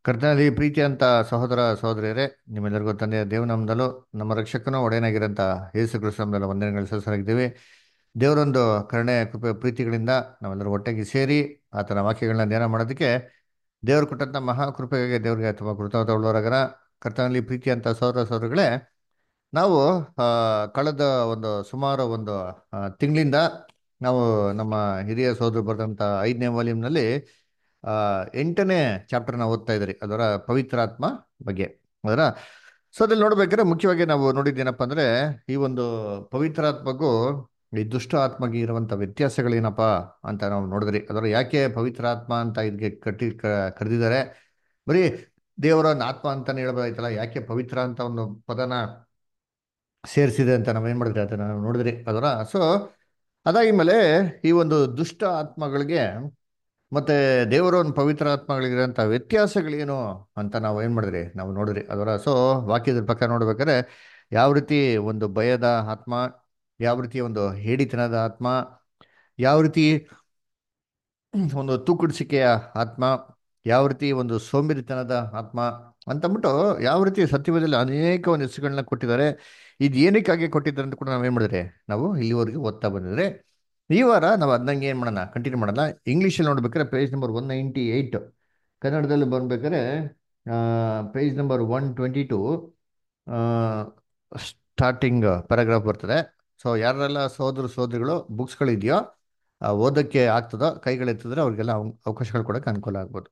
ಕರ್ತನಲ್ಲಿ ಪ್ರೀತಿ ಅಂತ ಸಹೋದರ ಸಹೋದರಿಯರೇ ನಿಮ್ಮೆಲ್ಲರಿಗೂ ತಂದೆಯ ದೇವನಾಮದಲ್ಲೂ ನಮ್ಮ ರಕ್ಷಕನೂ ಒಡೆಯನಾಗಿರಂತ ಯೇಸು ಕ್ರಿಸ್ತಂದಲ್ಲ ವಂದನೆಗಳು ಸಲ್ಲಿಸಲಾಗಿದ್ದೀವಿ ದೇವರೊಂದು ಕರುಣೆ ಕೃಪೆ ಪ್ರೀತಿಗಳಿಂದ ನಾವೆಲ್ಲರೂ ಒಟ್ಟಾಗಿ ಸೇರಿ ಆತನ ವಾಕ್ಯಗಳನ್ನ ಧ್ಯಾನ ಮಾಡೋದಕ್ಕೆ ದೇವರು ಕೊಟ್ಟಂತ ಮಹಾ ಕೃಪೆಗೆ ದೇವರಿಗೆ ತುಂಬ ಕೃತಜ್ಞತ ಉಳ್ಳವರಾಗರ ಕರ್ತನಲ್ಲಿ ಪ್ರೀತಿ ಅಂತ ಸಹೋದರ ಸಹೋದರಿಗಳೇ ನಾವು ಆ, ಕಳೆದ ಒಂದು ಸುಮಾರು ಒಂದು ತಿಂಗಳಿಂದ ನಾವು ನಮ್ಮ ಹಿರಿಯ ಸಹೋದರು ಬರೆದಂಥ ಐದನೇ ವಾಲ್ಯೂಮ್ನಲ್ಲಿ ಆ, ಎಂಟನೇ ಚಾಪ್ಟರ್ನ ಓದ್ತಾ ಇದ್ರಿ ಅದರ ಪವಿತ್ರಾತ್ಮ ಬಗ್ಗೆ ಅದರ ಸೊ ಅದ್ರಲ್ಲಿ ನೋಡ್ಬೇಕಾದ್ರೆ ಮುಖ್ಯವಾಗಿ ನಾವು ನೋಡಿದ್ದೇನಪ್ಪ ಅಂದ್ರೆ ಈ ಒಂದು ಪವಿತ್ರಾತ್ಮಗೂ ಈ ದುಷ್ಟ ಆತ್ಮಗೆ ಇರುವಂತ ವ್ಯತ್ಯಾಸಗಳೇನಪ್ಪ ಅಂತ ನಾವು ನೋಡಿದ್ರಿ ಅದರ ಯಾಕೆ ಪವಿತ್ರಾತ್ಮ ಅಂತ ಇದಕ್ಕೆ ಕಟ್ಟಿ ಕ- ಕರೆದಿದ್ದಾರೆ ಬರೀ ದೇವರ ಒಂದು ಆತ್ಮ ಅಂತಾನೆ ಹೇಳ್ಬೋದಾಯ್ತಲ್ಲ ಯಾಕೆ ಪವಿತ್ರ ಅಂತ ಒಂದು ಪದನ ಸೇರಿಸಿದೆ ಅಂತ ನಾವೇನ್ ಮಾಡಿದ್ರಿ ಅದನ್ನ ನಾವು ನೋಡಿದ್ರಿ ಅದರ ಸೊ ಅದಾಗಿದ್ಮೇಲೆ ಈ ಒಂದು ದುಷ್ಟ ಆತ್ಮಗಳಿಗೆ ಮತ್ತೆ ದೇವರ ಒಂದು ಪವಿತ್ರ ಆತ್ಮಗಳಿಗಿರೋಂಥ ವ್ಯತ್ಯಾಸಗಳೇನು ಅಂತ ನಾವು ಏನು ಮಾಡಿದ್ರಿ ನಾವು ನೋಡಿದ್ರಿ ಅದರ ಸೊ ವಾಕ್ಯದ ಪ್ರಕಾರ ನೋಡ್ಬೇಕಾದ್ರೆ ಯಾವ ರೀತಿ ಒಂದು ಭಯದ ಆತ್ಮ ಯಾವ ರೀತಿ ಒಂದು ಹೇಡಿತನದ ಆತ್ಮ ಯಾವ ರೀತಿ ಒಂದು ತೂಕುಡಿಸಿಕೆಯ ಆತ್ಮ ಯಾವ ರೀತಿ ಒಂದು ಸೋಂಬೇರಿತನದ ಆತ್ಮ ಅಂತಂದ್ಬಿಟ್ಟು ಯಾವ ರೀತಿ ಸತ್ಯವೇದದಲ್ಲಿ ಅನೇಕ ಒಂದು ಹೆಸರುಗಳನ್ನ ಕೊಟ್ಟಿದ್ದಾರೆ ಇದು ಏನಕ್ಕಾಗಿ ಕೊಟ್ಟಿದ್ದಾರೆ ಅಂತ ಕೂಡ ನಾವೇನು ಮಾಡಿದ್ರೆ ನಾವು ಇಲ್ಲಿವರೆಗೆ ಓದ್ತಾ ಬಂದಿದ್ರೆ ಈ ವಾರ ನಾವು ಅದಂಗೆ ಏನು ಮಾಡೋಣ ಕಂಟಿನ್ಯೂ ಮಾಡೋಣ ಇಂಗ್ಲೀಷಲ್ಲಿ ನೋಡ್ಬೇಕಾದ್ರೆ page number one ninety eight ಕನ್ನಡದಲ್ಲಿ ಬರ್ಬೇಕಾದ್ರೆ page number one twenty two starting paragraph ಬರ್ತದೆ ಸೊ ಯಾರೆಲ್ಲ ಸೋದರ ಸೋದರಿಗಳು ಬುಕ್ಸ್ಗಳಿದೆಯೋ ಓದೋಕ್ಕೆ ಆಗ್ತದೋ ಕೈಗಳೆತ್ತಿದ್ರೆ ಅವ್ರಿಗೆಲ್ಲ ಅವ್- ಅವಕಾಶಗಳು ಕೊಡೋಕೆ ಅನುಕೂಲ ಆಗ್ಬೋದು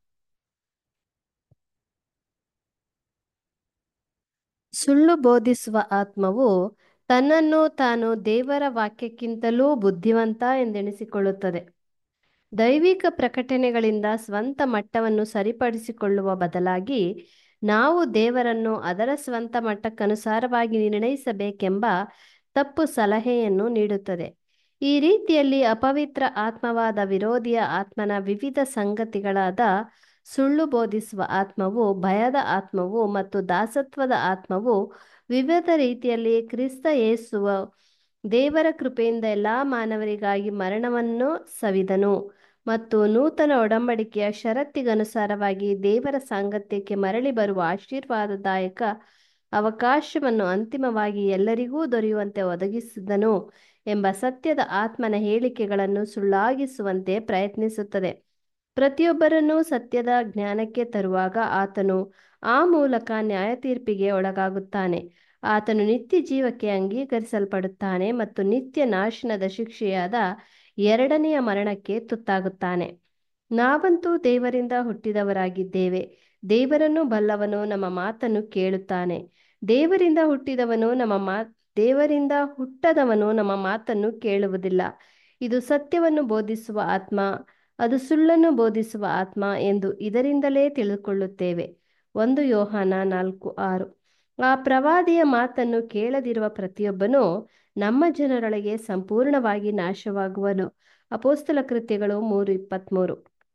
ಸುಳ್ಳು ಬೋಧಿಸುವ ಆತ್ಮವು ತನ್ನನ್ನು ತಾನು ದೇವರ ವಾಕ್ಯಕ್ಕಿಂತಲೂ ಬುದ್ಧಿವಂತ ಎಂದೆಣಿಸಿಕೊಳ್ಳುತ್ತದೆ ದೈವಿಕ ಪ್ರಕಟಣೆಗಳಿಂದ ಸ್ವಂತ ಮಟ್ಟವನ್ನು ಸರಿಪಡಿಸಿಕೊಳ್ಳುವ ಬದಲಾಗಿ ನಾವು ದೇವರನ್ನು ಅದರ ಸ್ವಂತ ಮಟ್ಟಕ್ಕನುಸಾರವಾಗಿ ನಿರ್ಣಯಿಸಬೇಕೆಂಬ ತಪ್ಪು ಸಲಹೆಯನ್ನು ನೀಡುತ್ತದೆ ಈ ರೀತಿಯಲ್ಲಿ ಅಪವಿತ್ರ ಆತ್ಮವಾದ ವಿರೋಧಿಯ ಆತ್ಮನ ವಿವಿಧ ಸಂಗತಿಗಳಾದ ಸುಳ್ಳು ಬೋಧಿಸುವ ಆತ್ಮವು ಭಯದ ಆತ್ಮವು ಮತ್ತು ದಾಸತ್ವದ ಆತ್ಮವು ವಿವಿಧ ರೀತಿಯಲ್ಲಿ ಕ್ರಿಸ್ತ ಯೇಸುವ ದೇವರ ಕೃಪೆಯಿಂದ ಎಲ್ಲಾ ಮಾನವರಿಗಾಗಿ ಮರಣವನ್ನು ಸವಿದನು ಮತ್ತು ನೂತನ ಒಡಂಬಡಿಕೆಯ ಷರತ್ತಿಗನುಸಾರವಾಗಿ ದೇವರ ಸಾಂಗತ್ಯಕ್ಕೆ ಮರಳಿ ಬರುವ ಆಶೀರ್ವಾದದಾಯಕ ಅವಕಾಶವನ್ನು ಅಂತಿಮವಾಗಿ ಎಲ್ಲರಿಗೂ ದೊರೆಯುವಂತೆ ಒದಗಿಸಿದನು ಎಂಬ ಸತ್ಯದ ಆತ್ಮನ ಹೇಳಿಕೆಗಳನ್ನು ಸುಳ್ಳಾಗಿಸುವಂತೆ ಪ್ರಯತ್ನಿಸುತ್ತದೆ ಪ್ರತಿಯೊಬ್ಬರನ್ನೂ ಸತ್ಯದ ಜ್ಞಾನಕ್ಕೆ ತರುವಾಗ ಆತನು ಆ ಮೂಲಕ ನ್ಯಾಯ ತೀರ್ಪಿಗೆ ಒಳಗಾಗುತ್ತಾನೆ ಆತನು ನಿತ್ಯ ಜೀವಕ್ಕೆ ಅಂಗೀಕರಿಸಲ್ಪಡುತ್ತಾನೆ ಮತ್ತು ನಿತ್ಯ ನಾಶನದ ಶಿಕ್ಷೆಯಾದ ಎರಡನೆಯ ಮರಣಕ್ಕೆ ತುತ್ತಾಗುತ್ತಾನೆ ನಾವಂತೂ ದೇವರಿಂದ ಹುಟ್ಟಿದವರಾಗಿದ್ದೇವೆ ದೇವರನ್ನು ಬಲ್ಲವನು ನಮ್ಮ ಮಾತನ್ನು ಕೇಳುತ್ತಾನೆ ದೇವರಿಂದ ಹುಟ್ಟಿದವನು ನಮ್ಮ ಮಾತ್ ದೇವರಿಂದ ಹುಟ್ಟದವನು ನಮ್ಮ ಮಾತನ್ನು ಕೇಳುವುದಿಲ್ಲ ಇದು ಸತ್ಯವನ್ನು ಬೋಧಿಸುವ ಆತ್ಮ ಅದು ಸುಳ್ಳನ್ನು ಬೋಧಿಸುವ ಆತ್ಮ ಎಂದು ಇದರಿಂದಲೇ ತಿಳಿದುಕೊಳ್ಳುತ್ತೇವೆ ಒಂದು ಯೋಹಾನ ನಾಲ್ಕು ಆರು ಆ ಪ್ರವಾದಿಯ ಮಾತನ್ನು ಕೇಳದಿರುವ ಪ್ರತಿಯೊಬ್ಬನೂ ನಮ್ಮ ಜನರೊಳಗೆ ಸಂಪೂರ್ಣವಾಗಿ ನಾಶವಾಗುವನು ಅಪೋಸ್ತಲ ಕೃತ್ಯಗಳು ಮೂರು ಇಪ್ಪತ್ತ್ಮೂರು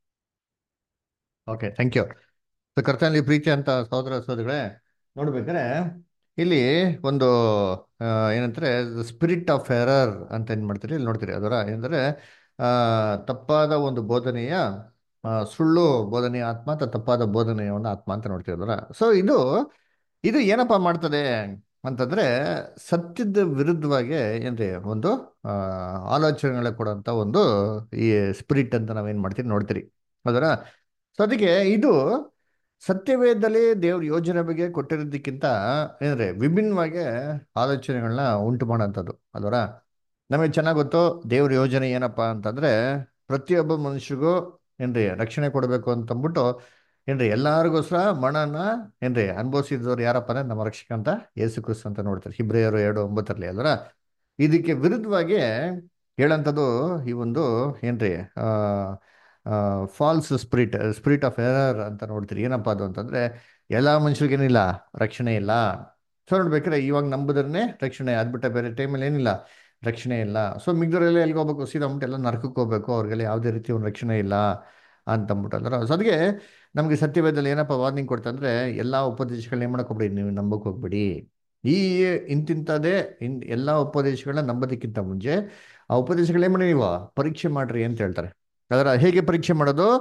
ಓಕೆ ಥ್ಯಾಂಕ್ ಯು ಸೊ ಕರ್ತನಲ್ಲಿ ಪ್ರೀತಿ ಅಂತ ಸಹೋದರ ಸಹೋದರಿಗಳೇ ನೋಡ್ಬೇಕಾದ್ರೆ ಇಲ್ಲಿ ಒಂದು ಆ, ಏನಂತಾರೆ ಸ್ಪಿರಿಟ್ ಆಫ್ ಎರರ್ ಅಂತ ಏನು ಮಾಡ್ತೀರಿ ಇಲ್ಲಿ ನೋಡ್ತೀರಿ ಅದರ ಏನಂದ್ರೆ ಆ, ತಪ್ಪಾದ ಒಂದು ಬೋಧನೆಯ ಆ, ಸುಳ್ಳು ಬೋಧನೆಯ ಆತ್ಮ ಅಥವಾ ತಪ್ಪಾದ ಬೋಧನೆಯ ಒಂದು ಆತ್ಮ ಅಂತ ನೋಡ್ತೀವಿ ಅದರ ಸೊ ಇದು ಇದು ಏನಪ್ಪ ಮಾಡ್ತದೆ ಅಂತಂದ್ರೆ ಸತ್ಯದ ವಿರುದ್ಧವಾಗಿ ಏನ್ರಿ ಒಂದು ಆ, ಆಲೋಚನೆಗಳ ಕೊಡುವಂತ ಒಂದು ಈ ಸ್ಪಿರಿಟ್ ಅಂತ ನಾವೇನ್ ಮಾಡ್ತೀರಿ ನೋಡ್ತೀರಿ ಅದರ ಸೊ ಅದಕ್ಕೆ ಇದು ಸತ್ಯವೇದದಲ್ಲಿ ದೇವ್ರ ಯೋಜನೆ ಬಗ್ಗೆ ಕೊಟ್ಟಿರೋದಕ್ಕಿಂತ ಏನಂದ್ರೆ ವಿಭಿನ್ನವಾಗಿ ಆಲೋಚನೆಗಳನ್ನ ಉಂಟು ಮಾಡೋಂಥದ್ದು ಅದರ ನಮಗೆ ಚೆನ್ನಾಗಿ ಗೊತ್ತು ದೇವ್ರ ಯೋಜನೆ ಏನಪ್ಪ ಅಂತಂದ್ರೆ ಪ್ರತಿಯೊಬ್ಬ ಮನುಷ್ಯರಿಗೂ ಏನ್ರಿ ರಕ್ಷಣೆ ಕೊಡಬೇಕು ಅಂತಂದ್ಬಿಟ್ಟು ಏನ್ರಿ ಎಲ್ಲಾರಿಗೋಸ್ಕರ ಮರಣನ ಏನ್ರಿ ಅನುಭವಿಸಿದವ್ರು ಯಾರಪ್ಪ ಅಂದ್ರೆ ನಮ್ಮ ರಕ್ಷಕ ಅಂತ ಯೇಸು ಕ್ರಿಸ್ತ ಅಂತ ನೋಡ್ತಾರೆ ಹಿಬ್ರಿಯರು ಎರಡು ಒಂಬತ್ತರಲ್ಲಿ ಅಲ್ವರ ಇದಕ್ಕೆ ವಿರುದ್ಧವಾಗಿ ಹೇಳಂಥದ್ದು ಈ ಒಂದು ಏನ್ರಿ ಆ false spirit spirit of error ಅಂತ ನೋಡ್ತೀರಿ ಏನಪ್ಪ ಅದು ಅಂತಂದ್ರೆ ಎಲ್ಲ ಮನುಷ್ಯರಿಗೇನಿಲ್ಲ ರಕ್ಷಣೆ ಇಲ್ಲ ಸೊ ನೋಡ್ಬೇಕಾದ್ರೆ ಇವಾಗ ನಂಬುದ್ರನ್ನೇ ರಕ್ಷಣೆ ಅದ್ಬಿಟ್ಟ ಬೇರೆ ಟೈಮಲ್ಲಿ ಏನಿಲ್ಲ ರಕ್ಷಣೆ ಇಲ್ಲ ಸೊ ಮಿಗ್ದವರೆಲ್ಲ ಎಲ್ಲಿಗೆ ಹೋಗ್ಬೇಕು ಸೀದಾ ಅಂದ್ಬಿಟ್ಟು ಎಲ್ಲ ನರಕಕ್ಕೆ ಹೋಗ್ಬೇಕು ಅವ್ರಿಗೆಲ್ಲ ಯಾವುದೇ ರೀತಿ ಒಂದು ರಕ್ಷಣೆ ಇಲ್ಲ ಅಂತಂದ್ಬಿಟ್ಟು ಅಂದ್ರೆ ಸೊ ಅದಕ್ಕೆ ನಮಗೆ ಸತ್ಯವೇದದಲ್ಲಿ ಏನಪ್ಪ ವಾರ್ನಿಂಗ್ ಕೊಡ್ತಂದ್ರೆ ಎಲ್ಲ ಉಪದೇಶಗಳನ್ನ ಏನು ಮಾಡಕ್ ಹೋಗ್ಬೇಡಿ ನೀವು ನಂಬಕ್ ಹೋಗ್ಬೇಡಿ ಈ ಇಂತಿಂಥದ್ದೇ ಇನ್ ಎಲ್ಲ ಉಪದೇಶಗಳನ್ನ ನಂಬೋದಕ್ಕಿಂತ ಮುಂಚೆ ಆ ಉಪದೇಶಗಳೇನ್ ಮಾಡಿ ನೀವು ಪರೀಕ್ಷೆ ಮಾಡ್ರಿ ಅಂತ ಹೇಳ್ತಾರೆ ಅದರ ಹೇಗೆ ಪರೀಕ್ಷೆ ಮಾಡೋದು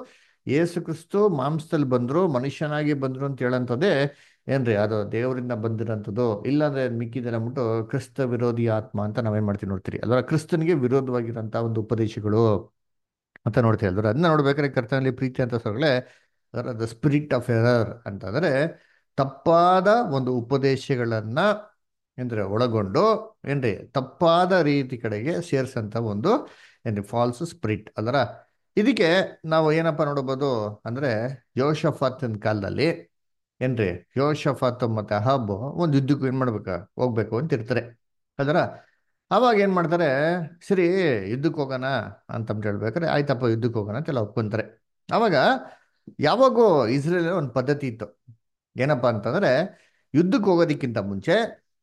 ಯೇಸು ಕ್ರಿಸ್ತು ಮಾಂಸದಲ್ಲಿ ಬಂದ್ರು ಮನುಷ್ಯನಾಗಿ ಬಂದ್ರು ಅಂತ ಹೇಳಂಥದ್ದೇ ಏನ್ರಿ ಅದು ದೇವರಿಂದ ಬಂದಿರೋಂಥದ್ದು ಇಲ್ಲಾಂದ್ರೆ ಮಿಕ್ಕಿದೆಲ್ಲ ಅಂದ್ಬಿಟ್ಟು ಕ್ರಿಸ್ತ ವಿರೋಧಿ ಆತ್ಮ ಅಂತ ನಾವೇನ್ ಮಾಡ್ತೀವಿ ನೋಡ್ತೀರಿ ಅಲ್ವಾ ಕ್ರಿಸ್ತನಿಗೆ ವಿರೋಧವಾಗಿರೋಂಥ ಒಂದು ಉಪದೇಶಗಳು ಅಂತ ನೋಡ್ತೀವಿ ಅಲ್ವಾ ಅದನ್ನ ನೋಡ್ಬೇಕಾದ್ರೆ ಕರ್ತನಲ್ಲಿ ಪ್ರೀತಿ ಅಂತ ಸೊಗಳೆ ದ ಸ್ಪಿರಿಟ್ ಆಫ್ ಎರರ್ ಅಂತಂದ್ರೆ ತಪ್ಪಾದ ಒಂದು ಉಪದೇಶಗಳನ್ನ ಏನ್ರಿ ಒಳಗೊಂಡು ಏನ್ರಿ ತಪ್ಪಾದ ರೀತಿ ಕಡೆಗೆ ಸೇರ್ಸಂತ ಒಂದು ಏನ್ರಿ ಫಾಲ್ಸ್ ಸ್ಪಿರಿಟ್ ಅದರ ಇದಕ್ಕೆ ನಾವು ಏನಪ್ಪ ನೋಡಬಹುದು ಅಂದ್ರೆ ಯೋಶಫಾತನ ಕಾಲದಲ್ಲಿ ಏನ್ರಿ ಯೋಶಫಾತ್ ಮತ್ತೆ ಅಹಾಬ್ ಒಂದು ಯುದ್ಧಕ್ಕೂ ಏನ್ ಮಾಡ್ಬೇಕಾ ಹೋಗ್ಬೇಕು ಅಂತ ಇರ್ತಾರೆ ಅದರ ಅವಾಗ ಏನ್ ಮಾಡ್ತಾರೆ ಸರಿ ಯುದ್ಧಕ್ಕೆ ಹೋಗೋಣ ಅಂತ ಹೇಳ್ಬೇಕಾರೆ ಆಯ್ತಪ್ಪ ಯುದ್ಧಕ್ಕೆ ಹೋಗೋಣ ಅಂತೆಲ್ಲ ಒಪ್ಕೊಂತಾರೆ ಅವಾಗ ಯಾವಾಗೂ ಇಸ್ರೇಲ್ ಒಂದು ಪದ್ಧತಿ ಇತ್ತು ಏನಪ್ಪಾ ಅಂತಂದ್ರೆ ಯುದ್ಧಕ್ಕೆ ಹೋಗೋದಕ್ಕಿಂತ ಮುಂಚೆ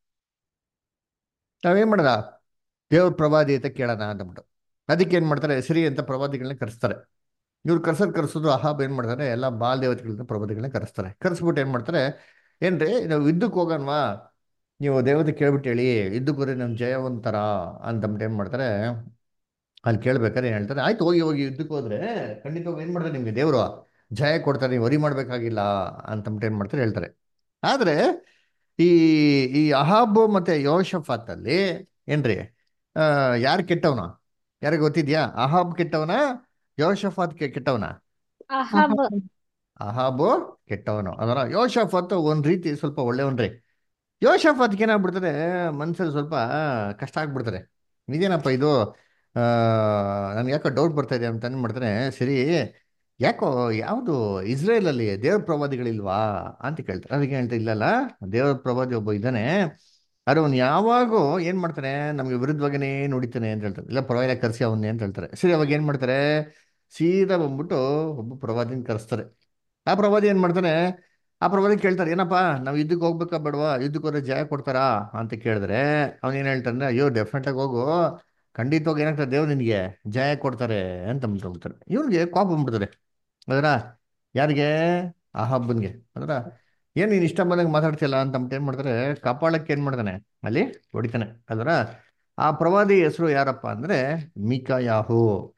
ನಾವೇನ್ ಮಾಡೋಣ ದೇವ್ರ ಪ್ರವಾದಿ ಅಂತ ಕೇಳೋಣ ಅಂತಬಿಟ್ಟು ಅದಕ್ಕೆ ಏನ್ ಮಾಡ್ತಾರೆ ಸರಿ ಅಂತ ಪ್ರವಾದಿಗಳನ್ನ ಕರೆಸ್ತಾರೆ ಇವ್ರು ಕರ್ಸೋದು ಕರ್ಸೋದು ಅಹಾಬ್ ಏನ್ ಮಾಡ್ತಾರೆ ಎಲ್ಲ ಬಾಲ್ ದೇವತೆಗಳನ್ನ ಪ್ರವಾದಿಗಳನ್ನ ಕರೆಸ್ತಾರೆ ಕರೆಸ್ಬಿಟ್ಟು ಏನ್ ಮಾಡ್ತಾರೆ ಏನ್ರಿ ನಾವು ಯುದ್ಧಕ್ಕೆ ಹೋಗೋಣವಾ ನೀವು ದೇವತೆ ಕೇಳ್ಬಿಟ್ಟು ಹೇಳಿ ಯುದ್ಧಕ್ಕೆ ಹೋದ್ರೆ ನಮ್ ಜಯವಂತರ ಅಂತಂದ್ಬಿಟ್ಟು ಏನ್ ಮಾಡ್ತಾರೆ ಅಲ್ಲಿ ಕೇಳ್ಬೇಕಾದ್ರೆ ಏನ್ ಹೇಳ್ತಾರೆ ಆಯ್ತು ಹೋಗಿ ಹೋಗಿ ಯುದ್ಧಕ್ಕೆ ಹೋದ್ರೆ ಖಂಡಿತವಾಗಿ ಏನ್ ಮಾಡ್ತಾರೆ ನಿಮ್ಗೆ ದೇವರು ಜಯ ಕೊಡ್ತಾರೆ ನೀವು ವರಿ ಮಾಡ್ಬೇಕಾಗಿಲ್ಲ ಅಂತಂದ್ಬಿಟ್ಟು ಏನ್ ಮಾಡ್ತಾರೆ ಹೇಳ್ತಾರೆ ಆದ್ರೆ ಈ ಈ ಅಹಾಬ್ ಮತ್ತೆ ಯೋಶಫಾತ್ ಅಲ್ಲಿ ಏನ್ರಿ ಆ ಯಾರು ಕೆಟ್ಟವನ ಯಾರಿಗೆ ಗೊತ್ತಿದ್ಯಾ ಅಹಾಬ್ ಕೆಟ್ಟವನ ಯೋಶಫಾತ್ ಕೆಟ್ಟವನ ಅಹಾಬ್ ಅಹಾಬು ಕೆಟ್ಟವನು ಅದರ ಯೋಶಫಾತ್ ಒಂದ್ ರೀತಿ ಸ್ವಲ್ಪ ಒಳ್ಳೆಯವನ್ರಿ ಯೋಶಫಾತ್ಗೆ ಏನಾಗ್ಬಿಡ್ತಾರೆ ಮನ್ಸಲ್ಲಿ ಸ್ವಲ್ಪ ಕಷ್ಟ ಆಗ್ಬಿಡ್ತಾರೆ ಇದೇನಪ್ಪ ಇದು ಆ ನನ್ಗೆ ಯಾಕೋ ಡೌಟ್ ಬರ್ತಾ ಇದೆ ಅಂತ ಮಾಡ್ತಾರೆ ಸರಿ ಯಾಕೋ ಯಾವುದು ಇಸ್ರೇಲ್ ಅಲ್ಲಿ ದೇವ್ರ ಪ್ರವಾದಿಗಳಿಲ್ವಾ ಅಂತ ಕೇಳ್ತಾರೆ ಅದಕ್ಕೆ ಹೇಳ್ತಾ ಇಲ್ಲಲ್ಲ ದೇವ್ರ ಪ್ರವಾದಿ ಒಬ್ಬ ಇದ್ದಾನೆ ಆದ್ರೆ ಅವ್ನು ಯಾವಾಗೂ ಏನ್ ಮಾಡ್ತಾನೆ ನಮ್ಗೆ ವಿರುದ್ಧವಾಗನೇ ನುಡಿತಾನೆ ಅಂತ ಹೇಳ್ತಾರೆ ಇಲ್ಲ ಪರವಾಗಿಲ್ಲ ಕರ್ಸಿ ಅವನ್ನೇ ಅಂತ ಹೇಳ್ತಾರೆ ಸರಿ ಅವಾಗ ಏನ್ ಮಾಡ್ತಾರೆ ಸೀದಾ ಬಂದ್ಬಿಟ್ಟು ಒಬ್ಬ ಪ್ರವಾದಿನ ಕರೆಸ್ತಾರೆ ಆ ಪ್ರವಾದಿ ಏನ್ ಮಾಡ್ತಾನೆ ಆ ಪ್ರವಾದಿ ಕೇಳ್ತಾರೆ ಏನಪ್ಪಾ ನಾವು ಯುದ್ಧಕ್ಕೆ ಹೋಗ್ಬೇಕಾ ಬೇಡವಾ ಯುದ್ಧಕ್ಕೆ ಹೋದ್ರೆ ಜಯ ಕೊಡ್ತಾರಾ ಅಂತ ಕೇಳಿದ್ರೆ ಅವ್ನು ಏನ್ ಹೇಳ್ತಾನೆ ಅಯ್ಯೋ ಡೆಫಿನೆಟ್ ಆಗಿ ಹೋಗು ಖಂಡಿತವಾಗಿ ಏನಾಗ್ತದೆ ದೇವ್ರು ನಿನಗೆ ಜಯ ಕೊಡ್ತಾರೆ ಅಂತ ಅಂದ್ಬಿಡ್ತಾರೆ ಇವ್ನಿಗೆ ಕೋಪ ಬಂದ್ಬಿಡ್ತಾರೆ ಅದರ ಯಾರಿಗೆ ಆ ಹಬ್ಬನ್ಗೆ ಅದರ ಏನ್ ನೀನ್ ಇಷ್ಟ ಬಂದಂಗೆ ಮಾತಾಡ್ತಿಲ್ಲ ಅಂತ ಅಂದ್ಬಿಟ್ಟು ಏನ್ ಮಾಡ್ತಾರೆ ಕಪಾಳಕ್ಕೆ ಏನ್ ಮಾಡ್ತಾನೆ ಅಲ್ಲಿ ಹೊಡಿತಾನೆ ಅದರ ಆ ಪ್ರವಾದಿ ಹೆಸರು ಯಾರಪ್ಪ ಅಂದ್ರೆ ಮೀಕಾಯಾಹು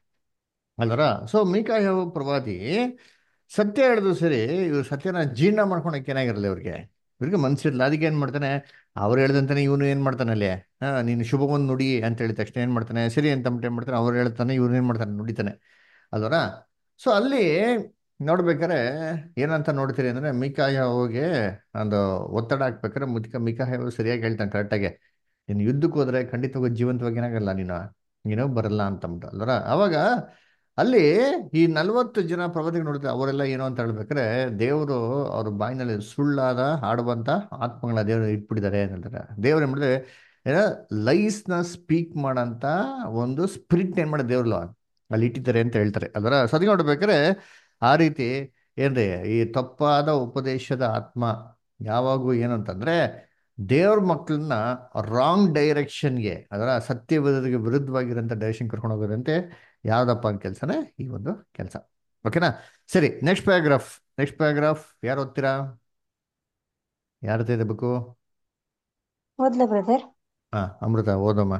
ಅಲ್ವರ ಸೊ ಮೀಕಾಯಾಹು ಪ್ರವಾದಿ ಸತ್ಯ ಹೇಳಿದ್ರು ಸರಿ ಇವ್ರು ಸತ್ಯನ ಜೀರ್ಣ ಮಾಡ್ಕೊಳಕ್ಕೆ ಏನಾಗಿರಲ್ಲ ಇವ್ರಿಗೆ ಇವ್ರಿಗೆ ಮನ್ಸಿರ್ಲ ಅದಕ್ಕೆ ಏನ್ ಮಾಡ್ತಾನೆ ಅವ್ರು ಹೇಳ್ದಂತಾನೆ ಇವನು ಏನ್ ಮಾಡ್ತಾನೆ ಅಲ್ಲಿ ಹಾ ನೀನು ಶುಭವನ್ನು ನುಡಿ ಅಂತ ಹೇಳಿದ ತಕ್ಷಣ ಏನ್ ಮಾಡ್ತಾನೆ ಸರಿ ಅಂತ ಅಂದ್ಬಿಟ್ಟು ಏನ್ ಮಾಡ್ತಾನೆ ಅವ್ರು ಹೇಳ್ತಾನೆ ಇವ್ರು ಏನ್ ಮಾಡ್ತಾನೆ ನುಡಿತಾನೆ ಅಲ್ವರ ಸೊ ಅಲ್ಲಿ ನೋಡ್ಬೇಕಾರೆ ಏನಂತ ನೋಡ್ತೀರಿ ಅಂದ್ರೆ ಮಿಕಾಯ ಹೋಗಿ ಒಂದು ಒತ್ತಡ ಹಾಕ್ಬೇಕಾದ್ರೆ ಮುದ್ಕ ಮಿಕಾಯ ಸರಿಯಾಗಿ ಹೇಳ್ತಾನೆ ಕರೆಕ್ಟಾಗಿ ನೀನು ಯುದ್ಧಕ್ಕೆ ಹೋದ್ರೆ ಖಂಡಿತವಾಗಿ ಜೀವಂತವಾಗಿ ಏನಾಗಲ್ಲ ನೀನು ನೀನು ಬರಲ್ಲ ಅಂತ ಅಂದ್ಬಿಟ್ಟು ಅಲ್ವರ ಅವಾಗ ಅಲ್ಲಿ ಈ ನಲ್ವತ್ತು ಜನ ಪ್ರವಾದಿಗಳು ನೋಡ್ತಾರೆ ಅವರೆಲ್ಲ ಏನು ಅಂತ ಹೇಳ್ಬೇಕಾದ್ರೆ ದೇವರು ಅವ್ರ ಬಾಯಿನಲ್ಲಿ ಸುಳ್ಳಾದ ಆಡುವಂತ ಆತ್ಮಗಳ ದೇವರು ಇಟ್ಬಿಟ್ಟಿದ್ದಾರೆ ಅಂತ ಹೇಳ್ತಾರೆ ದೇವ್ರು ಏನ್ ಮಾಡಿದ್ರೆ ಏನ ಲೈಸ್ನ ಸ್ಪೀಕ್ ಮಾಡಂತ ಒಂದು ಸ್ಪಿರಿಟ್ ಏನ್ ಮಾಡಿ ದೇವ್ರಲ್ಲ ಅಲ್ಲಿ ಇಟ್ಟಿದ್ದಾರೆ ಅಂತ ಹೇಳ್ತಾರೆ ಅದರ ಸದಿ ನೋಡ್ಬೇಕಾದ್ರೆ ಆ ರೀತಿ ಏನ್ರಿ ಈ ತಪ್ಪಾದ ಉಪದೇಶದ ಆತ್ಮ ಯಾವಾಗೂ ಏನು ಅಂತಂದ್ರೆ ದೇವ್ರ ಮಕ್ಕಳನ್ನ ರಾಂಗ್ ಡೈರೆಕ್ಷನ್ಗೆ ಅದರ ಸತ್ಯ ವಿರುದ್ಧಗೆ ವಿರುದ್ಧವಾಗಿರೋಂಥ ಡೈರೆಕ್ಷನ್ ಕರ್ಕೊಂಡು ಹೋಗೋದಂತೆ ಯಾವ್ದಪ್ಪ ಅಂತ ಕೆಲಸನೇ ಈ ಒಂದು ಕೆಲಸ ಓಕೆನಾ ಸರಿ ನೆಕ್ಸ್ಟ್ ಪ್ಯಾರಾಗ್ರಾಫ್ ನೆಕ್ಸ್ಟ್ ಪ್ಯಾರಾಗ್ರಾಫ್ ಯಾರು ಓದ್ತೀರಾ ಯಾರು ತೆಗೆದಬೇಕು ಓದ್ಲಾ ಬ್ರದರ್ ಹಾ ಅಮೃತ ಓದಮ್ಮ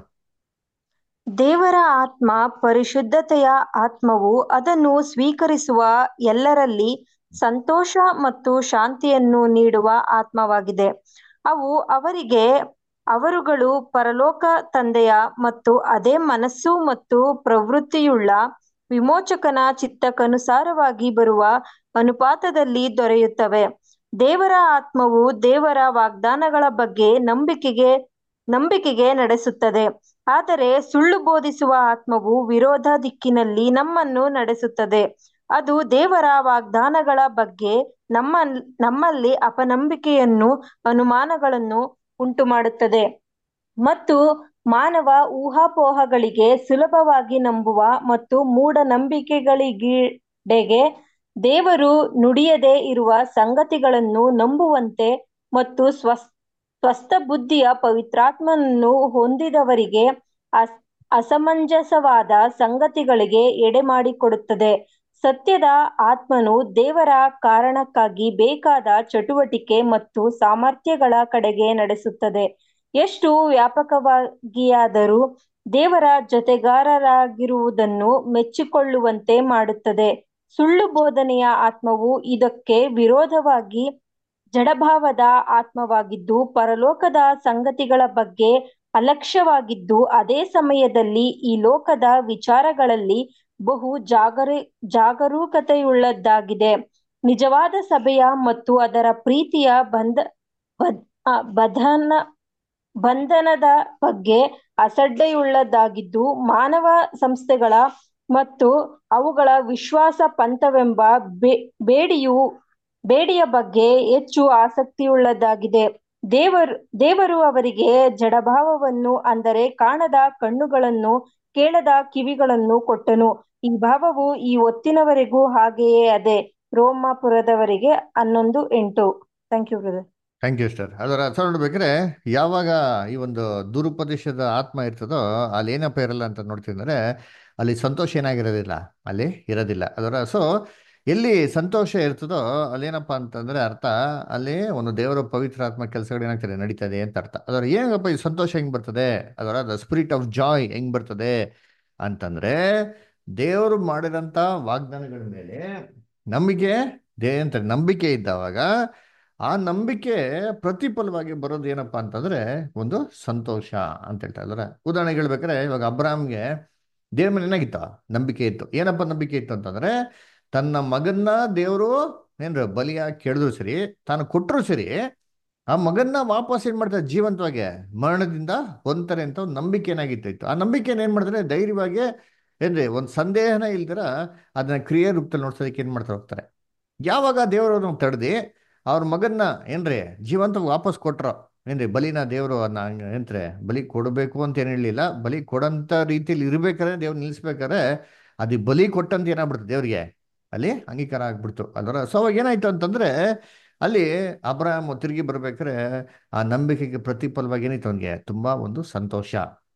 ದೇವರ ಆತ್ಮ ಪರಿಶುದ್ಧತೆಯ ಆತ್ಮವು ಅದನ್ನು ಸ್ವೀಕರಿಸುವ ಎಲ್ಲರಲ್ಲಿ ಸಂತೋಷ ಮತ್ತು ಶಾಂತಿಯನ್ನು ನೀಡುವ ಆತ್ಮವಾಗಿದೆ ಅವು ಅವರಿಗೆ ಅವರುಗಳು ಪರಲೋಕ ತಂದೆಯ ಮತ್ತು ಅದೇ ಮನಸ್ಸು ಮತ್ತು ಪ್ರವೃತ್ತಿಯುಳ್ಳ ವಿಮೋಚಕನ ಚಿತ್ತಕ್ಕನುಸಾರವಾಗಿ ಬರುವ ಅನುಪಾತದಲ್ಲಿ ದೊರೆಯುತ್ತವೆ ದೇವರ ಆತ್ಮವು ದೇವರ ವಾಗ್ದಾನಗಳ ಬಗ್ಗೆ ನಂಬಿಕೆಗೆ ನಂಬಿಕೆಗೆ ನಡೆಸುತ್ತದೆ ಆದರೆ ಸುಳ್ಳು ಬೋಧಿಸುವ ಆತ್ಮವು ವಿರೋಧ ದಿಕ್ಕಿನಲ್ಲಿ ನಮ್ಮನ್ನು ನಡೆಸುತ್ತದೆ ಅದು ದೇವರ ವಾಗ್ದಾನಗಳ ಬಗ್ಗೆ ನಮ್ಮ ನಮ್ಮಲ್ಲಿ ಅಪನಂಬಿಕೆಯನ್ನು ಅನುಮಾನಗಳನ್ನು ಉಂಟು ಮಾಡುತ್ತದೆ ಮತ್ತು ಮಾನವ ಊಹಾಪೋಹಗಳಿಗೆ ಸುಲಭವಾಗಿ ನಂಬುವ ಮತ್ತು ಮೂಢನಂಬಿಕೆಗಳಿಗೆಡೆಗೆ ದೇವರು ನುಡಿಯದೇ ಇರುವ ಸಂಗತಿಗಳನ್ನು ನಂಬುವಂತೆ ಮತ್ತು ಸ್ವಸ್ ಸ್ವಸ್ಥ ಬುದ್ಧಿಯ ಪವಿತ್ರಾತ್ಮನನ್ನು ಹೊಂದಿದವರಿಗೆ ಅಸ್ ಅಸಮಂಜಸವಾದ ಸಂಗತಿಗಳಿಗೆ ಎಡೆ ಮಾಡಿಕೊಡುತ್ತದೆ ಸತ್ಯದ ಆತ್ಮನು ದೇವರ ಕಾರಣಕ್ಕಾಗಿ ಬೇಕಾದ ಚಟುವಟಿಕೆ ಮತ್ತು ಸಾಮರ್ಥ್ಯಗಳ ಕಡೆಗೆ ನಡೆಸುತ್ತದೆ ಎಷ್ಟು ವ್ಯಾಪಕವಾಗಿಯಾದರೂ ದೇವರ ಜೊತೆಗಾರರಾಗಿರುವುದನ್ನು ಮೆಚ್ಚಿಕೊಳ್ಳುವಂತೆ ಮಾಡುತ್ತದೆ ಸುಳ್ಳು ಬೋಧನೆಯ ಆತ್ಮವು ಇದಕ್ಕೆ ವಿರೋಧವಾಗಿ ಜಡಭಾವದ ಆತ್ಮವಾಗಿದ್ದು ಪರಲೋಕದ ಸಂಗತಿಗಳ ಬಗ್ಗೆ ಅಲಕ್ಷ್ಯವಾಗಿದ್ದು ಅದೇ ಸಮಯದಲ್ಲಿ ಈ ಲೋಕದ ವಿಚಾರಗಳಲ್ಲಿ ಬಹು ಜಾಗರೇ ಜಾಗರೂಕತೆಯುಳ್ಳದ್ದಾಗಿದೆ ನಿಜವಾದ ಸಭೆಯ ಮತ್ತು ಅದರ ಪ್ರೀತಿಯ ಬಂಧ ಬದ್ ಆ, ಬಧನ ಬಂಧನದ ಬಗ್ಗೆ ಅಸಡ್ಡೆಯುಳ್ಳದ್ದಾಗಿದ್ದು ಮಾನವ ಸಂಸ್ಥೆಗಳ ಮತ್ತು ಅವುಗಳ ವಿಶ್ವಾಸ ಪಂಥವೆಂಬ ಬೇ ಬೇಡಿಯು ಬೇಡಿಯ ಬಗ್ಗೆ ಹೆಚ್ಚು ಆಸಕ್ತಿಯುಳ್ಳದ್ದಾಗಿದೆ ದೇವರು ದೇವರು ಅವರಿಗೆ ಜಡಭಾವವನ್ನು ಅಂದರೆ ಕಾಣದ ಕಣ್ಣುಗಳನ್ನು ಕೇಳದ ಕಿವಿಗಳನ್ನು ಕೊಟ್ಟನು ಈ ಭಾವವು ಈ ಹೊತ್ತಿನವರೆಗೂ ಹಾಗೆಯೇ ಅದೇ ರೋಮಾಪುರದವರಿಗೆ ಹನ್ನೊಂದು ಎಂಟು thank you brother thank you sir ಅದರ ಅರ್ಥ ನೋಡ್ಬೇಕಾದ್ರೆ ಯಾವಾಗ ಈ ಒಂದು ದುರುಪದೇಶದ ಆತ್ಮ ಇರ್ತದೋ ಅಲ್ಲಿ ಏನಪ್ಪ ಇರಲ್ಲ ಅಂತ ನೋಡ್ತಿದ್ರೆ ಅಲ್ಲಿ ಸಂತೋಷ ಏನಾಗಿರೋದಿಲ್ಲ ಅಲ್ಲಿ ಇರೋದಿಲ್ಲ ಅದರ ಸೊ ಎಲ್ಲಿ ಸಂತೋಷ ಇರ್ತದೋ ಅಲ್ಲೇನಪ್ಪ ಅಂತಂದ್ರೆ ಅರ್ಥ ಅಲ್ಲಿ ಒಂದು ದೇವರ ಪವಿತ್ರ ಆತ್ಮ ಕೆಲಸಗಳು ಏನಾಗ್ತದೆ ನಡೀತದೆ ಅಂತ ಅರ್ಥ ಅದರ ಏನಪ್ಪ ಈ ಸಂತೋಷ ಹೆಂಗ್ ಬರ್ತದೆ ಅದರ ದ ಸ್ಪಿರಿಟ್ ಆಫ್ ಜಾಯ್ ಹೆಂಗ್ ಬರ್ತದೆ ಅಂತಂದ್ರೆ ದೇವರು ಮಾಡಿದಂಥ ವಾಗ್ದಾನಗಳ ಮೇಲೆ ನಂಬಿಕೆ ದೇ ಅಂತ ನಂಬಿಕೆ ಇದ್ದವಾಗ ಆ ನಂಬಿಕೆ ಪ್ರತಿಫಲವಾಗಿ ಬರೋದು ಏನಪ್ಪಾ ಅಂತಂದ್ರೆ ಒಂದು ಸಂತೋಷ ಅಂತ ಹೇಳ್ತಾ ಇದಾರೆ ಉದಾಹರಣೆಗೆ ಹೇಳ್ಬೇಕಾದ್ರೆ ಇವಾಗ ಅಬ್ರಾಮ್ಗೆ ದೇವ್ರ ಮೇಲೆ ಏನಾಗಿತ್ತು ನಂಬಿಕೆ ಇತ್ತು ಏನಪ್ಪ ನಂಬಿಕೆ ಇತ್ತು ಅಂತಂದ್ರೆ ತನ್ನ ಮಗನ್ನ ದೇವರು ಏನ್ರ ಬಲಿಯಾಗಿ ಕೇಳಿದ್ರು ಸರಿ ತಾನು ಕೊಟ್ಟರು ಸರಿ ಆ ಮಗನ್ನ ವಾಪಸ್ ಏನ್ ಮಾಡ್ತಾರೆ ಜೀವಂತವಾಗಿ ಮರಣದಿಂದ ಹೊಂತಾರೆ ಅಂತ ಒಂದು ನಂಬಿಕೆ ಏನಾಗಿತ್ತು ಇತ್ತು ಆ ನಂಬಿಕೆನ ಏನ್ ಮಾಡ್ತಾರೆ ಧೈರ್ಯವಾಗಿ ಏನ್ರಿ ಒಂದು ಸಂದೇಹನ ಇಲ್ದಿರ ಅದನ್ನ ಕ್ರಿಯೆ ರೂಪದಲ್ಲಿ ನೋಡ್ಸೋದಕ್ಕೆ ಏನ್ ಮಾಡ್ತಾರೆ ಹೋಗ್ತಾರೆ ಯಾವಾಗ ದೇವರು ತಡೆದಿ ಅವ್ರ ಮಗನ್ನ ಏನ್ರಿ ಜೀವಂತ ವಾಪಸ್ ಕೊಟ್ರು ಏನ್ರಿ ಬಲಿನ ದೇವರು ಅದನ್ನ ಏನ್ರೆ ಬಲಿ ಕೊಡಬೇಕು ಅಂತ ಏನು ಹೇಳಲಿಲ್ಲ ಬಲಿ ಕೊಡಂತ ರೀತಿಯಲ್ಲಿ ಇರ್ಬೇಕಾದ್ರೆ ದೇವ್ರು ನಿಲ್ಲಿಸ್ಬೇಕಾದ್ರೆ ಅದು ಬಲಿ ಕೊಟ್ಟಂತ ಏನಾಗ್ಬಿಡ್ತು ದೇವ್ರಿಗೆ ಅಲ್ಲಿ ಅಂಗೀಕಾರ ಆಗ್ಬಿಡ್ತು ಅದರ ಸೊ ಅವಾಗ ಏನಾಯ್ತು ಅಂತಂದ್ರೆ ಅಲ್ಲಿ ಅಬ್ರಾಹಂ ತಿರುಗಿ ಬರ್ಬೇಕಾದ್ರೆ ಆ ನಂಬಿಕೆಗೆ ಪ್ರತಿಫಲವಾಗಿ ಏನಾಯ್ತು ಅವನಿಗೆ ತುಂಬಾ ಒಂದು ಸಂತೋಷ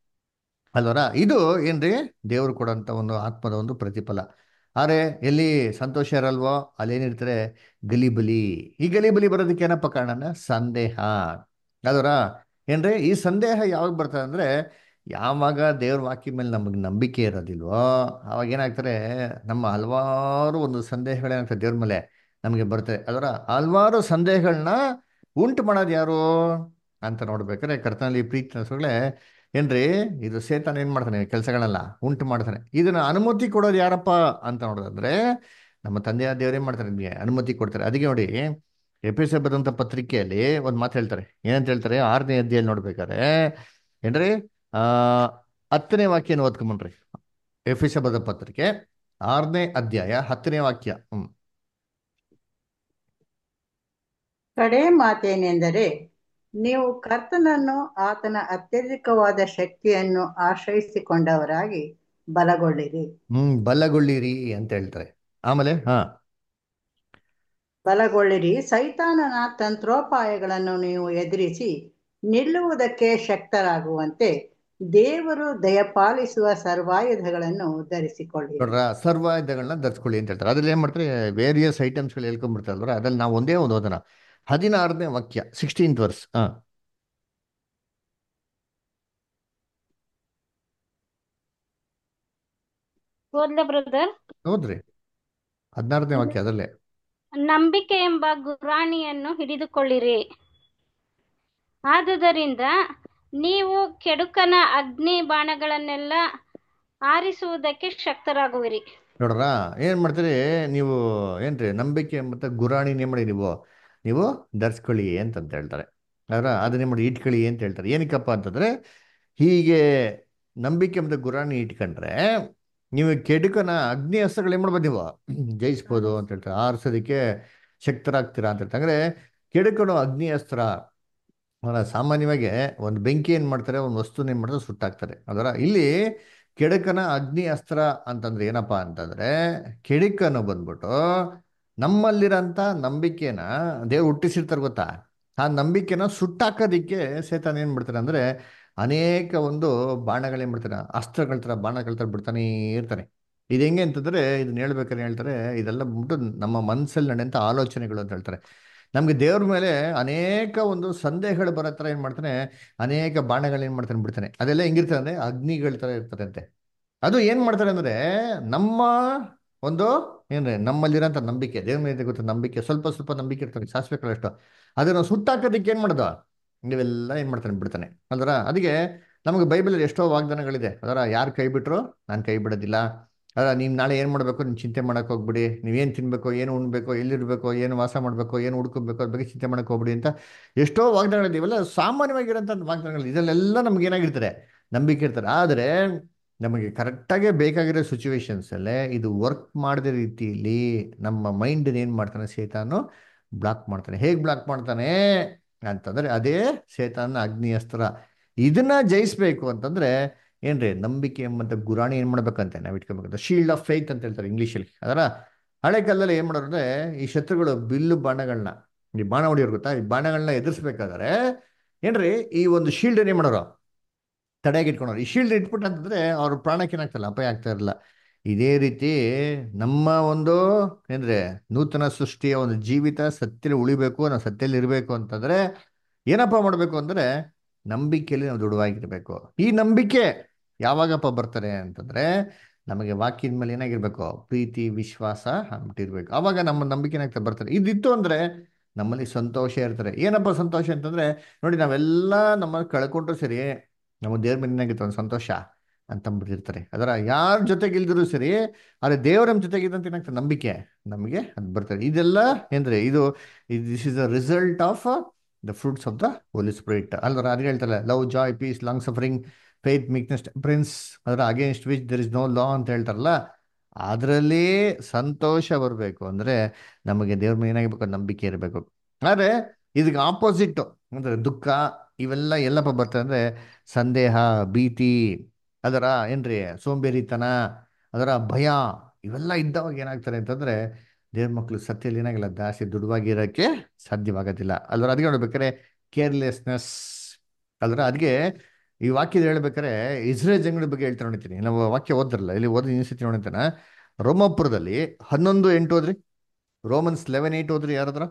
ಅಲ್ವರ ಇದು ಏನ್ರಿ ದೇವ್ರು ಕೊಡಂತ ಒಂದು ಆತ್ಮದ ಒಂದು ಪ್ರತಿಫಲ ಆದ್ರೆ ಎಲ್ಲಿ ಸಂತೋಷ ಇರಲ್ವೋ ಅಲ್ಲೇನಿರ್ತಾರೆ ಗಲಿಬಲಿ ಈ ಗಲಿಬಲಿ ಬರೋದಕ್ಕೆ ಏನಪ್ಪ ಕಾರಣ ಸಂದೇಹ ಅದರ ಏನ್ರಿ ಈ ಸಂದೇಹ ಯಾವಾಗ ಬರ್ತದೆ ಅಂದ್ರೆ ಯಾವಾಗ ದೇವ್ರ ವಾಕ್ಯ ಮೇಲೆ ನಮಗೆ ನಂಬಿಕೆ ಇರೋದಿಲ್ವೋ ಅವಾಗ ಏನಾಗ್ತಾರೆ ನಮ್ಮ ಹಲವಾರು ಒಂದು ಸಂದೇಹಗಳೇನಾಗ್ತದೆ ದೇವ್ರ ಮೇಲೆ ನಮಗೆ ಬರ್ತದೆ ಅದರ ಹಲವಾರು ಸಂದೇಹಗಳನ್ನ ಉಂಟು ಮಾಡೋದು ಯಾರು ಅಂತ ನೋಡ್ಬೇಕಾದ್ರೆ ಕರ್ತನಲ್ಲಿ ಪ್ರೀತಿ ನಸುಗಳೇ ಏನ್ರಿ ಇದು ಸೇತಾನ ಏನ್ ಮಾಡ್ತಾನೆ ಕೆಲಸಗಳನ್ನ ಉಂಟು ಮಾಡ್ತಾನೆ ಇದನ್ನ ಅನುಮತಿ ಕೊಡೋದು ಯಾರಪ್ಪ ಅಂತ ನೋಡೋದಂದ್ರೆ ನಮ್ಮ ತಂದೆಯ ದೇವರೇ ಮಾಡ್ತಾರೆ ನಿಮಗೆ ಅನುಮತಿ ಕೊಡ್ತಾರೆ ಅದಕ್ಕೆ ನೋಡಿ ಎಪಿಸ ಬರೆದಂಥ ಪತ್ರಿಕೆಯಲ್ಲಿ ಒಂದು ಮಾತು ಹೇಳ್ತಾರೆ ಏನಂತ ಹೇಳ್ತಾರೆ ಆರನೇ ಅಧ್ಯಾಯಲ್ಲಿ ನೋಡ್ಬೇಕಾದ್ರೆ ಏನ್ರಿ ಆ ಹತ್ತನೇ ವಾಕ್ಯನ ಓದ್ಕೊಂಬನ್ರಿ ಎಫಿಸ ಬರೆದ ಪತ್ರಿಕೆ ಆರನೇ ಅಧ್ಯಾಯ ಹತ್ತನೇ ವಾಕ್ಯ ಹ್ಮ್ ಕಡೆ ಮಾತೇನೆಂದರೆ ನೀವು ಕರ್ತನನ್ನು ಆತನ ಅತ್ಯಧಿಕವಾದ ಶಕ್ತಿಯನ್ನು ಆಶ್ರಯಿಸಿಕೊಂಡವರಾಗಿ ಬಲಗೊಳ್ಳಿರಿ ಹ್ಮ್ ಬಲಗೊಳ್ಳಿರಿ ಅಂತ ಹೇಳ್ತಾರೆ ಆಮೇಲೆ ಹಾ ಬಲಗೊಳ್ಳಿರಿ ಸೈತಾನನ ತಂತ್ರೋಪಾಯಗಳನ್ನು ನೀವು ಎದುರಿಸಿ ನಿಲ್ಲುವುದಕ್ಕೆ ಶಕ್ತರಾಗುವಂತೆ ದೇವರು ದಯಪಾಲಿಸುವ ಸರ್ವಾಯುಧಗಳನ್ನು ಧರಿಸಿಕೊಳ್ಳಿರಿ ನೋಡ್ರ ಸರ್ವಾಯುಧಗಳನ್ನ ಧರಿಸ್ಕೊಳ್ಳಿ ಅಂತ ಹೇಳ್ತಾರೆ ಅದ್ರಲ್ಲಿ ಏನ್ ಮಾಡ್ತಾರೆ ವೇರಿಯಸ್ ಐಟಮ್ಸ್ಗಳು ಹೇಳ್ಕೊಂಡ್ಬಿಡ್ತಾರಲ್ವ ಅದ್ರಲ್ಲಿ ನಾವು ಒಂದೇ ಒಂದು ಓದೋಣ ಹದಿನಾರನೇ ವಾಕ್ಯ ಸಿಕ್ಸ್ಟೀನ್ತ್ ವರ್ಸ್ ಹಾ ಓದ್ಲೆ ಬ್ರದರ್ ಹೌದ್ರಿ ಹದಿನಾರನೇ ವಾಕ್ಯ ಅದರಲ್ಲೇ ನಂಬಿಕೆ ಎಂಬ ಗುರಾಣಿಯನ್ನು ಹಿಡಿದುಕೊಳ್ಳಿರಿ ಆದುದರಿಂದ ನೀವು ಕೆಡುಕನ ಅಗ್ನಿ ಬಾಣಗಳನ್ನೆಲ್ಲ ಆರಿಸುವುದಕ್ಕೆ ಶಕ್ತರಾಗುವಿರಿ ನೋಡ್ರ ಏನ್ ಮಾಡ್ತೀರಿ ನೀವು ಏನ್ರಿ ನಂಬಿಕೆ ಮತ್ತೆ ಗುರಾಣಿ ಏನ್ ಮಾಡಿ ನೀವು ನೀವು ಧರಿಸ್ಕೊಳ್ಳಿ ಅಂತಂತ ಹೇಳ್ತಾರೆ ಅದರ ಅದನ್ನೇ ಮಾಡಿ ಇಟ್ಕೊಳ್ಳಿ ಅಂತ ಹೇಳ್ತಾರೆ ಏನಕ್ಕಪ್ಪ ಅಂತಂದ್ರೆ ಹೀಗೆ ನಂಬಿಕೆ ಮತ್ತೆ ಗುರಾಣಿ ಇಟ್ಕೊಂಡ್ರೆ ನೀವು ಕೆಡುಕನ ಅಗ್ನಿ ಅಸ್ತ್ರಗಳು ಏನ್ ಮಾಡ್ಬೋದು ನೀವು ಜಯಿಸ್ಬೋದು ಅಂತ ಹೇಳ್ತಾರೆ ಆರಿಸೋದಕ್ಕೆ ಶಕ್ತರಾಗ್ತೀರಾ ಅಂತ ಹೇಳ್ತಾರೆ ಅಂದ್ರೆ ಕೆಡುಕನು ಅಗ್ನಿ ಅಸ್ತ್ರ ಅವರ ಸಾಮಾನ್ಯವಾಗಿ ಒಂದು ಬೆಂಕಿ ಏನ್ ಮಾಡ್ತಾರೆ ಒಂದು ವಸ್ತುನ ಏನ್ ಮಾಡ್ತಾರೆ ಸುಟ್ಟಾಕ್ತಾರೆ ಅದರ ಇಲ್ಲಿ ಕೆಡುಕನ ಅಗ್ನಿ ಅಸ್ತ್ರ ಅಂತಂದ್ರೆ ಏನಪ್ಪಾ ಅಂತಂದ್ರೆ ಕೆಡುಕನು ಬಂದ್ಬಿಟ್ಟು ನಮ್ಮಲ್ಲಿರೋಂಥ ನಂಬಿಕೆನ ದೇವ್ರು ಹುಟ್ಟಿಸಿರ್ತಾರೆ ಗೊತ್ತಾ ಆ ನಂಬಿಕೆನ ಸುಟ್ಟಾಕೋದಿಕ್ಕೆ ಸೇತಾನ ಏನ್ ಮಾಡ್ತಾರೆ ಅಂದ್ರೆ ಅನೇಕ ಒಂದು ಬಾಣಗಳೇನ್ ಮಾಡ್ತಾರೆ ಅಸ್ತ್ರಗಳ ಥರ ಬಾಣಗಳ ಥರ ಬಿಡ್ತಾನೆ ಇರ್ತಾನೆ ಇದು ಹೆಂಗೆ ಅಂತಂದ್ರೆ ಇದನ್ನ ಹೇಳ್ಬೇಕಾದ್ರೆ ಹೇಳ್ತಾರೆ ಇದೆಲ್ಲ ಬಿಟ್ಟು ನಮ್ಮ ಮನಸ್ಸಲ್ಲಿ ನಡೆಯಂಥ ಆಲೋಚನೆಗಳು ಅಂತ ಹೇಳ್ತಾರೆ ನಮ್ಗೆ ದೇವ್ರ ಮೇಲೆ ಅನೇಕ ಒಂದು ಸಂದೇಹಗಳು ಬರೋ ಥರ ಏನು ಮಾಡ್ತಾನೆ ಅನೇಕ ಬಾಣಗಳು ಏನು ಮಾಡ್ತಾನೆ ಬಿಡ್ತಾನೆ ಅದೆಲ್ಲ ಹೆಂಗಿರ್ತದೆ ಅಂದರೆ ಅಗ್ನಿಗಳ ಥರ ಇರ್ತದಂತೆ ಅದು ಏನು ಮಾಡ್ತಾರೆ ಅಂದರೆ ನಮ್ಮ ಒಂದು ಏನ್ರಿ ನಮ್ಮಲ್ಲಿರೋಂಥ ನಂಬಿಕೆ ದೇವ್ರ ಮೇಲೆ ಗೊತ್ತ ನಂಬಿಕೆ ಸ್ವಲ್ಪ ಸ್ವಲ್ಪ ನಂಬಿಕೆ ಇರ್ತಾರೆ ಸಾಸಿವೆ ಕಾಳಷ್ಟು ಅದನ್ನು ಸುಟ್ಟಾಕೋದಕ್ಕೆ ಏನು ಮಾಡೋದು ನೀವೆಲ್ಲ ಏನು ಮಾಡ್ತಾನೆ ಬಿಡ್ತಾನೆ ಅಲ್ದರ ಅದಕ್ಕೆ ನಮಗೆ ಬೈಬಲಲ್ಲಿ ಎಷ್ಟೋ ವಾಗ್ದಾನಗಳಿದೆ ಅದರ ಯಾರು ಕೈ ಬಿಟ್ರು ನಾನು ಕೈ ಬಿಡೋದಿಲ್ಲ ಅದರ ನೀವು ನಾಳೆ ಏನು ಮಾಡಬೇಕು ನೀವು ಚಿಂತೆ ಮಾಡಕ್ಕೆ ಹೋಗ್ಬಿಡಿ ನೀವೇನು ತಿನ್ಬೇಕು ಏನು ಉಣ್ಬೇಕು ಎಲ್ಲಿರ್ಬೇಕು ಏನು ವಾಸ ಮಾಡಬೇಕು ಏನು ಹುಡ್ಕೋಬೇಕು ಅದ್ರ ಬಗ್ಗೆ ಚಿಂತೆ ಮಾಡಕ್ಕೆ ಹೋಗ್ಬಿಡಿ ಅಂತ ಎಷ್ಟೋ ವಾಗ್ದಾನಗಳಿದೆ ಇವೆಲ್ಲ ಸಾಮಾನ್ಯವಾಗಿರೋಂಥ ವಾಗ್ದಾನಗಳು ಇದರಲ್ಲೆಲ್ಲ ನಮ್ಗೆ ಏನಾಗಿರ್ತಾರೆ ನಂಬಿಕೆ ಇರ್ತಾರೆ ಆದರೆ ನಮಗೆ ಕರೆಕ್ಟಾಗಿ ಬೇಕಾಗಿರೋ ಸಿಚುವೇಶನ್ಸಲ್ಲೇ ಇದು ವರ್ಕ್ ಮಾಡದ ರೀತಿಯಲ್ಲಿ ನಮ್ಮ ಮೈಂಡ್ ಏನು ಮಾಡ್ತಾನೆ ಸೇತಾನು ಬ್ಲಾಕ್ ಮಾಡ್ತಾನೆ ಹೇಗೆ ಬ್ಲಾಕ್ ಮಾಡ್ತಾನೆ ಅಂತಂದರೆ ಅದೇ ಸೇತಾನ ಅಗ್ನಿ ಅಸ್ತ್ರ ಇದನ್ನ ಜಯಿಸ್ಬೇಕು ಅಂತಂದ್ರೆ ಏನ್ರಿ ನಂಬಿಕೆ ಎಂಬಂತ ಗುರಾಣಿ ಏನು ಮಾಡ್ಬೇಕಂತೆ ನಾವು ಇಟ್ಕೋಬೇಕಂತ ಶೀಲ್ಡ್ ಆಫ್ ಫೇತ್ ಅಂತ ಹೇಳ್ತಾರೆ ಇಂಗ್ಲೀಷಲ್ಲಿ ಅದರ ಹಳೆ ಕಾಲದಲ್ಲಿ ಏನು ಮಾಡೋರು ಅಂದ್ರೆ ಈ ಶತ್ರುಗಳು ಬಿಲ್ಲು ಬಾಣಗಳನ್ನ ಈ ಬಾಣ ಹೊಡಿಯೋರು ಗೊತ್ತಾ ಈ ಬಾಣಗಳನ್ನ ಎದುರಿಸ್ಬೇಕಾದ್ರೆ ಏನ್ರಿ ಈ ಒಂದು ಶೀಲ್ಡ್ ಏನು ಮಾಡೋರು ತಡೆಯಾಗಿ ಇಟ್ಕೊಂಡವ್ರು ಈ ಶೀಲ್ಡ್ ಇಟ್ಬಿಟ್ಟು ಅಂತಂದ್ರೆ ಅವ್ರ ಪ್ರಾಣಕ್ಕೆ ಏನಾಗ್ತಲ್ಲ ಅಪಾಯ ಆಗ್ತಾ ಇರಲ್ಲ ಇದೇ ರೀತಿ ನಮ್ಮ ಒಂದು ಏನ್ರೆ ನೂತನ ಸೃಷ್ಟಿಯ ಒಂದು ಜೀವಿತ ಸತ್ಯಲ್ಲಿ ಉಳಿಬೇಕು ನಾವು ಸತ್ಯಲ್ಲಿ ಇರಬೇಕು ಅಂತಂದ್ರೆ ಏನಪ್ಪ ಮಾಡಬೇಕು ಅಂದ್ರೆ ನಂಬಿಕೆಯಲ್ಲಿ ನಾವು ದೃಢವಾಗಿರ್ಬೇಕು ಈ ನಂಬಿಕೆ ಯಾವಾಗಪ್ಪ ಬರ್ತಾರೆ ಅಂತಂದ್ರೆ ನಮಗೆ ವಾಕ್ಯದ ಮೇಲೆ ಏನಾಗಿರ್ಬೇಕು ಪ್ರೀತಿ ವಿಶ್ವಾಸ ಅಂದ್ಬಿಟ್ಟಿರ್ಬೇಕು ಅವಾಗ ನಮ್ಮ ನಂಬಿಕೆ ಏನಾಗ್ತದೆ ಬರ್ತಾರೆ ಇದಿತ್ತು ಅಂದ್ರೆ ನಮ್ಮಲ್ಲಿ ಸಂತೋಷ ಇರ್ತಾರೆ ಏನಪ್ಪ ಸಂತೋಷ ಅಂತಂದ್ರೆ ನೋಡಿ ನಾವೆಲ್ಲ ನಮ್ಮ ಕಳ್ಕೊಂಡ್ರು ಸರಿ ನಮ್ಮ ದೇವ್ರ ಮೇಲೆ ಏನಾಗಿತ್ತು ಒಂದು ಸಂತೋಷ ಅಂತಂದ್ಬಿಟ್ಟಿರ್ತಾರೆ ಅದರ ಯಾರ ಜೊತೆಗೆ ಇಲ್ದಿರೂ ಸರಿ ಆದರೆ ದೇವ್ರ ನಮ್ಮ ಜೊತೆಗಿದ್ದಂತ ಏನಾಗ್ತದೆ ನಂಬಿಕೆ ನಮಗೆ ಅದು ಬರ್ತಾರೆ ಇದೆಲ್ಲ ಏನ್ರಿ ಇದು this is the result of the fruits of the Holy Spirit ಅಲ್ವರ ಅದು ಹೇಳ್ತಾರೆ love joy peace long suffering faith meekness prince ಅದರ against which there is no law ಅಂತ ಹೇಳ್ತಾರಲ್ಲ ಅದರಲ್ಲಿ ಸಂತೋಷ ಬರಬೇಕು ಅಂದರೆ ನಮಗೆ ದೇವ್ರ ಮೇಲೆ ಏನಾಗಿರ್ಬೇಕು ನಂಬಿಕೆ ಇರಬೇಕು ಆದರೆ ಇದಕ್ಕೆ ಆಪೋಸಿಟ್ ಅಂದರೆ ದುಃಖ ಇವೆಲ್ಲ ಎಲ್ಲಪ್ಪ ಬರ್ತದೆ ಅಂದರೆ ಸಂದೇಹ ಭೀತಿ ಅದರ ಏನ್ರಿ ಸೋಂಬೇರಿತನ ಅದರ ಭಯ ಇವೆಲ್ಲ ಇದ್ದವಾಗ ಏನಾಗ್ತಾರೆ ಅಂತಂದರೆ ದೇವ್ರ ಮಕ್ಕಳು ಸತ್ಯಲ್ಲಿ ಏನಾಗಿಲ್ಲ ಜಾಸ್ತಿ ದುಡ್ವಾಗಿರೋಕ್ಕೆ ಸಾಧ್ಯವಾಗೋದಿಲ್ಲ ಅಲ್ವರ ಅದಕ್ಕೆ ನೋಡ್ಬೇಕಾದ್ರೆ ಕೇರ್ಲೆಸ್ನೆಸ್ ಅಲ್ವರ ಅದಕ್ಕೆ ಈ ವಾಕ್ಯದ ಹೇಳ್ಬೇಕಾದ್ರೆ ಇಸ್ರೇಲ್ ಜಂಗಡ ಬಗ್ಗೆ ಹೇಳ್ತಾ ನೋಡ್ತೀನಿ ನಾವು ವಾಕ್ಯ ಓದ್ರಲ್ಲ ಇಲ್ಲಿ ಓದಿ ಇನ್ಸಿತಿ ನೋಡಿತಾನ ರೋಮಾಪುರದಲ್ಲಿ ಹನ್ನೊಂದು ಎಂಟು ಓದ್ರಿ ರೋಮನ್ಸ್ ಲೆವೆನ್ ಏಟ್ ಓದ್ರಿ ಯಾರಾದ್ರ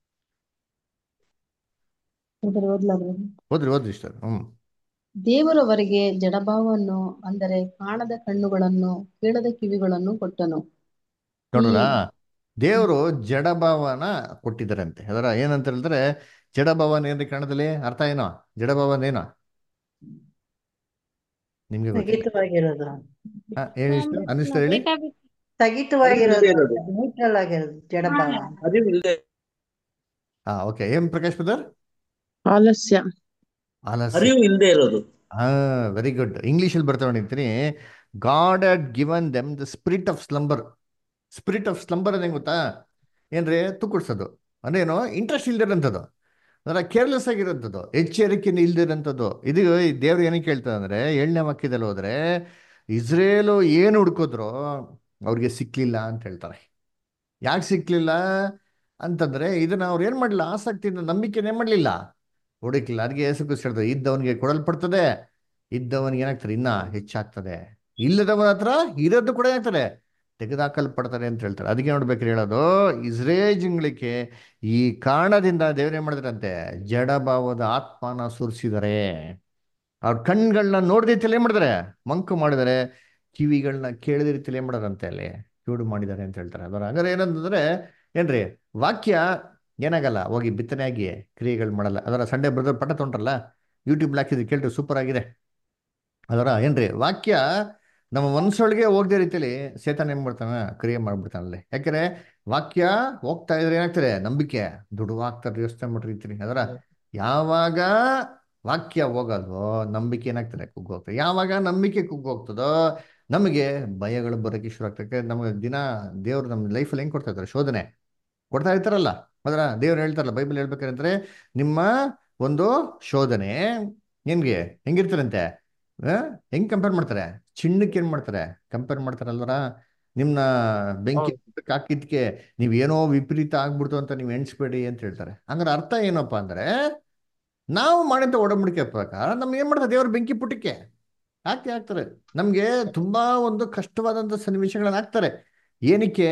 ಓದ್ರಿ ಓದ್ರಿ ಇಷ್ಟ ಹ್ಮ್ ದೇವರವರಿಗೆ ಜಡಭಾವವನ್ನು ಅಂದರೆ ಕಾಣದ ಕಣ್ಣುಗಳನ್ನು ಕೇಳದ ಕಿವಿಗಳನ್ನು ಕೊಟ್ಟನು ನೋಡ್ರ ದೇವರು ಜಡಭಾವನ ಕೊಟ್ಟಿದ್ದಾರಂತೆ ಅದರ ಏನಂತ ಹೇಳಿದ್ರೆ ಜಡಭಾವನ ಏನ್ರಿ ಕನ್ನಡದಲ್ಲಿ ಅರ್ಥ ಏನೋ ಜಡಭಾವನ ಏನೋ ನಿಮ್ಗೆ ಗೊತ್ತಿಲ್ಲ ಸ್ಥಗಿತವಾಗಿರೋದು ಹಾ, ಹೇಳಿ ಇಷ್ಟು ಅನಿಷ್ಟ ಹೇಳಿ ಬೇಕಾಬಿಟ್ಟಿ ಸ್ಥಗಿತವಾಗಿರೋದು ಇರೋದು. ನ್ಯೂಟ್ರಲ್ ಆಗಿರೋದು ಜಡಭಾವ ಅರಿವಿಲ್ಲದೆ ಹಾ ಓಕೆ ಏನ್ ಪ್ರಕಾಶ್ ಬ್ರದರ್ ಆಲಸ್ಯ ಆಲಸ್ಯ ಅರಿವು ಇಲ್ಲದೆ ಇರೋದು ಹಾ ವೆರಿ ಗುಡ್ ಇಂಗ್ಲೀಷಲ್ಲಿ ಬರ್ತಾ ನೋಡಿರ್ತೀನಿ God had given them the spirit of slumber spirit of slumber ಅದೇನು ಗೊತ್ತಾ ಏನ್ರಿ ತುಕ್ಕುಡ್ಸೋದು ಅಂದ್ರೇನು ಇಂಟ್ರೆಸ್ಟ್ ಇಲ್ದಿರೋಂಥದ್ದು ಅಂದ್ರೆ ಕೇರ್ಲೆಸ್ ಆಗಿರೋಂಥದ್ದು ಎಚ್ಚರಿಕೆ ಇಲ್ದಿರೋಂಥದ್ದು ಇದು ಈ ದೇವ್ರು ಏನಕ್ಕೆ ಹೇಳ್ತಾರೆ ಅಂದ್ರೆ ಏಳನೇ ವಾಕ್ಯದಲ್ಲಿ ಹೋದ್ರೆ ಇಸ್ರೇಲು ಏನು ಹುಡ್ಕೋದ್ರು ಅವ್ರಿಗೆ ಸಿಕ್ಲಿಲ್ಲ ಅಂತ ಹೇಳ್ತಾರೆ ಯಾಕೆ ಸಿಕ್ಲಿಲ್ಲ ಅಂತಂದ್ರೆ ಇದನ್ನ ಅವ್ರು ಏನ್ ಮಾಡಲಿಲ್ಲ ಆಸಕ್ತಿಯಿಂದ ನಂಬಿಕೆನೇ ಮಾಡಲಿಲ್ಲ ಹುಡುಕಿಲ್ಲ ಅದಕ್ಕೆ ಯೇಸು ಕ್ರಿಸ್ತ ಹೇಳ್ತಾರೆ ಇದ್ದವನಿಗೆ ಕೊಡಲ್ಪಡ್ತದೆ ಇದ್ದವನಿಗೆ ಏನಾಗ್ತದೆ ಇನ್ನ ಹೆಚ್ಚಾಗ್ತದೆ ಇಲ್ಲದವನ ಹತ್ರ ಇರೋದು ಕೂಡ ಏನಾಗ್ತದೆ ತೆಗೆದಾಕಲ್ಪಡ್ತಾರೆ ಅಂತ ಹೇಳ್ತಾರೆ ಅದಕ್ಕೆ ನೋಡ್ಬೇಕ್ರಿ ಹೇಳೋದು ಇಸ್ರೇಜಿಂಗ್ಲಿಕ್ಕೆ ಈ ಕಾರಣದಿಂದ ದೇವ್ರೇನ್ ಮಾಡಿದ್ರಂತೆ ಜಡಭಾವದ ಆತ್ಮನ ಸುರಿಸಿದ್ದಾರೆ ಅವ್ರ ಕಣ್ಗಳನ್ನ ನೋಡಿದ ರೀತಿಯಲ್ಲಿ ಏನ್ ಮಾಡಿದಾರೆ ಮಂಕು ಮಾಡಿದ್ದಾರೆ ಕಿವಿಗಳನ್ನ ಕೇಳಿದ ರೀತಿಯಲ್ಲಿ ಏನ್ ಮಾಡೋದಂತೆ ಅಲ್ಲಿ ಕಿವುಡು ಮಾಡಿದ್ದಾರೆ ಅಂತ ಹೇಳ್ತಾರೆ ಅದರ ಹಂಗಾರೆ ಏನಂತಂದ್ರೆ ಏನ್ರಿ ವಾಕ್ಯ ಏನಾಗಲ್ಲ ಹೋಗಿ ಬಿತ್ತನೆಯಾಗಿ ಕ್ರಿಯೆಗಳು ಮಾಡಲ್ಲ ಅದರ ಸಂಡೇ ಬ್ರದರ್ ಪಟ ತೊಗೊಂಡ್ರಲ್ಲ ಯೂಟ್ಯೂಬ್ ಹಾಕಿದ್ರೆ ಕೇಳ್ರಿ ಸೂಪರ್ ಆಗಿದೆ ಅದರ ಏನ್ರಿ ವಾಕ್ಯ ನಮ್ಮ ಮನಸ್ಸೊಳಗೆ ಹೋಗದೆ ರೀತಿಯಲ್ಲಿ ಸೇತನ ಏನ್ ಮಾಡ್ತಾನ ಕ್ರಿಯೆ ಮಾಡ್ಬಿಡ್ತಾನಲ್ಲಿ ಯಾಕಂದ್ರೆ ವಾಕ್ಯ ಹೋಗ್ತಾ ಇದ್ರೆ ಏನಾಗ್ತದೆ ನಂಬಿಕೆ ದುಡುವಾಗ್ತಾರೆ ಯೋಚನೆ ಮಾಡ್ರಿ ರೀತಿ ಅದರ ಯಾವಾಗ ವಾಕ್ಯ ಹೋಗೋದು ನಂಬಿಕೆ ಏನಾಗ್ತದೆ ಕುಗ್ಗೋಗ್ತದೆ ಯಾವಾಗ ನಂಬಿಕೆ ಕುಗ್ಗೋಗ್ತದೋ ನಮಗೆ ಭಯಗಳು ಬರೋಕ್ಕೆ ಶುರು ಆಗ್ತದೆ ನಮಗೆ ದಿನ ದೇವ್ರು ನಮ್ಮ ಲೈಫಲ್ಲಿ ಹೆಂಗ್ ಕೊಡ್ತಾ ಇರ್ತಾರೆ ಶೋಧನೆ ಕೊಡ್ತಾ ಇರ್ತಾರಲ್ಲ ಅದರ ದೇವ್ರು ಹೇಳ್ತಾರಲ್ಲ ಬೈಬಲ್ ಹೇಳ್ಬೇಕಾದ್ರೆ ನಿಮ್ಮ ಒಂದು ಶೋಧನೆ ನಿನ್ಗೆ ಹೆಂಗಿರ್ತಾರಂತೆ ಆ? ಹೆಂಗ್ ಕಂಪೇರ್ ಮಾಡ್ತಾರೆ ಚಿನ್ನಕ್ಕೆ ಏನ್ ಮಾಡ್ತಾರೆ ಕಂಪೇರ್ ಮಾಡ್ತಾರಲ್ವರ ನಿಮ್ನ ಬೆಂಕಿ ಹಾಕಿದ್ಕೆ ನೀವ್ ಏನೋ ವಿಪರೀತ ಆಗ್ಬಿಡ್ತು ಅಂತ ನೀವು ಎಣಿಸ್ಬೇಡಿ ಅಂತ ಹೇಳ್ತಾರೆ ಹಂಗಾರೆ ಅರ್ಥ ಏನಪ್ಪಾ ಅಂದ್ರೆ ನಾವು ಮಾಡಿದ ಒಡಂಬಡಿಕೆ ಪ್ರಕಾರ ನಮ್ಗೆ ಏನ್ ಮಾಡ್ತಾರೆ ದೇವ್ರ ಬೆಂಕಿ ಪುಟಕ್ಕೆ ಹಾಕಿ ಹಾಕ್ತಾರೆ ನಮ್ಗೆ ತುಂಬಾ ಒಂದು ಕಷ್ಟವಾದಂತ ಸನ್ನಿವೇಶಗಳನ್ನ ಹಾಕ್ತಾರೆ ಏನಕ್ಕೆ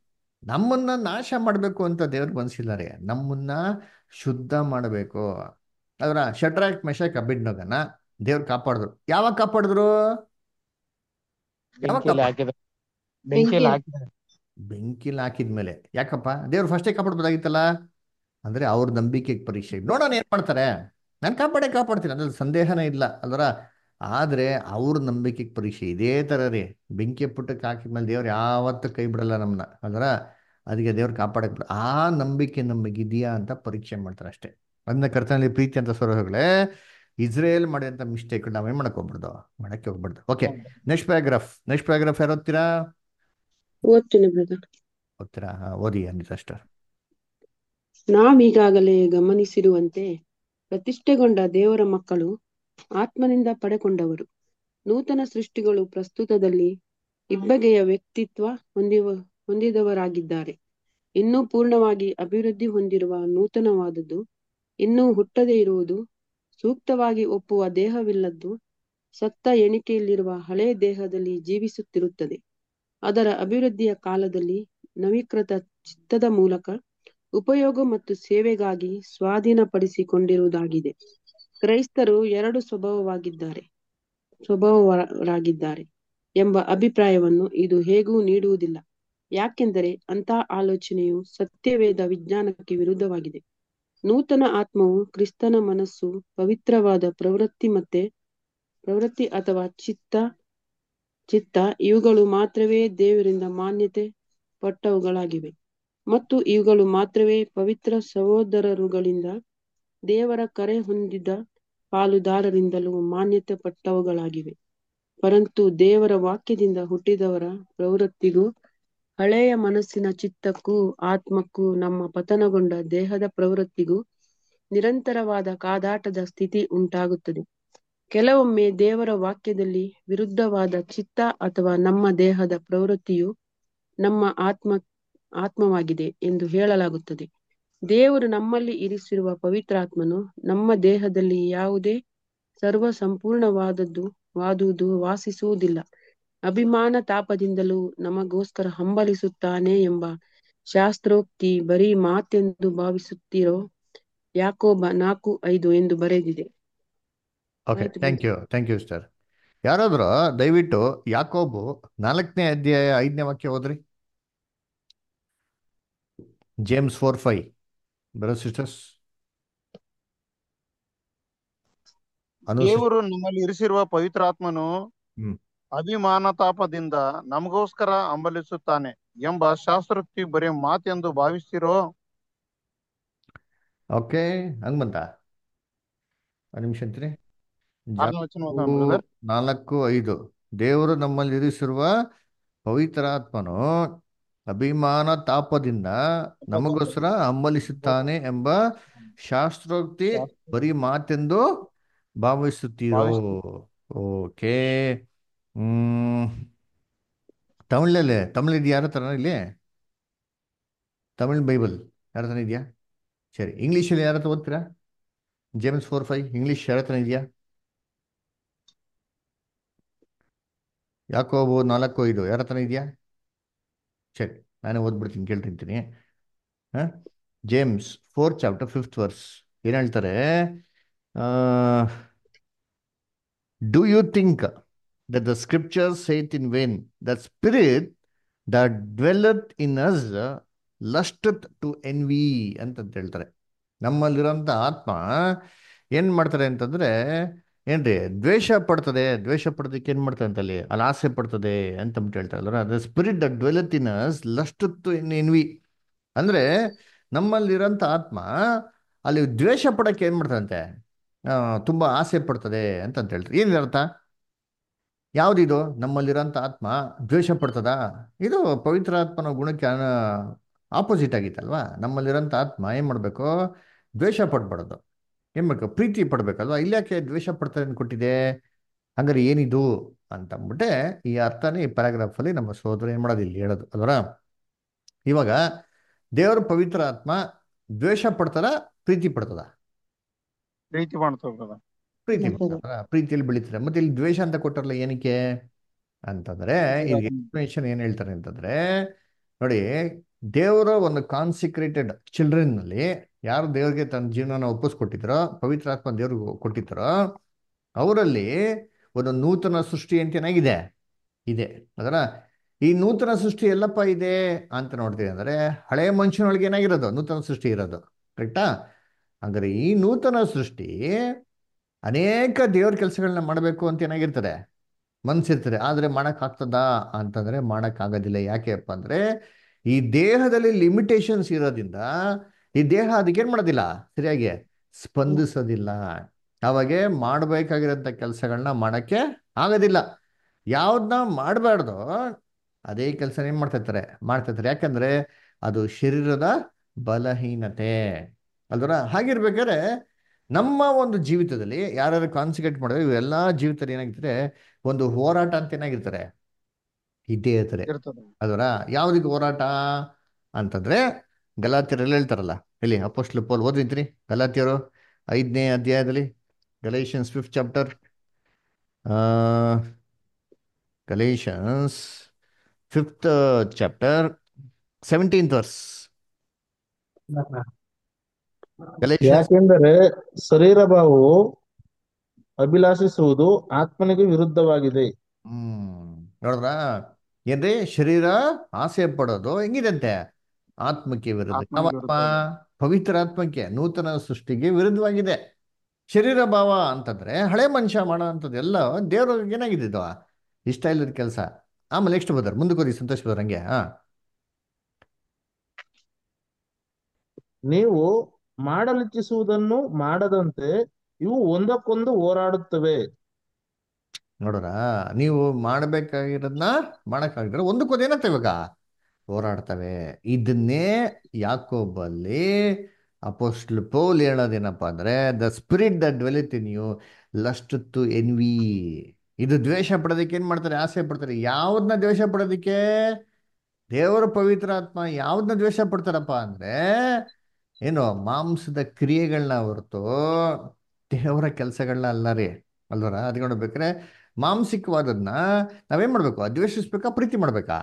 ನಮ್ಮನ್ನ ನಾಶ ಮಾಡಬೇಕು ಅಂತ ದೇವ್ರಿಗೆ ಮನಸ್ಸಿಲ್ಲ ರೀ ನಮ್ಮನ್ನ ಶುದ್ಧ ಮಾಡಬೇಕು ಅದರ ಶಟ್ರಾಕ್ ಮೆಶಕ್ ಅಬಿಡ್ನೋಗನ ದೇವ್ರು ಕಾಪಾಡಿದ್ರು ಯಾವಾಗ ಕಾಪಾಡಿದ್ರು ಯಾವಾಗ ಬೆಂಕಿಯಲ್ಲಿ ಕಾಪಾಡ್- ಹಾಕಿದ ಬೆಂಕಿಯಲ್ಲಿ ಹಾಕಿದ ಬೆಂಕಿಲಿ ಹಾಕಿದ್ಮೇಲೆ ಯಾಕಪ್ಪ ದೇವ್ರು ಫಸ್ಟೇ ಕಾಪಾಡ್ಬೋದಾಗಿತ್ತಲ್ಲ ಅಂದ್ರೆ ಅವ್ರ ನಂಬಿಕೆಗೆ ಪರೀಕ್ಷೆ ನೋಡೋಣ ಏನ್ ಮಾಡ್ತಾರೆ ನಾನು ಕಾಪಾಡೇ ಕಾಪಾಡ್ತೀನಿ ಅದ್ರಲ್ಲಿ ಸಂದೇಹನೇ ಇಲ್ಲ ಅಲ್ವರ ಆದ್ರೆ ಅವ್ರ ನಂಬಿಕೆಗೆ ಪರೀಕ್ಷೆ ಇದೇ ತರ ರೀ ಬೆಂಕಿ ಪುಟ್ಟಕ್ಕೆ ಹಾಕಿದ್ಮೇಲೆ ದೇವ್ರು ಯಾವತ್ತೂ ಕೈ ಬಿಡಲ್ಲ ನಮ್ಮನ್ನ ಅಲ್ವರ ಅದಕ್ಕೆ ದೇವ್ರು ಕಾಪಾಡಕ್ ಬಿಡ ಆ ನಂಬಿಕೆ ನಮಗಿದೆಯಾ ಅಂತ ಪರೀಕ್ಷೆ ಮಾಡ್ತಾರೆ ಅಷ್ಟೇ ಅದನ್ನ ಕರ್ತನಲ್ಲಿ ಪ್ರೀತಿ ಅಂತ ಸ್ವರಗಳೇ ಇಸ್ರೇಲ್ ಮಾಡಿದಂಥ ಮಿಸ್ಟೇಕ್ ನಾವೇನ್ ಮಾಡಕ್ ಹೋಗ್ಬಿಡ್ದು ಮಾಡಕ್ಕೆ ಹೋಗ್ಬಿಡ್ದು okay next paragraph next paragraph ಯಾರು ಓದ್ತೀರಾ ಓದ್ತೀನಿ ಬ್ರದರ್ ಓದ್ತೀರಾ ಹಾ, ಓದಿ ಅನಿತಾ ಅಷ್ಟರ್ ನಾವೀಗಾಗಲೇ ಗಮನಿಸಿರುವಂತೆ ಪ್ರತಿಷ್ಠೆಗೊಂಡ ದೇವರ ಮಕ್ಕಳು ಆತ್ಮನಿಂದ ಪಡೆಕೊಂಡವರು ನೂತನ ಸೃಷ್ಟಿಗಳು ಪ್ರಸ್ತುತದಲ್ಲಿ ಇಬ್ಬಗೆಯ ವ್ಯಕ್ತಿತ್ವ ಹೊಂದಿವ ಹೊಂದಿದವರಾಗಿದ್ದಾರೆ ಇನ್ನೂ ಪೂರ್ಣವಾಗಿ ಅಭಿವೃದ್ಧಿ ಹೊಂದಿರುವ ನೂತನವಾದದ್ದು ಇನ್ನೂ ಹುಟ್ಟದೇ ಇರುವುದು ಸೂಕ್ತವಾಗಿ ಒಪ್ಪುವ ದೇಹವಿಲ್ಲದ್ದು ಸತ್ತ ಎಣಿಕೆಯಲ್ಲಿರುವ ಹಳೆ ದೇಹದಲ್ಲಿ ಜೀವಿಸುತ್ತಿರುತ್ತದೆ ಅದರ ಅಭಿವೃದ್ಧಿಯ ಕಾಲದಲ್ಲಿ ನವೀಕೃತ ಚಿತ್ತದ ಮೂಲಕ ಉಪಯೋಗ ಮತ್ತು ಸೇವೆಗಾಗಿ ಸ್ವಾಧೀನಪಡಿಸಿಕೊಂಡಿರುವುದಾಗಿದೆ ಕ್ರೈಸ್ತರು ಎರಡು ಸ್ವಭಾವವಾಗಿದ್ದಾರೆ ಸ್ವಭಾವರಾಗಿದ್ದಾರೆ ಎಂಬ ಅಭಿಪ್ರಾಯವನ್ನು ಇದು ಹೇಗೂ ನೀಡುವುದಿಲ್ಲ ಯಾಕೆಂದರೆ ಅಂಥ ಆಲೋಚನೆಯು ಸತ್ಯವೇದ ವಿಜ್ಞಾನಕ್ಕೆ ವಿರುದ್ಧವಾಗಿದೆ ನೂತನ ಆತ್ಮವು ಕ್ರಿಸ್ತನ ಮನಸ್ಸು ಪವಿತ್ರವಾದ ಪ್ರವೃತ್ತಿ ಮತ್ತೆ ಪ್ರವೃತ್ತಿ ಅಥವಾ ಚಿತ್ತ ಚಿತ್ತ ಇವುಗಳು ಮಾತ್ರವೇ ದೇವರಿಂದ ಮಾನ್ಯತೆ ಪಟ್ಟವುಗಳಾಗಿವೆ ಮತ್ತು ಇವುಗಳು ಮಾತ್ರವೇ ಪವಿತ್ರ ಸಹೋದರರುಗಳಿಂದ ದೇವರ ಕರೆ ಹೊಂದಿದ ಪಾಲುದಾರರಿಂದಲೂ ಮಾನ್ಯತೆ ಪಟ್ಟವುಗಳಾಗಿವೆ ಪರಂತು ದೇವರ ವಾಕ್ಯದಿಂದ ಹುಟ್ಟಿದವರ ಪ್ರವೃತ್ತಿಗೂ ಹಳೆಯ ಮನಸ್ಸಿನ ಚಿತ್ತಕ್ಕೂ ಆತ್ಮಕ್ಕೂ ನಮ್ಮ ಪತನಗೊಂಡ ದೇಹದ ಪ್ರವೃತ್ತಿಗೂ ನಿರಂತರವಾದ ಕಾದಾಟದ ಸ್ಥಿತಿ ಉಂಟಾಗುತ್ತದೆ ಕೆಲವೊಮ್ಮೆ ದೇವರ ವಾಕ್ಯದಲ್ಲಿ ವಿರುದ್ಧವಾದ ಚಿತ್ತ ಅಥವಾ ನಮ್ಮ ದೇಹದ ಪ್ರವೃತ್ತಿಯು ನಮ್ಮ ಆತ್ಮ ಆತ್ಮವಾಗಿದೆ ಎಂದು ಹೇಳಲಾಗುತ್ತದೆ ದೇವರು ನಮ್ಮಲ್ಲಿ ಇರಿಸಿರುವ ಪವಿತ್ರಾತ್ಮನು ನಮ್ಮ ದೇಹದಲ್ಲಿ ಯಾವುದೇ ಸರ್ವ ಸಂಪೂರ್ಣವಾದದ್ದು ವಾದುವುದು ವಾಸಿಸುವುದಿಲ್ಲ ಅಭಿಮಾನ ತಾಪದಿಂದಲೂ ನಮಗೋಸ್ಕರ ಹಂಬಲಿಸುತ್ತಾನೆ ಎಂಬ ಶಾಸ್ತ್ರೋಕ್ತಿ ಬರೀ ಮಾತೆಂದು ಭಾವಿಸುತ್ತೀರೋ ಯಾಕೋಬ ನಾಲ್ಕು ಐದು ಎಂದು ಬರೆದಿದೆ ಓಕೆ ಆಯ್ತು thank you thank you sir ಯಾರಾದ್ರೂ ದಯವಿಟ್ಟು ಯಾಕೋಬು ನಾಲ್ಕನೇ ಅಧ್ಯಾಯ ಐದನೇ ವಾಕ್ಯ ಓದ್ರಿ ಜೇಮ್ಸ್ ಫೋರ್ ಫೈವ್ ಬರೋ ಸಿಸ್ಟರ್ಸ್ ಅನು ದೇವರು ನಮ್ಮಲ್ಲಿ ಇರಿಸಿರುವ ಪವಿತ್ರಾತ್ಮನು ಹ್ಮ್. ಅಭಿಮಾನ ತಾಪದಿಂದ ನಮಗೋಸ್ಕರ ಹಂಬಲಿಸುತ್ತಾನೆ ಎಂಬ ಶಾಸ್ತ್ರೋಕ್ತಿ ಬರೀ ಮಾತೆಂದು ಭಾವಿಸ್ತಿರೋ ಓಕೆ ಹಂಗ್ ಬಂತ ಒಂದು ನಿಮಿಷ ಅಂತೀರಿ ಆರನೇ ವಚನ ಓದೋಣ brother. ನಾಲ್ಕು ಐದು ದೇವರು ನಮ್ಮಲ್ಲಿ ಇರಿಸಿರುವ ಪವಿತ್ರಾತ್ಮನು ಅಭಿಮಾನ ತಾಪದಿಂದ ನಮಗೋಸ್ಕರ ಹಂಬಲಿಸುತ್ತಾನೆ ಎಂಬ ಶಾಸ್ತ್ರೋಕ್ತಿ ಬರೀ ಮಾತೆಂದು ಭಾವಿಸುತ್ತೀರೋ ಭಾವಿಸ್ತೀವಿ. ಓಕೆ ಹ್ಮ್ ತಮಿಳಲ್ಲಿ ತಮಿಳ್ ಇದೆಯಾ ಯಾರ ಹತ್ರ ಇಲ್ಲಿ ತಮಿಳ್ ಬೈಬಲ್ ಯಾರ ಹತ್ರ ಇದೆಯಾ ಸರಿ ಇಂಗ್ಲೀಷಲ್ಲಿ ಯಾರ ಹತ್ರ ಓದ್ತೀರಾ ಜೇಮ್ಸ್ ಫೋರ್ ಫೈವ್ ಇಂಗ್ಲೀಷ್ ಯಾರ ಹತ್ರ ಇದೆಯಾ ಯಾಕೋಬು ನಾಲ್ಕು ಐದು ಯಾರ ಹತ್ರ ಇದೆಯಾ ಸರಿ ನಾನೇ ಓದ್ಬಿಡ್ತೀನಿ ಕೇಳ್ತಿರ್ತೀನಿ ಹಾಂ James four chapter fifth verse ಏನು ಹೇಳ್ತಾರೆ do you think that the scripture saith in vain the spirit the dwelleth in us lusteth to envy ಅಂತಂತ ಹೇಳ್ತಾರೆ ನಮ್ಮಲ್ಲಿರೋಂಥ ಆತ್ಮ ಏನು ಮಾಡ್ತಾರೆ ಅಂತಂದ್ರೆ ಏನ್ರಿ ದ್ವೇಷ ಪಡ್ತದೆ ದ್ವೇಷ ಪಡೋದಕ್ಕೆ ಏನು ಮಾಡ್ತಾರೆ ಅಂತ ಅಲ್ಲಿ ಅಲ್ಲಿ ಆಸೆ ಪಡ್ತದೆ ಅಂತ ಅಂದ್ಬಿಟ್ಟು ಹೇಳ್ತಾರೆ ಅಲ್ವ the spirit the dwelleth in us lusteth in envy ಅಂದ್ರೆ ನಮ್ಮಲ್ಲಿರೋಂಥ ಆತ್ಮ ಅಲ್ಲಿ ದ್ವೇಷ ಪಡಕ್ಕೆ ಏನು ಮಾಡ್ತದಂತೆ ಆ, ತುಂಬಾ ಆಸೆ ಪಡ್ತದೆ ಅಂತಂತ ಹೇಳ್ತಾರೆ ಏನಿದೆ ಅರ್ಥ ಯಾವುದಿದು ನಮ್ಮಲ್ಲಿರೋಂಥ ಆತ್ಮ ದ್ವೇಷ ಪಡ್ತದಾ ಇದು ಪವಿತ್ರ ಆತ್ಮನ ಗುಣಕ್ಕೆ ಆಪೋಸಿಟ್ ಆಗಿತ್ತಲ್ವಾ ನಮ್ಮಲ್ಲಿರೋಂಥ ಆತ್ಮ ಏನು ಮಾಡಬೇಕು ದ್ವೇಷ ಪಡ್ಬಾರ್ದು ಏನು ಮಾಡಬೇಕು ಪ್ರೀತಿ ಪಡ್ಬೇಕಲ್ವಾ ಇಲ್ಯಾಕೆ ದ್ವೇಷ ಪಡ್ತಾರೆ ಅಂತ ಕೊಟ್ಟಿದೆ ಹಂಗಾರೆ ಏನಿದು ಅಂತ ಅಂದ್ಬಿಟ್ಟೆ ಈ ಅರ್ಥನೇ ಈ ಪ್ಯಾರಾಗ್ರಾಫಲ್ಲಿ ನಮ್ಮ ಸೋದರ ಏನು ಮಾಡೋದು ಇಲ್ಲಿ ಹೇಳೋದು ಅಲ್ವರ ಇವಾಗ ದೇವರ ಪವಿತ್ರ ಆತ್ಮ ದ್ವೇಷ ಪಡ್ತಾರ ಪ್ರೀತಿ ಪಡ್ತದ ಪ್ರೀತಿ ಮಾಡ್ತೇವೆ brother. ಪ್ರೀತಿ ಮಾಡ್ತದೆ. ಮಾಡ್ತಾರ ಪ್ರೀತಿಯಲ್ಲಿ ಬೆಳೀತಾರೆ ಮತ್ತೆ ಇಲ್ಲಿ ದ್ವೇಷ ಅಂತ ಕೊಟ್ಟಾರಲ್ಲ ಏನಕ್ಕೆ ಅಂತಂದ್ರೆ ಇಲ್ಲಿ ಎಕ್ಸ್ಪ್ಲನೇಷನ್ ಏನ್ ಹೇಳ್ತಾರೆ ಅಂತಂದ್ರೆ ನೋಡಿ ದೇವರ ಒಂದು ಕಾನ್ಸಿಕ್ರೇಟೆಡ್ ಚಿಲ್ಡ್ರನ್ ನಲ್ಲಿ ಯಾರು ದೇವರಿಗೆ ತನ್ನ ಜೀವನನ ಒಪ್ಪಿಸ್ಕೊಟ್ಟಿದ್ರೋ ಪವಿತ್ರಾತ್ಮ ದೇವ್ರಿಗೆ ಕೊಟ್ಟಿದ್ದಾರೋ ಅವರಲ್ಲಿ ಒಂದು ನೂತನ ಸೃಷ್ಟಿ ಅಂತ ಏನಾಗಿದೆ ಇದೆ ಅದರ ಈ ನೂತನ ಸೃಷ್ಟಿ ಎಲ್ಲಪ್ಪ ಇದೆ ಅಂತ ನೋಡ್ತೀವಿ ಅಂದರೆ ಹಳೆಯ ಮನುಷ್ಯನೊಳಗೆ ಏನಾಗಿರೋದು ನೂತನ ಸೃಷ್ಟಿ ಇರೋದು ಕರೆಕ್ಟಾ ಹಾಗಾದ್ರೆ ಈ ನೂತನ ಸೃಷ್ಟಿ ಅನೇಕ ದೇವ್ರ ಕೆಲಸಗಳನ್ನ ಮಾಡಬೇಕು ಅಂತ ಏನಾಗಿರ್ತದೆ ಮನ್ಸಿರ್ತದೆ ಆದರೆ ಮಾಡೋಕ್ಕಾಗ್ತದಾ ಅಂತಂದರೆ ಮಾಡೋಕ್ಕಾಗೋದಿಲ್ಲ ಯಾಕೆಪ್ಪ ಅಂದರೆ ಈ ದೇಹದಲ್ಲಿ ಲಿಮಿಟೇಷನ್ಸ್ ಇರೋದ್ರಿಂದ ಈ ದೇಹ ಅದಕ್ಕೇನು ಮಾಡೋದಿಲ್ಲ ಸರಿಯಾಗಿ ಸ್ಪಂದಿಸೋದಿಲ್ಲ ಅವಾಗೆ ಮಾಡಬೇಕಾಗಿರೋಂಥ ಕೆಲಸಗಳನ್ನ ಮಾಡೋಕ್ಕೆ ಆಗೋದಿಲ್ಲ ಯಾವ್ದನ್ನ ಮಾಡಬಾರ್ದು ಅದೇ ಕೆಲಸ ಏನು ಮಾಡ್ತಿರ್ತಾರೆ ಮಾಡ್ತಿರ್ತಾರೆ ಯಾಕಂದ್ರೆ ಅದು ಶರೀರದ ಬಲಹೀನತೆ ಅಲ್ವರ ಹಾಗಿರ್ಬೇಕಾದ್ರೆ ನಮ್ಮ ಒಂದು ಜೀವಿತದಲ್ಲಿ ಯಾರು ಕಾನ್ಸಂಟ್ರೇಟ್ ಮಾಡಿದ್ರೆ ಇವೆಲ್ಲ ಜೀವಿತದಲ್ಲಿ ಏನಾಗಿರ್ತಾರೆ ಒಂದು ಹೋರಾಟ ಅಂತ ಏನಾಗಿರ್ತಾರೆ ಇದ್ದೇ ಇರ್ತಾರೆ ಇರ್ತದೆ ಅದರ ಯಾವುದಕ್ಕೆ ಹೋರಾಟ ಅಂತಂದ್ರೆ ಗಲಾತಿಯರಲ್ಲಿ ಹೇಳ್ತಾರಲ್ಲ ಇಲ್ಲಿ ಅಪೋಸ್ಟ್ಲು ಪೋಲ್ ಓದಿದ್ರಿ ಗಲಾತಿಯರು ಐದನೇ ಅಧ್ಯಾಯದಲ್ಲಿ Galatians fifth chapter Galatians fifth chapter seventeenth verse Galatians ಯಾಕೆಂದರೆ ಶರೀರ ಭಾವವು ಅಭಿಲಾಷಿಸುವುದು ಆತ್ಮನಿಗೆ ವಿರುದ್ಧವಾಗಿದೆ ಹ್ಮ್ ನೋಡಿದ್ರ ಏನ್ರಿ ಶರೀರ ಆಸೆ ಪಡೋದು ಹೆಂಗಿದಂತೆ ಆತ್ಮಕ್ಕೆ ವಿರುದ್ಧ ಆತ್ಮನಿಗೆ ಯಾವಪ್ಪ ವಿರುದ್ಧ. ಪವಿತ್ರ ಆತ್ಮಕ್ಕೆ ನೂತನ ಸೃಷ್ಟಿಗೆ ವಿರುದ್ಧವಾಗಿದೆ ಶರೀರ ಭಾವ ಅಂತಂದ್ರೆ ಹಳೆ ಮನುಷ್ಯ ಮಾಡೋ ಅಂಥದ್ದು ಎಲ್ಲ ದೇವ್ರಿಗೆ ಏನಾಗಿದೆ ಇದು ಇಷ್ಟ ಇಲ್ಲದ ಕೆಲಸ ಆಮೇಲೆ ನೆಕ್ಸ್ಟ್ ಬದರ್ ಮುಂದಕ್ಕೆ ಹೋಗಿ ಸಂತೋಷ್ ಬದರ್ ಹಂಗೆ ಹಾ ನೀವು ಮಾಡಲಿಚ್ಛಿಸುವುದನ್ನು ಮಾಡದಂತೆ ಇವು ಒಂದಕ್ಕೊಂದು ಹೋರಾಡುತ್ತವೆ ನೋಡ್ರ ನೀವು ಮಾಡ್ಬೇಕಾಗಿರೋದನ್ನ ಮಾಡಕ್ಕಾಗಿದ್ರೆ ಒಂದಕ್ಕೊಂದು ಏನಾಗ್ತವೆ ಇವಾಗ ಹೋರಾಡ್ತವೆ ಇದನ್ನೇ ಯಾಕೋಬಲ್ಲಿ ಅಪೋಸ್ಟ್ಲ್ ಪೌಲ್ ಹೇಳೋದೇನಪ್ಪ ಅಂದ್ರೆ the spirit the dwelleth in you lust to envy ಇದು ದ್ವೇಷ ಪಡೋದಕ್ಕೆ ಏನ್ ಮಾಡ್ತಾರೆ ಆಸೆ ಪಡ್ತಾರೆ ಯಾವ್ದನ್ನ ದ್ವೇಷ ಪಡೋದಕ್ಕೆ ದೇವರ ಪವಿತ್ರ ಆತ್ಮ ಯಾವ್ದನ್ನ ದ್ವೇಷ ಪಡ್ತಾರಪ್ಪ ಅಂದ್ರೆ ಏನು ಮಾಂಸದ ಕ್ರಿಯೆಗಳನ್ನ ಹೊರತು ದೇವರ ಕೆಲಸಗಳನ್ನ ಅಲ್ಲ ರೀ ಅಲ್ವರ ಅದಕ್ಕೆ ನೋಡ್ಬೇಕಾದ್ರೆ ಮಾಂಸಿಕವಾದದ್ನ ನಾವೇನ್ ಮಾಡ್ಬೇಕು ಅದ್ವೇಷಿಸ್ಬೇಕಾ ಪ್ರೀತಿ ಮಾಡ್ಬೇಕಾ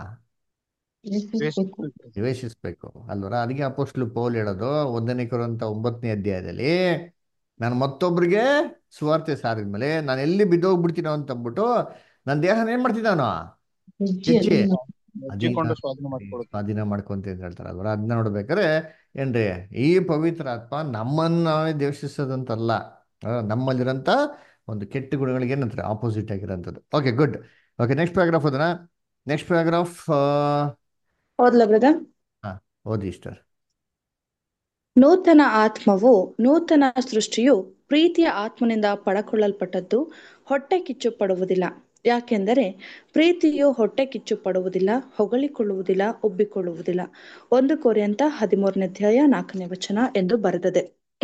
ದ್ವೇಷಿಸ್ಬೇಕು ಅಲ್ವರ ಅದಕ್ಕೆ ಅಪೋಸ್ಟ್ಲು ಪೌಲ್ ಹೇಳೋದು ಒಂದನೇ ಕೊರಂತ ಒಂಬತ್ತನೇ ಅಧ್ಯಾಯದಲ್ಲಿ ನಾನು ಮತ್ತೊಬ್ಬರಿಗೆ ಸುವಾರ್ತೆ ಸಾರಿದ್ಮೇಲೆ ನಾನು ಎಲ್ಲಿ ಬಿದ್ದೋಗ್ಬಿಡ್ತೀನೋ ಅಂತ ಅಂದ್ಬಿಟ್ಟು ನನ್ನ ದೇಹನ ಏನ್ ಮಾಡ್ತಿದ್ದಾನೋ ಹೆಚ್ಚಿ ಮೆಚ್ಚಿಕೊಂಡು ಅಧೀನ ಸ್ವಾಧೀನ ಮಾಡ್ಕೊಳ್ಳುತ್ತೆ ಸ್ವಾಧೀನ ಮಾಡ್ಕೊಂತ ಅಂತ ಹೇಳ್ತಾರೆ ಅಲ್ವರ ಅದನ್ನ ನೋಡ್ಬೇಕಾದ್ರೆ ಏನ್ರಿ ಈ ಪವಿತ್ರ ಆತ್ಮ ನಮ್ಮನ್ನ ನಾವೇ ದ್ವೇಷಿಸೋದಂತಲ್ಲ ಆ, ನಮ್ಮಲ್ಲಿರೋಂಥ ಒಂದು ಕೆಟ್ಟ ಗುಣಗಳಿಗೆ ಏನಂತಾರೆ ಆಪೋಸಿಟ್ ಆಗಿರೋಂಥದ್ದು okay good okay next paragraph ಅದನ್ನ ನೆಕ್ಸ್ಟ್ ಪ್ಯಾರಾಗ್ರಾಫ್ ಓದ್ಲಾ ಬ್ರದರ್ ಓದಿ ಇಷ್ಟರ್ ನೂತನ ಆತ್ಮವು ನೂತನ ಸೃಷ್ಟಿಯು ಪ್ರೀತಿಯ ಆತ್ಮನಿಂದ ಪಡಕೊಳ್ಳಲ್ಪಟ್ಟದ್ದು ಹೊಟ್ಟೆ ಕಿಚ್ಚು ಪಡುವುದಿಲ್ಲ ಯಾಕೆಂದರೆ ಪ್ರೀತಿಯು ಹೊಟ್ಟೆ ಕಿಚ್ಚು ಪಡುವುದಿಲ್ಲ ಹೊಗಳಿಕೊಳ್ಳುವುದಿಲ್ಲ ಉಬ್ಬಿಕೊಳ್ಳುವುದಿಲ್ಲ ಒಂದು ಕೊರೆಯಂತ ಹದಿಮೂರನೇ ಅಧ್ಯಾಯ ನಾಲ್ಕನೇ ವಚನ ಎಂದು ಬರೆದದೆ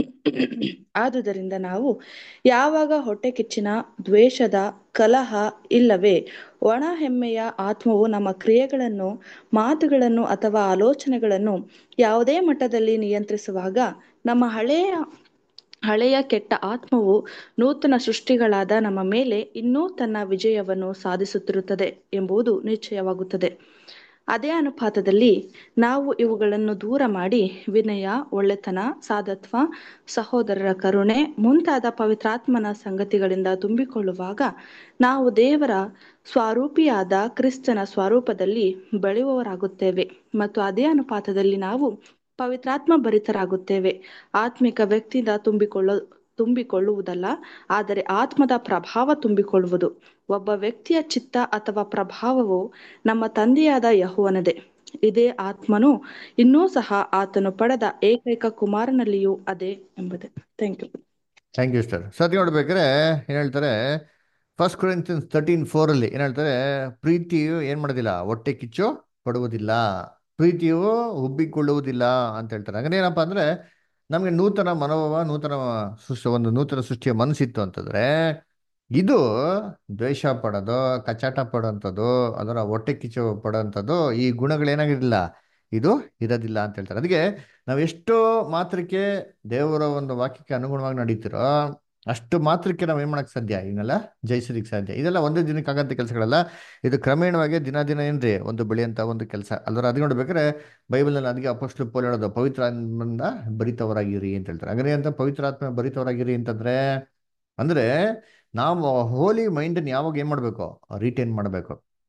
ಆದುದರಿಂದ ನಾವು ಯಾವಾಗ ಹೊಟ್ಟೆ ಕಿಚ್ಚಿನ ದ್ವೇಷದ ಕಲಹ ಇಲ್ಲವೇ ಒಣ ಹೆಮ್ಮೆಯ ಆತ್ಮವು ನಮ್ಮ ಕ್ರಿಯೆಗಳನ್ನು ಮಾತುಗಳನ್ನು ಅಥವಾ ಆಲೋಚನೆಗಳನ್ನು ಯಾವುದೇ ಮಟ್ಟದಲ್ಲಿ ನಿಯಂತ್ರಿಸುವಾಗ ನಮ್ಮ ಹಳೆಯ ಹಳೆಯ ಕೆಟ್ಟ ಆತ್ಮವು ನೂತನ ಸೃಷ್ಟಿಗಳಾದ ನಮ್ಮ ಮೇಲೆ ಇನ್ನೂ ತನ್ನ ವಿಜಯವನ್ನು ಸಾಧಿಸುತ್ತಿರುತ್ತದೆ ಎಂಬುದು ನಿಶ್ಚಯವಾಗುತ್ತದೆ ಅದೇ ಅನುಪಾತದಲ್ಲಿ ನಾವು ಇವುಗಳನ್ನು ದೂರ ಮಾಡಿ ವಿನಯ ಒಳ್ಳೆತನ ಸಾಧತ್ವ ಸಹೋದರರ ಕರುಣೆ ಮುಂತಾದ ಪವಿತ್ರಾತ್ಮನ ಸಂಗತಿಗಳಿಂದ ತುಂಬಿಕೊಳ್ಳುವಾಗ ನಾವು ದೇವರ ಸ್ವರೂಪಿಯಾದ ಕ್ರಿಸ್ತನ ಸ್ವರೂಪದಲ್ಲಿ ಬೆಳೆಯುವವರಾಗುತ್ತೇವೆ ಮತ್ತು ಅದೇ ಅನುಪಾತದಲ್ಲಿ ನಾವು ಪವಿತ್ರಾತ್ಮ ಭರಿತರಾಗುತ್ತೇವೆ ಆತ್ಮಿಕ ವ್ಯಕ್ತಿಯಿಂದ ತುಂಬಿಕೊಳ್ಳ ತುಂಬಿಕೊಳ್ಳುವುದಲ್ಲ ಆದರೆ ಆತ್ಮದ ಪ್ರಭಾವ ತುಂಬಿಕೊಳ್ಳುವುದು ಒಬ್ಬ ವ್ಯಕ್ತಿಯ ಚಿತ್ತ ಅಥವಾ ಪ್ರಭಾವವು ನಮ್ಮ ತಂದೆಯಾದ ಯಹುವನದೇ ಇದೇ ಆತ್ಮನು ಇನ್ನೂ ಸಹ ಆತನು ಪಡೆದ ಏಕೈಕ ಕುಮಾರನಲ್ಲಿಯೂ ಅದೇ ಎಂಬುದೇ thank you thank you sir ಸತಿ ನೋಡ್ಬೇಕಾದ್ರೆ ಏನು ಹೇಳ್ತಾರೆ ಫಸ್ಟ್ ಕೊರಿಂತಿಯನ್ಸ್ ತರ್ಟೀನ್ ಫೋರಲ್ಲಿ ಏನು ಹೇಳ್ತಾರೆ ಪ್ರೀತಿಯು ಏನು ಮಾಡೋದಿಲ್ಲ ಹೊಟ್ಟೆ ಕಿಚ್ಚು ಪಡುವುದಿಲ್ಲ ಪ್ರೀತಿಯು ಉಬ್ಬಿಕೊಳ್ಳುವುದಿಲ್ಲ ಅಂತ ಹೇಳ್ತಾರೆ ಹಾಗಾದ್ರೆ ಏನಪ್ಪ ಅಂದರೆ ನಮಗೆ ನೂತನ ಮನೋಭಾವ ನೂತನ ಸೃಷ್ಟಿ ಒಂದು ನೂತನ ಸೃಷ್ಟಿಯ ಮನಸ್ಸಿತ್ತು ಅಂತಂದ್ರೆ ಇದು ದ್ವೇಷ ಪಡೋದು ಕಚಾಟ ಪಡೋಂಥದ್ದು ಅದರ ಹೊಟ್ಟೆ ಕಿಚ್ಚು ಪಡೋಂಥದ್ದು ಈ ಗುಣಗಳೇನಾಗಿರಲಿಲ್ಲ ಇದು ಇರೋದಿಲ್ಲ ಅಂತ ಹೇಳ್ತಾರೆ ಅದಕ್ಕೆ ನಾವು ಎಷ್ಟೋ ಮಾತ್ರಕ್ಕೆ ದೇವರ ಒಂದು ವಾಕ್ಯಕ್ಕೆ ಅನುಗುಣವಾಗಿ ನಡೀತಿರೋ ಅಷ್ಟು ಮಾತ್ರಕ್ಕೆ ನಾವು ಏನು ಮಾಡಕ್ಕೆ ಸಾಧ್ಯ ಇವನ್ನೆಲ್ಲ ಜಯಿಸೋದಕ್ಕೆ ಸಾಧ್ಯ ಇದೆಲ್ಲ ಒಂದೇ ದಿನಕ್ಕೆ ಆಗಂತ ಕೆಲಸಗಳಲ್ಲ ಇದು ಕ್ರಮೇಣವಾಗಿ ದಿನ ದಿನ ಏನ್ರಿ ಒಂದು ಬೆಳೆಯಂತ ಒಂದು ಕೆಲಸ ಅಲ್ದ್ರ ಅದು ನೋಡ್ಬೇಕಾದ್ರೆ ಬೈಬಲ್ನಲ್ಲಿ ಅದಕ್ಕೆ ಅಪೋಸ್ಟ್ಲು ಪೋಲ್ ಹೇಳೋದು ಪವಿತ್ರ ಆತ್ಮದಿಂದ ಭರಿತವರಾಗಿರಿ ಅಂತ ಹೇಳ್ತಾರೆ ಹಾಗಾದ್ರೆ ಅಂತ ಪವಿತ್ರ ಆತ್ಮ ಭರಿತವರಾಗಿರಿ ಅಂತಂದ್ರೆ ಅಂದ್ರೆ ನಾವು ಹೋಲಿ ಮೈಂಡನ್ನು ಯಾವಾಗ ಏನು ಮಾಡಬೇಕು ರಿಟೈನ್ ಮಾಡಬೇಕು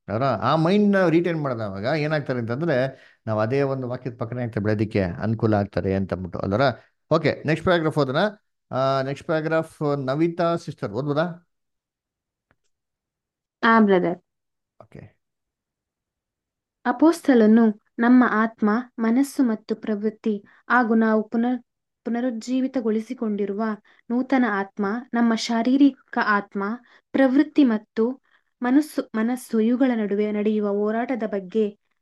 ಅವರ ಆ ಮೈಂಡ್ನ ರಿಟೈನ್ ಮಾಡಿದವಾಗ ಏನಾಗ್ತಾರೆ ಅಂತಂದ್ರೆ ನಾವು ಅದೇ ಒಂದು ವಾಕ್ಯದ ಪಕ್ಕನೇ ಆಗ್ತದೆ ಬೆಳೆಯೋದಕ್ಕೆ ಅನುಕೂಲ ಆಗ್ತಾರೆ ಅಂತ ಅಂದ್ಬಿಟ್ಟು ಅಲ್ವರ ಓಕೆ ನೆಕ್ಸ್ಟ್ ಪ್ಯಾರಾಗ್ರಾಫ್ ಓದೋಣ ನೆಕ್ಸ್ಟ್ ಪ್ಯಾರಾಗ್ರಾಫ್ ನವಿತಾ ಸಿಸ್ಟರ್ ಓದ್ಬೋದಾ ಆ ಬ್ರದರ್ ಓಕೆ ಅಪೋಸ್ತಲನು ನಮ್ಮ ಆತ್ಮ ಮನಸ್ಸು ಮತ್ತು ಪ್ರವೃತ್ತಿ ಹಾಗೂ ನಾವು ಪುನರ್ ಪುನರುಜ್ಜೀವಿತಗೊಳಿಸಿಕೊಂಡಿರುವ ನೂತನ ಆತ್ಮ ನಮ್ಮ ಶಾರೀರಿಕ ಆತ್ಮ ಪ್ರವೃತ್ತಿ ಮತ್ತು ಮನಸ್ಸು ಮನಸ್ಸು ಇವುಗಳ ನಡುವೆ ನಡೆಯುವ ಹೋರಾಟದ ಬಗ್ಗೆ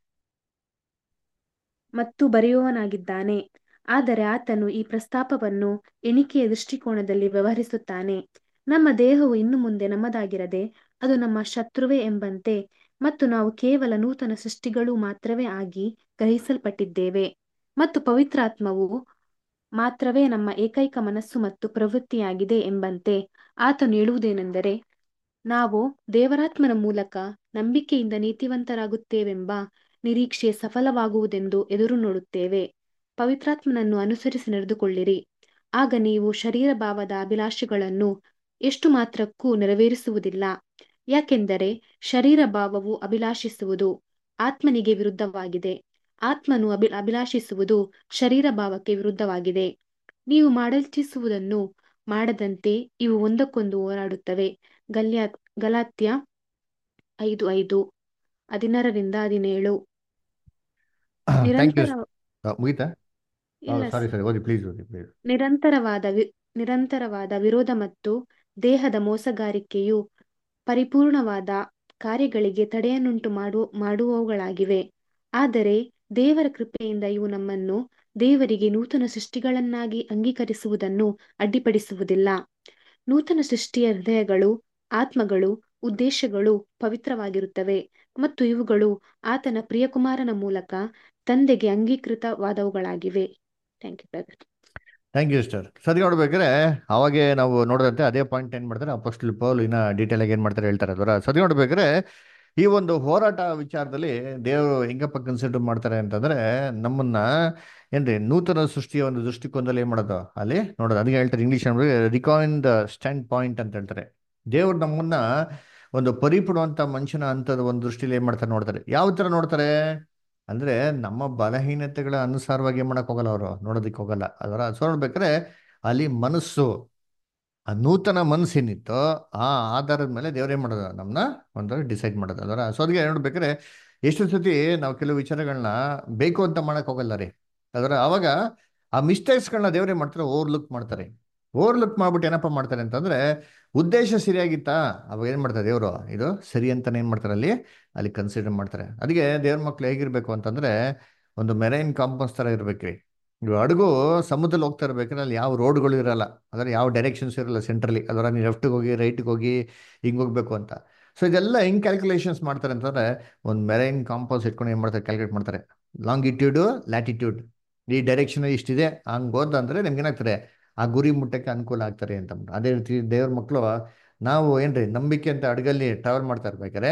ಮತ್ತು ಬರೆಯುವವನಾಗಿದ್ದಾನೆ ಆದರೆ ಆತನು ಈ ಪ್ರಸ್ತಾಪವನ್ನು ಎಣಿಕೆಯ ದೃಷ್ಟಿಕೋನದಲ್ಲಿ ವ್ಯವಹರಿಸುತ್ತಾನೆ ನಮ್ಮ ದೇಹವು ಇನ್ನು ಮುಂದೆ ನಮ್ಮದಾಗಿರದೆ ಅದು ನಮ್ಮ ಶತ್ರುವೇ ಎಂಬಂತೆ ಮತ್ತು ನಾವು ಕೇವಲ ನೂತನ ಸೃಷ್ಟಿಗಳು ಮಾತ್ರವೇ ಆಗಿ ಗ್ರಹಿಸಲ್ಪಟ್ಟಿದ್ದೇವೆ ಮತ್ತು ಪವಿತ್ರಾತ್ಮವು ಮಾತ್ರವೇ ನಮ್ಮ ಏಕೈಕ ಮನಸ್ಸು ಮತ್ತು ಪ್ರವೃತ್ತಿಯಾಗಿದೆ ಎಂಬಂತೆ ಆತನು ಹೇಳುವುದೇನೆಂದರೆ ನಾವು ದೇವರಾತ್ಮನ ಮೂಲಕ ನಂಬಿಕೆಯಿಂದ ನೀತಿವಂತರಾಗುತ್ತೇವೆಂಬ ನಿರೀಕ್ಷೆ ಸಫಲವಾಗುವುದೆಂದು ಎದುರು ನೋಡುತ್ತೇವೆ ಪವಿತ್ರಾತ್ಮನನ್ನು ಅನುಸರಿಸಿ ನಡೆದುಕೊಳ್ಳಿರಿ ಆಗ ನೀವು ಶರೀರ ಭಾವದ ಅಭಿಲಾಷೆಗಳನ್ನು ಎಷ್ಟು ಮಾತ್ರಕ್ಕೂ ನೆರವೇರಿಸುವುದಿಲ್ಲ ಯಾಕೆಂದರೆ ಶರೀರ ಭಾವವು ಅಭಿಲಾಷಿಸುವುದು ಆತ್ಮನಿಗೆ ವಿರುದ್ಧವಾಗಿದೆ ಆತ್ಮನು ಅಭಿ ಅಭಿಲಾಷಿಸುವುದು ಶರೀರ ಭಾವಕ್ಕೆ ವಿರುದ್ಧವಾಗಿದೆ ನೀವು ಮಾಡಲಿಚ್ಛಿಸುವುದನ್ನು ಮಾಡದಂತೆ ಇವು ಒಂದಕ್ಕೊಂದು ಹೋರಾಡುತ್ತವೆ ಗಲ್ಯಾ ಗಲಾತ್ಯ ಐದು ಐದು ಹದಿನಾರರಿಂದ ಹದಿನೇಳು ಥ್ಯಾಂಕ್ ಯು ನಿರಂತರ ಮುಗೀತಾ ಇಲ್ಲ ಸಾರಿ ಸಾರಿ ಓದಿ ಪ್ಲೀಸ್ ಓದಿ ಪ್ಲೀಸ್ ನಿರಂತರವಾದ ವಿ ನಿರಂತರವಾದ ವಿರೋಧ ಮತ್ತು ದೇಹದ ಮೋಸಗಾರಿಕೆಯು ಪರಿಪೂರ್ಣವಾದ ಕಾರ್ಯಗಳಿಗೆ ತಡೆಯನ್ನುಂಟು ಮಾಡು ಮಾಡುವವುಗಳಾಗಿವೆ ಆದರೆ ದೇವರ ಕೃಪೆಯಿಂದ ಇವು ನಮ್ಮನ್ನು ದೇವರಿಗೆ ನೂತನ ಸೃಷ್ಟಿಗಳನ್ನಾಗಿ ಅಂಗೀಕರಿಸುವುದನ್ನು ಅಡ್ಡಿಪಡಿಸುವುದಿಲ್ಲ ನೂತನ ಸೃಷ್ಟಿಯ ಹೃದಯಗಳು ಆತ್ಮಗಳು ಉದ್ದೇಶಗಳು ಪವಿತ್ರವಾಗಿರುತ್ತವೆ ಮತ್ತು ಇವುಗಳು ಆತನ ಪ್ರಿಯಕುಮಾರನ ಮೂಲಕ ತಂದೆಗೆ ಅಂಗೀಕೃತವಾದವುಗಳಾಗಿವೆ thank you brother thank you sister ಸರಿ ನೋಡ್ಬೇಕಾದ್ರೆ ಅವಾಗೆ ನಾವು ನೋಡಿದಂತೆ ಅದೇ ಪಾಯಿಂಟ್ ಏನು ಮಾಡ್ತಾರೆ ಅಪೋಸ್ಟಲ್ ಪೌಲ್ ಇನ್ನ ಡೀಟೇಲ್ ಆಗಿ ಏನು ಮಾಡ್ತಾರೆ ಹೇಳ್ತಾರೆ ಅದರ ಸರಿ ನೋಡ್ಬೇಕಾದ್ರೆ ಈ ಒಂದು ಹೋರಾಟ ವಿಚಾರದಲ್ಲಿ ದೇವರು ಹೆಂಗಪ್ಪ ಕನ್ಸಿಡರ್ ಮಾಡ್ತಾರೆ ಅಂತಂದ್ರೆ ನಮ್ಮನ್ನ ಏನ್ರಿ ನೂತನ ಸೃಷ್ಟಿಯ ಒಂದು ದೃಷ್ಟಿಕೋನದಲ್ಲಿ ಏನ್ ಮಾಡೋದು ಅಲ್ಲಿ ನೋಡೋದು ಅದಕ್ಕೆ ಹೇಳ್ತಾರೆ ಇಂಗ್ಲಿಷ್ ಅಂದ್ರೆ ರಿಕಾಯಿನ್ ದ ಸ್ಟ್ಯಾಂಡ್ ಪಾಯಿಂಟ್ ಅಂತ ಹೇಳ್ತಾರೆ ದೇವ್ರು ನಮ್ಮನ್ನ ಒಂದು ಪರಿಪೂರ್ಣವಂತ ಮನುಷ್ಯನ ಅಂತದ ಒಂದು ದೃಷ್ಟಿಲಿ ಏನ್ ಮಾಡ್ತಾರೆ ನೋಡ್ತಾರೆ ಯಾವ ತರ ನೋಡ್ತಾರೆ ಅಂದ್ರೆ ನಮ್ಮ ಬಲಹೀನತೆಗಳ ಅನುಸಾರವಾಗಿ ಏನ್ ಮಾಡಕ್ ಹೋಗಲ್ಲ ಅವರು ನೋಡೋದಕ್ಕೆ ಹೋಗಲ್ಲ ಅದರ ಸೊ ನೋಡ್ಬೇಕಾದ್ರೆ ಅಲ್ಲಿ ಮನಸ್ಸು ಆ ನೂತನ ಮನಸ್ಸು ಏನಿತ್ತೋ ಆ ಆಧಾರದ ಮೇಲೆ ದೇವ್ರೇನ್ ಮಾಡೋದು ನಮ್ಮನ್ನ ಒಂದು ಡಿಸೈಡ್ ಮಾಡೋದು ಅದರ ಸೊ ಅದಕ್ಕೆ ನೋಡ್ಬೇಕಾದ್ರೆ ಎಷ್ಟು ಸತಿ ನಾವು ಕೆಲವು ವಿಚಾರಗಳನ್ನ ಬೇಕು ಅಂತ ಮಾಡಕ್ ಹೋಗಲ್ಲ ರೀ ಅದರ ಅವಾಗ ಆ ಮಿಸ್ಟೇಕ್ಸ್ಗಳನ್ನ ದೇವ್ರೇ ಮಾಡ್ತಾರೆ ಓವರ್ಲುಕ್ ಮಾಡ್ತಾರೆ ಓವರ್ಲುಕ್ ಮಾಡ್ಬಿಟ್ಟು ಏನಪ್ಪ ಮಾಡ್ತಾರೆ ಅಂತಂದ್ರೆ ಉದ್ದೇಶ ಸರಿಯಾಗಿತ್ತಾ ಅವಾಗ ಏನ್ ಮಾಡ್ತಾರೆ ದೇವರು ಇದು ಸರಿ ಅಂತಾನೆ ಏನ್ ಮಾಡ್ತಾರೆ ಅಲ್ಲಿ ಅಲ್ಲಿ ಕನ್ಸಿಡರ್ ಮಾಡ್ತಾರೆ ಅದಕ್ಕೆ ದೇವ್ರ ಮಕ್ಳು ಹೇಗಿರ್ಬೇಕು ಅಂತಂದ್ರೆ ಒಂದು ಮೆರೈನ್ ಕಾಂಪೌಂಡ್ಸ್ ತರ ಇರ್ಬೇಕ್ರಿ ಇವಾಗ ಹಡಗು ಸಮುದ್ರದಲ್ಲಿ ಹೋಗ್ತಾ ಇರ್ಬೇಕಾದ್ರೆ ಅಲ್ಲಿ ಯಾವ ರೋಡ್ಗಳು ಇರಲ್ಲ ಅಂದ್ರೆ ಯಾವ ಡೈರೆಕ್ಷನ್ಸ್ ಇರಲ್ಲ ಸೆಂಟ್ರಲಿ ಅದರ ನೀವು ಲೆಫ್ಟ್ಗೆ ಹೋಗಿ ರೈಟ್ಗೆ ಹೋಗಿ ಹಿಂಗೆ ಹೋಗ್ಬೇಕು ಅಂತ ಸೊ ಇದೆಲ್ಲ ಹೆಂಗ್ ಕ್ಯಾಲ್ಕುಲೇಷನ್ಸ್ ಮಾಡ್ತಾರೆ ಅಂತಂದ್ರೆ ಒಂದು ಮೆರೈನ್ ಕಾಂಪೌಂಡ್ಸ್ ಇಟ್ಕೊಂಡು ಏನು ಮಾಡ್ತಾರೆ ಕ್ಯಾಲ್ಕುಲೇಟ್ ಮಾಡ್ತಾರೆ ಲಾಂಗಿಟ್ಯೂಡು ಲ್ಯಾಟಿಟ್ಯೂಡ್ ಈ ಡೈರೆಕ್ಷನ್ ಇಷ್ಟಿದೆ ಹಂಗೆ ಹೋದಂದ್ರೆ ನಿಮ್ಗೆ ಏನಾಗ್ತಾರೆ ಆ ಗುರಿ ಮುಟ್ಟಕ್ಕೆ ಅನುಕೂಲ ಆಗ್ತಾರೆ ಅಂತ ಅಂದ್ಬಿಟ್ಟು. ಅದೇ ರೀತಿ ದೇವ್ರ ಮಕ್ಕಳು ನಾವು ಏನ್ರಿ ನಂಬಿಕೆ ಅಂತ ಅಡಗಲ್ಲಿ ಟ್ರಾವೆಲ್ ಮಾಡ್ತಾ ಇರ್ಬೇಕಾದ್ರೆ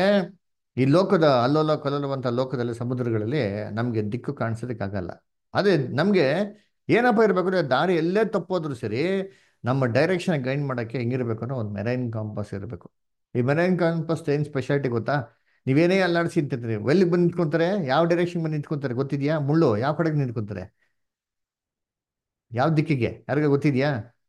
ಈ ಲೋಕದ ಅಲ್ಲೋಲ ಕಲ್ಲೋಲವಂತ ಲೋಕದಲ್ಲಿ ಸಮುದ್ರಗಳಲ್ಲಿ ನಮಗೆ ದಿಕ್ಕು ಕಾಣಿಸೋದಕ್ಕಾಗಲ್ಲ ಅದೇ ನಮಗೆ ಏನಪ್ಪ ಇರಬೇಕು ಅಂದ್ರೆ ದಾರಿ ಎಲ್ಲೇ ತಪ್ಪೋದ್ರು ಸರಿ ನಮ್ಮ ಡೈರೆಕ್ಷನ್ ಗೈಡ್ ಮಾಡೋಕ್ಕೆ ಹೆಂಗಿರ್ಬೇಕು ಅನ್ನೋ ಒಂದು ಮೆರೈನ್ ಕಾಂಪಸ್ ಇರಬೇಕು ಈ ಮೆರೈನ್ ಕಾಂಪಸ್ ಏನು ಸ್ಪೆಷಾಲಿಟಿ ಗೊತ್ತಾ ನೀವೇನೇ ಅಲ್ಲಾಡಿಸಿ ನಿಂತಿರ್ತೀರಿ ಎಲ್ಲಿ ಬಂದು ನಿಂತ್ಕೊಂತಾರೆ ಯಾವ ಡೈರೆಕ್ಷನ್ ಬಂದು ನಿಂತ್ಕೊಂತಾರೆ ಗೊತ್ತಿದ್ಯಾ ಮುಳ್ಳು ಯಾವ ಕಡೆಗೆ ನಿಂತ್ಕೊಂತಾರೆ ಯಾವ ದಿಕ್ಕಿಗೆ ಯಾರಿಗ ಗೊತ್ತಿದ್ಯಾ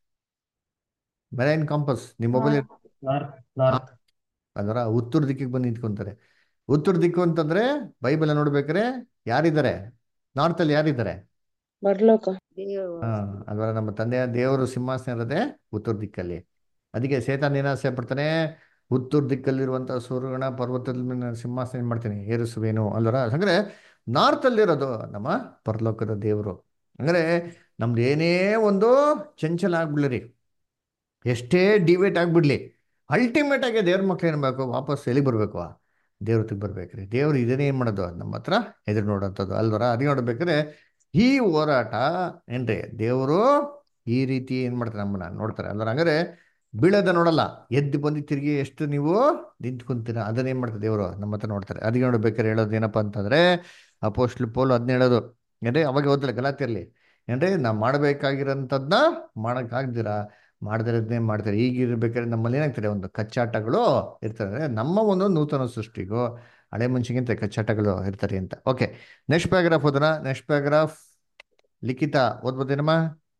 ಮೆರೈನ್ ಕಾಂಪಸ್ ನಿಮ್ಮ ಮೊಬೈಲ್ ನಾರ್ತ್ ನಾರ್ತ್ ಅದರ ಉತ್ತರ ದಿಕ್ಕಿಗೆ ಬಂದು ನಿಂತ್ಕೊಂತಾರೆ ಉತ್ತರ ದಿಕ್ಕು ಅಂತಂದ್ರೆ ಬೈಬಲ್ ನೋಡ್ಬೇಕಾರೆ ಯಾರಿದ್ದಾರೆ ನಾರ್ತ್ ಅಲ್ಲಿ ಯಾರಿದ್ದಾರೆ ಪರಲೋಕ ಹಾ ಅದರ ನಮ್ಮ ತಂದೆಯ ದೇವರು ಸಿಂಹಾಸನ ಇರೋದೇ ಉತ್ತರ ದಿಕ್ಕಲ್ಲಿ ಅದಕ್ಕೆ ಸೇತಾನ್ ಏನಾಸೆ ಪಡ್ತಾನೆ ಉತ್ತರ ದಿಕ್ಕಲ್ಲಿರುವಂತ ಸೂರ್ಯಗಣ ಪರ್ವತದ ಮೇಲೆ ಸಿಂಹಾಸನ ಏನ್ ಮಾಡ್ತೀನಿ ಏರಿಸುವೇನು ಅಲ್ವರ ಅಂದ್ರೆ ನಾರ್ತ್ ಅಲ್ಲಿರೋದು ನಮ್ಮ ಪರಲೋಕದ ದೇವರು ಅಂದ್ರೆ ನಮ್ದು ಏನೇ ಒಂದು ಚಂಚಲ ಆಗ್ಬಿಡ್ಲಿ ಎಷ್ಟೇ ಡಿವೇಟ್ ಆಗ್ಬಿಡ್ಲಿ ಅಲ್ಟಿಮೇಟ್ ಆಗಿ ದೇವ್ರ ಮಕ್ಳು ಏನ್ ಬೇಕು ವಾಪಸ್ ಎಲ್ಲಿಗೆ ಬರ್ಬೇಕು ದೇವ್ರ ಹತ್ರಕ್ಕೆ ಬರ್ಬೇಕ್ರಿ ದೇವ್ರು ಇದನ್ನೇ ಏನ್ ಮಾಡೋದು ನಮ್ಮ ಹತ್ರ ಎದುರು ನೋಡೋಂಥದ್ದು ಅಲ್ವರ ಅದೇ ನೋಡ್ಬೇಕಾದ್ರೆ ಈ ಹೋರಾಟ ಏನ್ರಿ ದೇವರು ಈ ರೀತಿ ಏನ್ ಮಾಡ್ತಾರೆ ನಮ್ಮನ್ನ ನೋಡ್ತಾರೆ ಅಲ್ವರ ಹಂಗಾರೆ ಬೀಳದ ನೋಡಲ್ಲ ಎದ್ದು ಬಂದು ತಿರುಗಿ ಎಷ್ಟು ನೀವು ನಿಂತ್ಕೊಂತೀರ ಅದನ್ನ ಏನ್ ಮಾಡ್ತಾರೆ ದೇವರು ನಮ್ಮ ಹತ್ರ ನೋಡ್ತಾರೆ ಅದಕ್ಕೆ ನೋಡ್ಬೇಕಾದ್ರೆ ಹೇಳೋದು ಏನಪ್ಪಾ ಅಂತಂದ್ರೆ ಅಪೋಸ್ಟ್ಲ್ ಪೋಲ್ ಅದನ್ನ ಹೇಳೋದು ಏನ್ರಿ ಅವಾಗ ಓದಲ್ಲ ಗಲಾತಿರ್ಲಿ ಏನ್ರಿ ನಾವು ಮಾಡ್ಬೇಕಾಗಿರೋಂಥದ್ನ ಮಾಡಕ್ಕಾಗ್ದಿರಾ ಮಾಡದಿರೋದನ್ನೇ ಮಾಡ್ತಾರೆ ಈಗ ಇರ್ಬೇಕಾದ್ರೆ ನಮ್ಮಲ್ಲಿ ಏನಾಗ್ತಾರೆ ಒಂದು ಕಚ್ಚಾಟಗಳು ಇರ್ತದೆ ನಮ್ಮ ಒಂದು ನೂತನ ಸೃಷ್ಟಿಗೂ ಹಳೆ ಮನುಷ್ಯಗಿಂತ ಕಚ್ಚಾಟಗಳು ಇರ್ತಾರೆ ಅಂತ ಓಕೆ ನೆಕ್ಸ್ಟ್ ಪ್ಯಾರಾಗ್ರಾಫ್ ಓದೋಣ ನೆಕ್ಸ್ಟ್ ಪ್ಯಾರಾಗ್ರಾಫ್ ಲಿಖಿತ ಓದ್ಬೋದೇನಮ್ಮ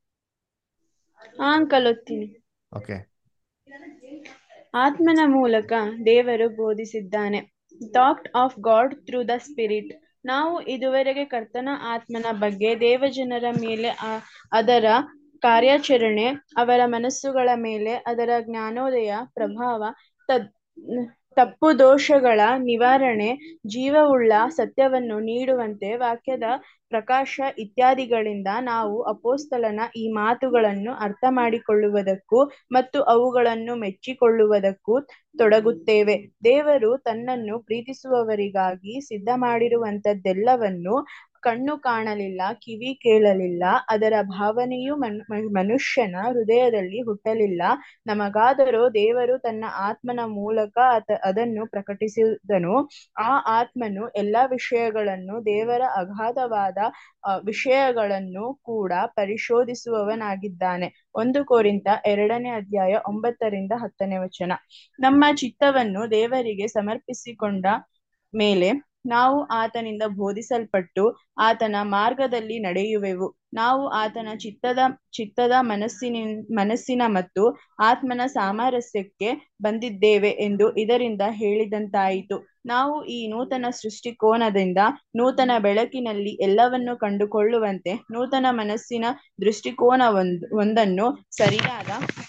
ಆ ಅಂಕಲ್ ಓದ್ತೀನಿ ಓಕೆ ಆತ್ಮನ ಮೂಲಕ ದೇವರು ಬೋಧಿಸಿದ್ದಾನೆ ಟಾಕ್ಟ್ of God through the spirit ನಾವು ಇದುವರೆಗೆ ಕರ್ತನ ಆತ್ಮನ ಬಗ್ಗೆ ದೇವಜನರ ಮೇಲೆ ಆ- ಅದರ ಕಾರ್ಯಾಚರಣೆ ಅವರ ಮನಸ್ಸುಗಳ ಮೇಲೆ ಅದರ ಜ್ಞಾನೋದಯ ಪ್ರಭಾವ ತದ್ ತಪ್ಪು ದೋಷಗಳ ನಿವಾರಣೆ ಜೀವವುಳ್ಳ ಸತ್ಯವನ್ನು ನೀಡುವಂತೆ ವಾಕ್ಯದ ಪ್ರಕಾಶ ಇತ್ಯಾದಿಗಳಿಂದ ನಾವು ಅಪೋಸ್ತಲನ ಈ ಮಾತುಗಳನ್ನು ಅರ್ಥ ಮಾಡಿಕೊಳ್ಳುವುದಕ್ಕೂ ಮತ್ತು ಅವುಗಳನ್ನು ಮೆಚ್ಚಿಕೊಳ್ಳುವುದಕ್ಕೂ ತೊಡಗುತ್ತೇವೆ ದೇವರು ತನ್ನನ್ನು ಪ್ರೀತಿಸುವವರಿಗಾಗಿ ಸಿದ್ಧ ಮಾಡಿರುವಂತದ್ದೆಲ್ಲವನ್ನು ಕಣ್ಣು ಕಾಣಲಿಲ್ಲ ಕಿವಿ ಕೇಳಲಿಲ್ಲ ಅದರ ಭಾವನೆಯು ಮನ್- ಮ- ಮನುಷ್ಯನ ಹೃದಯದಲ್ಲಿ ಹುಟ್ಟಲಿಲ್ಲ ನಮಗಾದರೋ ದೇವರು ತನ್ನ ಆತ್ಮನ ಮೂಲಕ ಅತ ಅದನ್ನು ಪ್ರಕಟಿಸಿದನು ಆ ಆತ್ಮನು ಎಲ್ಲಾ ವಿಷಯಗಳನ್ನು ದೇವರ ಅಗಾಧವಾದ ಆ, ವಿಷಯಗಳನ್ನು ಕೂಡ ಪರಿಶೋಧಿಸುವವನಾಗಿದ್ದಾನೆ ಒಂದು ಕೋರಿಂತ ಎರಡನೇ ಅಧ್ಯಾಯ ಒಂಬತ್ತರಿಂದ ಹತ್ತನೇ ವಚನ ನಮ್ಮ ಚಿತ್ತವನ್ನು ದೇವರಿಗೆ ಸಮರ್ಪಿಸಿಕೊಂಡ ಮೇಲೆ ನಾವು ಆತನಿಂದ ಬೋಧಿಸಲ್ಪಟ್ಟು ಆತನ ಮಾರ್ಗದಲ್ಲಿ ನಡೆಯುವೆವು ನಾವು ಆತನ ಚಿತ್ತದ ಚಿತ್ತದ ಮನಸ್ಸಿನ ಮನಸ್ಸಿನ ಮತ್ತು ಆತ್ಮನ ಸಾಮರಸ್ಯಕ್ಕೆ ಬಂದಿದ್ದೇವೆ ಎಂದು ಇದರಿಂದ ಹೇಳಿದಂತಾಯಿತು ನಾವು ಈ ನೂತನ ಸೃಷ್ಟಿಕೋನದಿಂದ ನೂತನ ಬೆಳಕಿನಲ್ಲಿ ಎಲ್ಲವನ್ನು ಕಂಡುಕೊಳ್ಳುವಂತೆ ನೂತನ ಮನಸ್ಸಿನ ದೃಷ್ಟಿಕೋನ ಒಂದ್ ಒಂದನ್ನು ಸರಿಯಾದ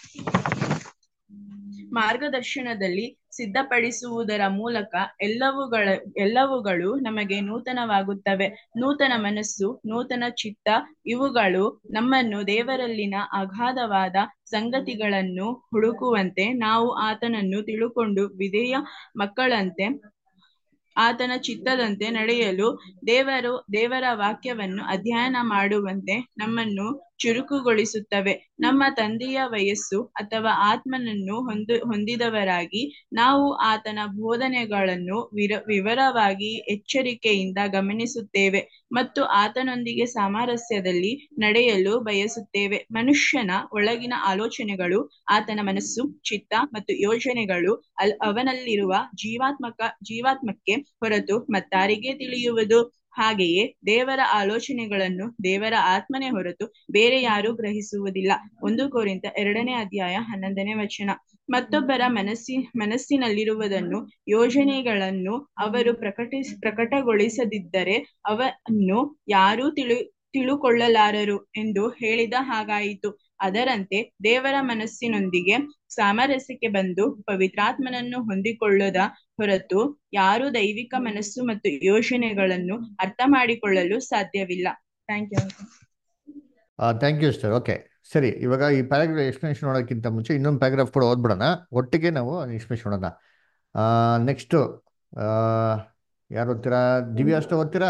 ಮಾರ್ಗದರ್ಶನದಲ್ಲಿ ಸಿದ್ಧಪಡಿಸುವುದರ ಮೂಲಕ ಎಲ್ಲವುಗಳ ಎಲ್ಲವುಗಳು ನಮಗೆ ನೂತನವಾಗುತ್ತವೆ ನೂತನ ಮನಸ್ಸು ನೂತನ ಚಿತ್ತ ಇವುಗಳು ನಮ್ಮನ್ನು ದೇವರಲ್ಲಿನ ಅಗಾಧವಾದ ಸಂಗತಿಗಳನ್ನು ಹುಡುಕುವಂತೆ ನಾವು ಆತನನ್ನು ತಿಳುಕೊಂಡು ವಿಧೇಯ ಮಕ್ಕಳಂತೆ ಆತನ ಚಿತ್ತದಂತೆ ನಡೆಯಲು ದೇವರು ದೇವರ ವಾಕ್ಯವನ್ನು ಅಧ್ಯಯನ ಮಾಡುವಂತೆ ನಮ್ಮನ್ನು ಚುರುಕುಗೊಳಿಸುತ್ತವೆ ನಮ್ಮ ತಂದೆಯ ವಯಸ್ಸು ಅಥವಾ ಆತ್ಮನನ್ನು ಹೊಂದು ಹೊಂದಿದವರಾಗಿ ನಾವು ಆತನ ಬೋಧನೆಗಳನ್ನು ವಿರ ವಿವರವಾಗಿ ಎಚ್ಚರಿಕೆಯಿಂದ ಗಮನಿಸುತ್ತೇವೆ ಮತ್ತು ಆತನೊಂದಿಗೆ ಸಾಮರಸ್ಯದಲ್ಲಿ ನಡೆಯಲು ಬಯಸುತ್ತೇವೆ ಮನುಷ್ಯನ ಒಳಗಿನ ಆಲೋಚನೆಗಳು ಆತನ ಮನಸ್ಸು ಚಿತ್ತ ಮತ್ತು ಯೋಜನೆಗಳು ಅಲ್ ಅವನಲ್ಲಿರುವ ಜೀವಾತ್ಮಕ ಜೀವಾತ್ಮಕ್ಕೆ ಹೊರತು ಮತ್ತಾರಿಗೆ ತಿಳಿಯುವುದು ಹಾಗೆಯೇ ದೇವರ ಆಲೋಚನೆಗಳನ್ನು ದೇವರ ಆತ್ಮನೇ ಹೊರತು ಬೇರೆ ಯಾರೂ ಗ್ರಹಿಸುವುದಿಲ್ಲ ಒಂದು ಕೋರಿಂತ ಎರಡನೇ ಅಧ್ಯಾಯ ಹನ್ನೊಂದನೇ ವಚನ ಮತ್ತೊಬ್ಬರ ಮನಸ್ಸಿ ಮನಸ್ಸಿನಲ್ಲಿರುವುದನ್ನು ಯೋಜನೆಗಳನ್ನು ಅವರು ಪ್ರಕಟಿಸ್ ಪ್ರಕಟಗೊಳಿಸದಿದ್ದರೆ ಅವನ್ನು ಯಾರೂ ತಿಳು ತಿಳುಕೊಳ್ಳಲಾರರು ಎಂದು ಹೇಳಿದ ಹಾಗಾಯಿತು ಅದರಂತೆ ದೇವರ ಮನಸ್ಸಿನೊಂದಿಗೆ ಸಾಮರಸ್ಯಕ್ಕೆ ಬಂದು ಪವಿತ್ರಾತ್ಮನನ್ನು ಹೊಂದಿಕೊಳ್ಳದ ಹೊರತು ಯಾರೂ ದೈವಿಕ ಮನಸ್ಸು ಮತ್ತು ಯೋಜನೆಗಳನ್ನು ಅರ್ಥ ಮಾಡಿಕೊಳ್ಳಲು ಸಾಧ್ಯವಿಲ್ಲ thank you thank you sir okay ಸರಿ ಇವಾಗ ಈ ಪ್ಯಾರಾಗ್ರಾಫ್ ಎಕ್ಸ್ಪ್ಲನೇಷನ್ ನೋಡೋಕ್ಕಿಂತ ಮುಂಚೆ ಇನ್ನೊಂದು ಪ್ಯಾರಾಗ್ರಾಫ್ ಕೂಡ ಓದ್ಬಿಡೋಣ ಒಟ್ಟಿಗೆ ನಾವು ಎಕ್ಸ್ಪ್ಲೇಷನ್ ನೋಡೋಣ ನೆಕ್ಸ್ಟು ಯಾರು ಓದ್ತೀರಾ ದಿವ್ಯಾ ಅಷ್ಟು ಓದ್ತೀರಾ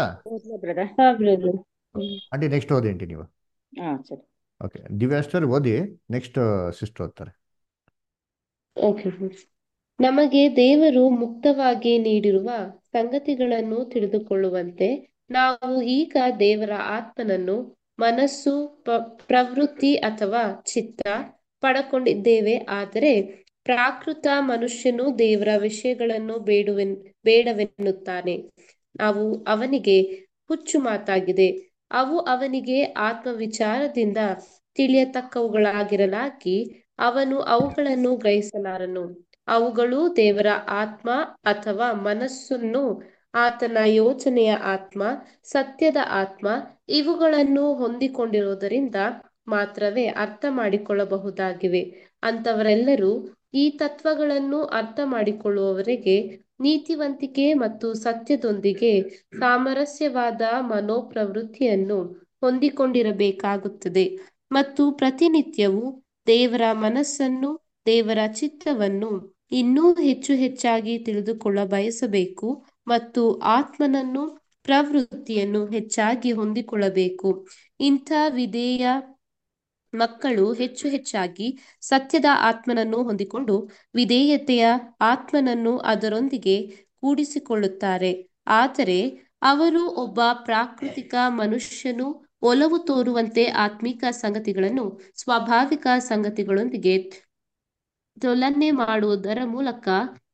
ಆಂಟಿ ನೆಕ್ಸ್ಟ್ ಓದಿ ಆಂಟಿ ನೀವು ಹಾ ಸರಿ ಓಕೆ ದಿವ್ಯಾ ಅಷ್ಟರ್ ಓದಿ ನೆಕ್ಸ್ಟ್ ಸಿಸ್ಟರ್ ಓದ್ತಾರೆ ಓಕೆ ನಮಗೆ ದೇವರು ಮುಕ್ತವಾಗಿ ನೀಡಿರುವ ಸಂಗತಿಗಳನ್ನು ತಿಳಿದುಕೊಳ್ಳುವಂತೆ ನಾವು ಈಗ ದೇವರ ಆತ್ಮನನ್ನು ಮನಸ್ಸು ಪ- ಪ್ರವೃತ್ತಿ ಅಥವಾ ಚಿತ್ತ ಪಡಕೊಂಡಿದ್ದೇವೆ ಆದರೆ ಪ್ರಾಕೃತ ಮನುಷ್ಯನು ದೇವರ ವಿಷಯಗಳನ್ನು ಬೇಡುವೆನ್ ಬೇಡವೆನ್ನುತ್ತಾನೆ ನಾವು ಅವನಿಗೆ ಹುಚ್ಚು ಮಾತಾಗಿದೆ ಅವು ಅವನಿಗೆ ಆತ್ಮ ವಿಚಾರದಿಂದ ತಿಳಿಯತಕ್ಕವುಗಳಾಗಿರಲಾಗಿ ಅವನು ಅವುಗಳನ್ನು ಗ್ರಹಿಸಲಾರನು ಅವುಗಳು ದೇವರ ಆತ್ಮ ಅಥವಾ ಮನಸ್ಸನ್ನು ಆತನ ಯೋಚನೆಯ ಆತ್ಮ ಸತ್ಯದ ಆತ್ಮ ಇವುಗಳನ್ನು ಹೊಂದಿಕೊಂಡಿರುವುದರಿಂದ ಮಾತ್ರವೇ ಅರ್ಥ ಮಾಡಿಕೊಳ್ಳಬಹುದಾಗಿವೆ ಅಂತವರೆಲ್ಲರೂ ಈ ತತ್ವಗಳನ್ನು ಅರ್ಥ ಮಾಡಿಕೊಳ್ಳುವವರೆಗೆ ನೀತಿವಂತಿಕೆ ಮತ್ತು ಸತ್ಯದೊಂದಿಗೆ ಸಾಮರಸ್ಯವಾದ ಮನೋಪ್ರವೃತ್ತಿಯನ್ನು ಹೊಂದಿಕೊಂಡಿರಬೇಕಾಗುತ್ತದೆ ಮತ್ತು ಪ್ರತಿನಿತ್ಯವೂ ದೇವರ ಮನಸ್ಸನ್ನು ದೇವರ ಚಿತ್ತವನ್ನು ಇನ್ನೂ ಹೆಚ್ಚು ಹೆಚ್ಚಾಗಿ ತಿಳಿದುಕೊಳ್ಳ ಬಯಸಬೇಕು ಮತ್ತು ಆತ್ಮನನ್ನು ಪ್ರವೃತ್ತಿಯನ್ನು ಹೆಚ್ಚಾಗಿ ಹೊಂದಿಕೊಳ್ಳಬೇಕು ಇಂಥ ವಿಧೇಯ ಮಕ್ಕಳು ಹೆಚ್ಚು ಹೆಚ್ಚಾಗಿ ಸತ್ಯದ ಆತ್ಮನನ್ನು ಹೊಂದಿಕೊಂಡು ವಿಧೇಯತೆಯ ಆತ್ಮನನ್ನು ಅದರೊಂದಿಗೆ ಕೂಡಿಸಿಕೊಳ್ಳುತ್ತಾರೆ ಆದರೆ ಅವರು ಒಬ್ಬ ಪ್ರಾಕೃತಿಕ ಮನುಷ್ಯನು ಒಲವು ತೋರುವಂತೆ ಆತ್ಮಿಕ ಸಂಗತಿಗಳನ್ನು ಸ್ವಾಭಾವಿಕ ಸಂಗತಿಗಳೊಂದಿಗೆ ತುಲನೆ ಮಾಡುವುದರ ಮೂಲಕ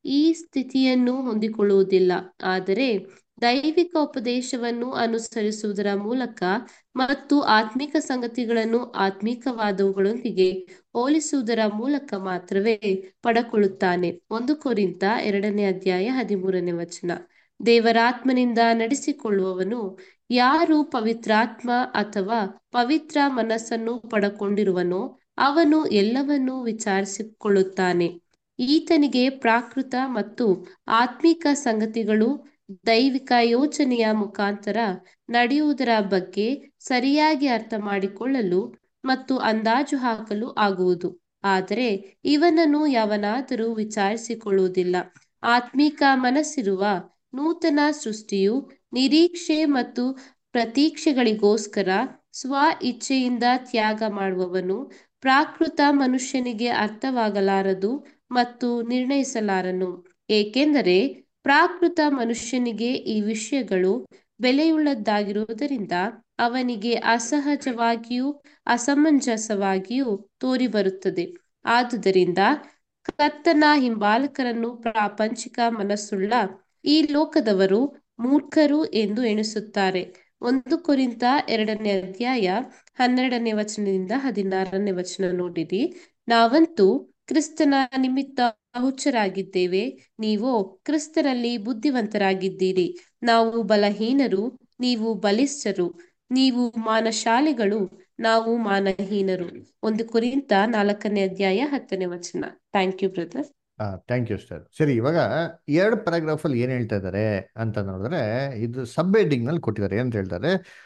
ಈ ಸ್ಥಿತಿಯನ್ನು ಹೊಂದಿಕೊಳ್ಳುವುದಿಲ್ಲ ಆದರೆ ದೈವಿಕ ಉಪದೇಶವನ್ನು ಅನುಸರಿಸುವುದರ ಮೂಲಕ ಮತ್ತು ಆತ್ಮಿಕ ಸಂಗತಿಗಳನ್ನು ಆತ್ಮಿಕವಾದವುಗಳೊಂದಿಗೆ ಹೋಲಿಸುವುದರ ಮೂಲಕ ಮಾತ್ರವೇ ಪಡಕೊಳ್ಳುತ್ತಾನೆ ಒಂದು ಕೊರಿಂತ ಎರಡನೇ ಅಧ್ಯಾಯ ಹದಿಮೂರನೇ ವಚನ ದೇವರಾತ್ಮನಿಂದ ನಡೆಸಿಕೊಳ್ಳುವವನು ಯಾರು ಪವಿತ್ರಾತ್ಮ ಅಥವಾ ಪವಿತ್ರ ಮನಸ್ಸನ್ನು ಪಡಕೊಂಡಿರುವನೋ ಅವನು ಎಲ್ಲವನ್ನೂ ವಿಚಾರಿಸಿಕೊಳ್ಳುತ್ತಾನೆ ಈತನಿಗೆ ಪ್ರಾಕೃತ ಮತ್ತು ಆತ್ಮಿಕ ಸಂಗತಿಗಳು ದೈವಿಕ ಯೋಚನೆಯ ಮುಖಾಂತರ ನಡೆಯುವುದರ ಬಗ್ಗೆ ಸರಿಯಾಗಿ ಅರ್ಥ ಮಾಡಿಕೊಳ್ಳಲು ಮತ್ತು ಅಂದಾಜು ಹಾಕಲು ಆಗುವುದು ಆದರೆ ಇವನನ್ನು ಯಾವನಾದರೂ ವಿಚಾರಿಸಿಕೊಳ್ಳುವುದಿಲ್ಲ ಆತ್ಮಿಕ ಮನಸ್ಸಿರುವ ನೂತನ ಸೃಷ್ಟಿಯು ನಿರೀಕ್ಷೆ ಮತ್ತು ಪ್ರತೀಕ್ಷೆಗಳಿಗೋಸ್ಕರ ಸ್ವ ಇಚ್ಛೆಯಿಂದ ತ್ಯಾಗ ಮಾಡುವವನು ಪ್ರಾಕೃತ ಮನುಷ್ಯನಿಗೆ ಅರ್ಥವಾಗಲಾರದು ಮತ್ತು ನಿರ್ಣಯಿಸಲಾರನು ಏಕೆಂದರೆ ಪ್ರಾಕೃತ ಮನುಷ್ಯನಿಗೆ ಈ ವಿಷಯಗಳು ಬೆಲೆಯುಳ್ಳದ್ದಾಗಿರುವುದರಿಂದ ಅವನಿಗೆ ಅಸಹಜವಾಗಿಯೂ ಅಸಮಂಜಸವಾಗಿಯೂ ತೋರಿಬರುತ್ತದೆ ಆದುದರಿಂದ ಕರ್ತನ ಹಿಂಬಾಲಕರನ್ನು ಪ್ರಾಪಂಚಿಕ ಮನಸ್ಸುಳ್ಳ ಈ ಲೋಕದವರು ಮೂರ್ಖರು ಎಂದು ಎಣಿಸುತ್ತಾರೆ ಒಂದು ಕೊರಿಂತ ಎರಡನೇ ಅಧ್ಯಾಯ ಹನ್ನೆರಡನೇ ವಚನದಿಂದ ಹದಿನಾರನೇ ವಚನ ನೋಡಿರಿ ನಾವಂತೂ ಕ್ರಿಸ್ತನ ನಿಮಿತ್ತ ಹುಚ್ಚರಾಗಿದ್ದೇವೆ ನೀವು ಕ್ರಿಸ್ತನಲ್ಲಿ ಬುದ್ಧಿವಂತರಾಗಿದ್ದೀರಿ ನಾವು ಬಲಹೀನರು ನೀವು ಬಲಿಷ್ಠರು ನೀವು ಮಾನಶಾಲಿಗಳು ನಾವು ಮಾನಹೀನರು ಒಂದು ಕುರಿತ ನಾಲ್ಕನೇ ಅಧ್ಯಾಯ ಹತ್ತನೇ ವಚನ thank you brother thank you sir ಸರಿ ಇವಾಗ ಎರಡು ಪ್ಯಾರಾಗ್ರಾಫ್ ಅಲ್ಲಿ ಏನ್ ಹೇಳ್ತಾ ಇದ್ದಾರೆ ಅಂತ ನೋಡಿದ್ರೆ ಇದು ಸಬ್ ಹೆಡಿಂಗ್ ನಲ್ಲಿ ಕೊಟ್ಟಿದ್ದಾರೆ ಏನಂತ ಹೇಳ್ತಾರೆ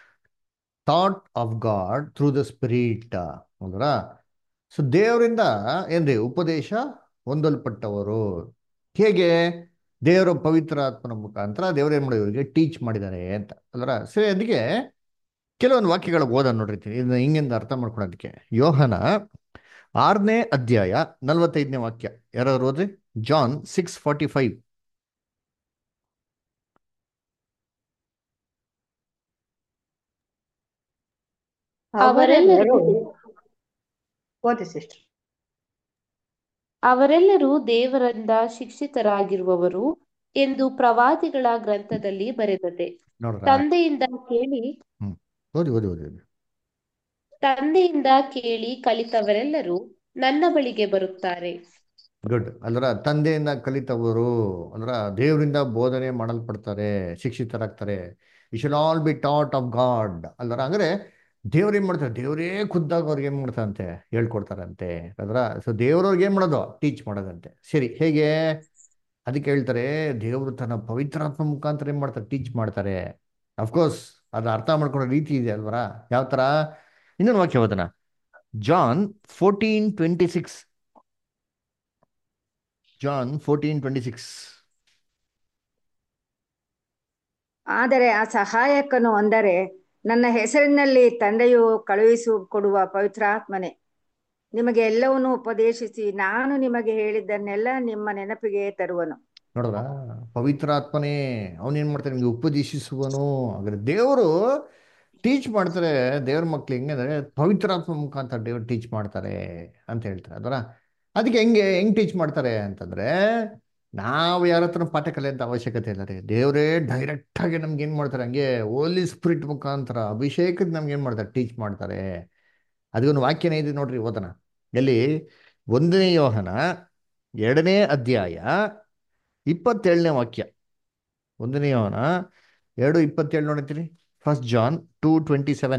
thought of God through the spirit ಹೌದಾ ಸೊ ದೇವರಿಂದ ಏನ್ರಿ ಉಪದೇಶ ಹೊಂದಲ್ಪಟ್ಟವರು ಹೇಗೆ ದೇವರ ಪವಿತ್ರ ಆತ್ಮನ ಮುಖಾಂತರ ದೇವರು ಏನ್ ಮಾಡಿದ್ರು ಇವರಿಗೆ ಟೀಚ್ ಮಾಡಿದ್ದಾರೆ ಅಂತ ಅಲ್ರ ಸರಿ ಅದಕ್ಕೆ ಕೆಲವೊಂದು ವಾಕ್ಯಗಳು ಓದ ನೋಡಿರ್ತೀನಿ ಇದನ್ನ ಹಿಂಗೆಂದು ಅರ್ಥ ಮಾಡ್ಕೊಳೋದಕ್ಕೆ ಯೋಹನ ಆರನೇ ಅಧ್ಯಾಯ ನಲವತ್ತೈದನೇ ವಾಕ್ಯ ಯಾರಾದ್ರು ಓದ್ರಿ ಜಾನ್ ಸಿಕ್ಸ್ ಫಾರ್ಟಿ ಫೈವ್ ಅವರೆಲ್ಲರೂ ಓದಿ ಸಿಸ್ಟರ್ ಅವರೆಲ್ಲರೂ ದೇವರಿಂದ ಶಿಕ್ಷಿತರಾಗಿರುವವರು ಎಂದು ಪ್ರವಾದಿಗಳ ಗ್ರಂಥದಲ್ಲಿ ಬರೆದದೆ ನೋಡ್ರ ತಂದೆಯಿಂದ ಕೇಳಿ ಹ್ಮ್ ಓದಿ ಓದಿ ಓದಿ ಓದಿ ತಂದೆಯಿಂದ ಕೇಳಿ ಕಲಿತವರೆಲ್ಲರೂ ನನ್ನ ಬಳಿಗೆ ಬರುತ್ತಾರೆ ಗುಡ್ ಅಲ್ರ ತಂದೆಯಿಂದ ಕಲಿತವರು ಅಂದ್ರ ದೇವರಿಂದ ಬೋಧನೆ ಮಾಡಲ್ಪಡ್ತಾರೆ ಶಿಕ್ಷಿತರಾಗ್ತಾರೆ you should all be taught of God ಅಲ್ರ ಅಂದ್ರೆ ದೇವ್ರು ಏನ್ ಮಾಡ್ತಾರೆ ದೇವರೇ ಖುದ್ದಾಗ ಅವ್ರಿಗೆ ಏನ್ ಮಾಡ್ತಾರಂತೆ ಹೇಳ್ಕೊಡ್ತಾರಂತೆ ಅಲ್ರ ಸೊ ದೇವ್ರವ್ರಿಗೆ ಏನ್ ಮಾಡೋದು ಟೀಚ್ ಮಾಡೋದಂತೆ ಸರಿ ಹೇಗೆ ಅದಕ್ಕೆ ಹೇಳ್ತಾರೆ ದೇವರು ತನ್ನ ಪವಿತ್ರಾತ್ಮ ಮುಖಾಂತರ ಏನ್ ಮಾಡ್ತಾರೆ ಟೀಚ್ ಮಾಡ್ತಾರೆ ಅಫ್ಕೋರ್ಸ್ ಅದು ಅರ್ಥ ಮಾಡ್ಕೊಳ್ಳೋ ರೀತಿ ಇದೆ ಅಲ್ವರ ಯಾವ ತರ ಇನ್ನೊಂದು ವಾಕ್ಯ ಓದನ John fourteen twenty six John fourteen twenty six ಆದರೆ ಆ ಸಹಾಯಕನು ಅಂದರೆ ನನ್ನ ಹೆಸರಿನಲ್ಲಿ ತಂದೆಯು ಕಳುಹಿಸು ಕೊಡುವ ಪವಿತ್ರಾತ್ಮನೇ ನಿಮಗೆ ಎಲ್ಲವನ್ನೂ ಉಪದೇಶಿಸಿ ನಾನು ನಿಮಗೆ ಹೇಳಿದ್ದನ್ನೆಲ್ಲ ನಿಮ್ಮ ನೆನಪಿಗೆ ತರುವನು ನೋಡ್ರ ಪವಿತ್ರಾತ್ಮನೇ ಅವನೇನ್ ಮಾಡ್ತಾನೆ ನಿಮ್ಗೆ ಉಪದೇಶಿಸುವನು ಹಾಗಾದ್ರೆ ದೇವರು ಟೀಚ್ ಮಾಡ್ತಾರೆ ದೇವ್ರ ಮಕ್ಳು ಹೆಂಗೆ ಅಂದ್ರೆ ಪವಿತ್ರಾತ್ಮ ಮುಖಾಂತರ ದೇವ್ರು ಟೀಚ್ ಮಾಡ್ತಾರೆ ಅಂತ ಹೇಳ್ತಾರೆ ಅದರ ಅದಕ್ಕೆ ಹೆಂಗೆ ಹೆಂಗ್ ಟೀಚ್ ಮಾಡ್ತಾರೆ ಅಂತಂದ್ರೆ ನಾವು ಯಾರ ಹತ್ರ ಪಾಠ ಕಲಿಯೋಂಥ ಅವಶ್ಯಕತೆ ಇಲ್ಲ ರೀ ದೇವರೇ ಡೈರೆಕ್ಟ್ ಆಗಿ ನಮ್ಗೆ ಏನ್ ಮಾಡ್ತಾರೆ ಹಂಗೆ ಹೋಲಿ ಸ್ಪಿರಿಟ್ ಮುಖಾಂತರ ಅಭಿಷೇಕದ ನಮ್ಗೆ ಏನ್ ಮಾಡ್ತಾರೆ ಟೀಚ್ ಮಾಡ್ತಾರೆ ಅದಕ್ಕೊಂದು ವಾಕ್ಯನೇ ಇದೆ ನೋಡ್ರಿ ಓದನ ಎಲ್ಲಿ ಒಂದನೇ ಯೋಹನ ಎರಡನೇ ಅಧ್ಯಾಯ ಇಪ್ಪತ್ತೇಳನೇ ವಾಕ್ಯ ಒಂದನೇ ಯೋಹನ ಎರಡು ಇಪ್ಪತ್ತೇಳು ನೋಡ್ತೀರಿ first John two twenty seven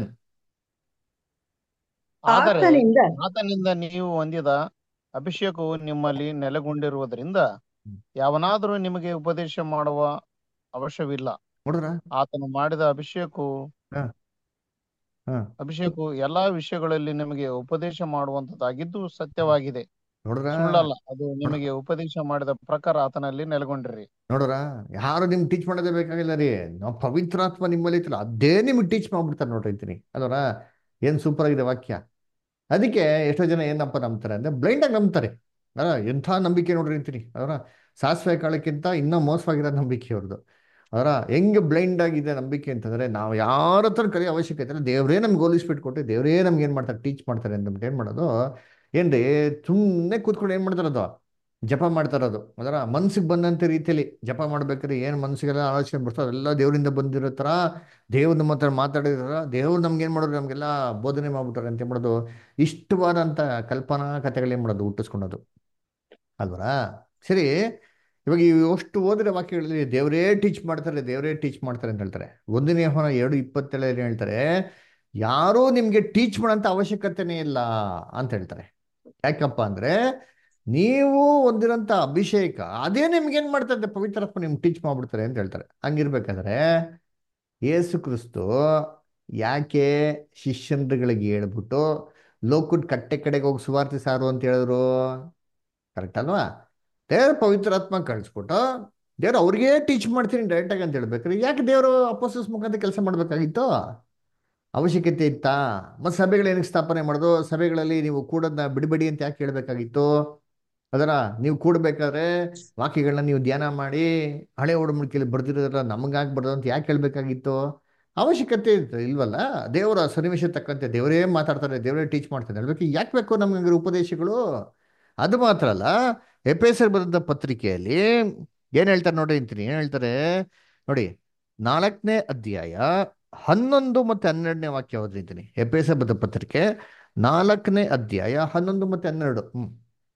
ಆದರೆ ಆತನಿಂದ ಆತನಿಂದ ನೀವು ಹೊಂದಿದ ಅಭಿಷೇಕವು ನಿಮ್ಮಲ್ಲಿ ನೆಲೆಗೊಂಡಿರುವುದರಿಂದ ಯಾವನಾದರೂ ನಿಮಗೆ ಉಪದೇಶ ಮಾಡುವ ಅವಶ್ಯವಿಲ್ಲ ನೋಡ್ರ ಆತನು ಮಾಡಿದ ಅಭಿಷೇಕವು ಹ ಹ ಅಭಿಷೇಕವು ಎಲ್ಲಾ ವಿಷಯಗಳಲ್ಲಿ ನಿಮಗೆ ಉಪದೇಶ ಮಾಡುವಂತದ್ದಾಗಿದ್ದು ಸತ್ಯವಾಗಿದೆ ನೋಡ್ರ ಸುಳ್ಳಲ್ಲ ಅದು ನಿಮಗೆ ಉಪದೇಶ ಮಾಡಿದ ಪ್ರಕಾರ ಆತನಲ್ಲಿ ನೆಲೆಗೊಂಡಿರಿ ನೋಡ್ರ ಯಾರು ನಿಮ್ಗೆ ಟೀಚ್ ಮಾಡೋದೇ ಬೇಕಾಗಿಲ್ಲ ರೀ ನಾವು ಪವಿತ್ರಾತ್ಮ ನಿಮ್ಮಲ್ಲಿ ಐತಲ್ಲ ಅದೇ ನಿಮ್ಗೆ ಟೀಚ್ ಮಾಡ್ಬಿಡ್ತಾರೆ ನೋಡ್ರಿ ಅಂತೀನಿ ಅಲ್ವರ ಏನ್ ಸೂಪರ್ ಆಗಿದೆ ವಾಕ್ಯ ಅದಕ್ಕೆ ಎಷ್ಟೋ ಜನ ಏನಪ್ಪ ನಂಬ್ತಾರೆ ಅಂದ್ರೆ ಬ್ಲೈಂಡ್ ಆಗಿ ನಂಬ್ತಾರೆ ಅಲ್ಲ ಎಂಥ ನಂಬಿಕೆ ನೋಡ್ರಿ ಅಂತೀನಿ ಅವರ ಸಾಸಿವೆ ಕಾಳಕ್ಕಿಂತ ಇನ್ನೂ ಮೋಸವಾಗಿರೋ ನಂಬಿಕೆ ಅವ್ರದ್ದು ಅವರ ಹೆಂಗೆ ಬ್ಲೈಂಡ್ ಆಗಿದೆ ನಂಬಿಕೆ ಅಂತಂದ್ರೆ ನಾವು ಯಾರ ಹತ್ರ ಕಲಿಯೋ ಅವಶ್ಯಕತೆ ಇಲ್ಲ ದೇವರೇ ನಮ್ಗೆ ಹೋಲಿಸ್ಬಿಟ್ಟು ಕೊಟ್ಟು ದೇವರೇ ನಮ್ಗೆ ಏನ್ ಮಾಡ್ತಾರೆ ಟೀಚ್ ಮಾಡ್ತಾರೆ ಅಂದ್ಬಿಟ್ಟು ಏನ್ ಮಾಡೋದು ಏನ್ರಿ ಸುಮ್ಮನೆ ಕೂತ್ಕೊಂಡು ಏನ್ ಮಾಡ್ತಾರೆ ಅದು ಜಪ ಮಾಡ್ತಾ ಇರೋದು ಅದರ ಮನ್ಸಿಗೆ ಬಂದಂತೆ ರೀತಿಯಲ್ಲಿ ಜಪ ಮಾಡ್ಬೇಕಾದ್ರೆ ಏನು ಮನ್ಸಿಗೆಲ್ಲ ಆಲೋಚನೆ ಬರ್ತೋ ಅದೆಲ್ಲ ದೇವರಿಂದ ಬಂದಿರೋ ಥರ ದೇವ್ರ ನಮ್ಮ ಹತ್ರ ಮಾತಾಡಿದಾರ ದೇವ್ರು ನಮ್ಗೆ ಏನು ಮಾಡೋದು ನಮಗೆಲ್ಲ ಬೋಧನೆ ಮಾಡ್ಬಿಟ್ಟಾರೆ ಅಂತ ಏನ್ ಮಾಡೋದು ಇಷ್ಟವಾದಂಥ ಕಲ್ಪನಾ ಕಥೆಗಳೇನು ಮಾಡೋದು ಹುಟ್ಟಿಸ್ಕೊಳೋದು ಅಲ್ವರಾ ಸರಿ ಇವಾಗ ಈ ಅಷ್ಟು ಓದಿರೋ ವಾಕ್ಯಗಳಲ್ಲಿ ದೇವರೇ ಟೀಚ್ ಮಾಡ್ತಾರೆ ದೇವರೇ ಟೀಚ್ ಮಾಡ್ತಾರೆ ಅಂತ ಹೇಳ್ತಾರೆ ಒಂದನೇ ಹೊನ ಎರಡು ಇಪ್ಪತ್ತೇಳಲ್ಲಿ ಹೇಳ್ತಾರೆ ಯಾರೂ ನಿಮಗೆ ಟೀಚ್ ಮಾಡೋಂಥ ಅವಶ್ಯಕತೆನೇ ಇಲ್ಲ ಅಂತ ಹೇಳ್ತಾರೆ ಯಾಕಪ್ಪ ಅಂದ್ರೆ ನೀವು ಹೊಂದಿರೋಂಥ ಅಭಿಷೇಕ ಅದೇ ನಿಮ್ಗೇನು ಮಾಡ್ತಾರೆ ಪವಿತ್ರಾತ್ಮ ನಿಮ್ಗೆ ಟೀಚ್ ಮಾಡ್ಬಿಡ್ತಾರೆ ಅಂತ ಹೇಳ್ತಾರೆ ಹಂಗಿರ್ಬೇಕಾದ್ರೆ ಯೇಸು ಕ್ರಿಸ್ತು ಯಾಕೆ ಶಿಷ್ಯಂದ್ರಗಳಿಗೆ ಹೇಳ್ಬಿಟ್ಟು ಲೋಕದ ಕಟ್ಟೆ ಕಡೆಗೆ ಹೋಗಿ ಸುವಾರ್ತೆ ಸಾರು ಅಂತ ಹೇಳಿದ್ರು ಕರೆಕ್ಟ್ ಅಲ್ವಾ ದೇವ್ರ ಪವಿತ್ರಾತ್ಮ ಕಳಿಸ್ಬಿಟ್ಟು ದೇವ್ರು ಅವ್ರಿಗೆ ಟೀಚ್ ಮಾಡ್ತೀನಿ ಡೈರೆಕ್ಟಾಗಿ ಅಂತ ಹೇಳ್ಬೇಕ್ರಿ ಯಾಕೆ ದೇವರು ಅಪೋಸಸ್ ಮುಖಾಂತರ ಕೆಲಸ ಮಾಡಬೇಕಾಗಿತ್ತು ಅವಶ್ಯಕತೆ ಇತ್ತಾ ಮತ್ತು ಸಭೆಗಳು ಏನಕ್ಕೆ ಸ್ಥಾಪನೆ ಮಾಡೋದು ಸಭೆಗಳಲ್ಲಿ ನೀವು ಕೂಡೋದನ್ನ ಬಿಡಬೇಡಿ ಅಂತ ಯಾಕೆ ಹೇಳ್ಬೇಕಾಗಿತ್ತು ಅದರ ನೀವು ಕೂಡಬೇಕಾದ್ರೆ ವಾಕ್ಯಗಳನ್ನ ನೀವು ಧ್ಯಾನ ಮಾಡಿ ಹಳೆ ಒಡಂಬಡಿಕೆಯಲ್ಲಿ ಬರ್ದಿರೋದ್ರ ನಮಗಾಗಿ ಬರ್ದು ಅಂತ ಯಾಕೆ ಹೇಳ್ಬೇಕಾಗಿತ್ತು ಅವಶ್ಯಕತೆ ಇತ್ತು ಇಲ್ವಲ್ಲ ದೇವರ ಸನ್ನಿವೇಶ ತಕ್ಕಂತೆ ದೇವರೇ ಮಾತಾಡ್ತಾರೆ ದೇವರೇ ಟೀಚ್ ಮಾಡ್ತಾರೆ ಹೇಳ್ಬೇಕು ಯಾಕೆ ಬೇಕು ನಮಗೆ ಉಪದೇಶಗಳು ಅದು ಮಾತ್ರ ಅಲ್ಲ ಎಪೇಸರ್ ಬರೆದ ಪತ್ರಿಕೆಯಲ್ಲಿ ಏನು ಹೇಳ್ತಾರೆ ನೋಡಿ ಅಂತೀನಿ ಏನು ಹೇಳ್ತಾರೆ ನೋಡಿ ನಾಲ್ಕನೇ ಅಧ್ಯಾಯ ಹನ್ನೊಂದು ಮತ್ತು ಹನ್ನೆರಡನೇ ವಾಕ್ಯ ಓದಿರ್ತೀನಿ ಎಪೇಸರ್ ಬರೆದ ಪತ್ರಿಕೆ ನಾಲ್ಕನೇ ಅಧ್ಯಾಯ ಹನ್ನೊಂದು ಮತ್ತು ಹನ್ನೆರಡು ಹ್ಮ್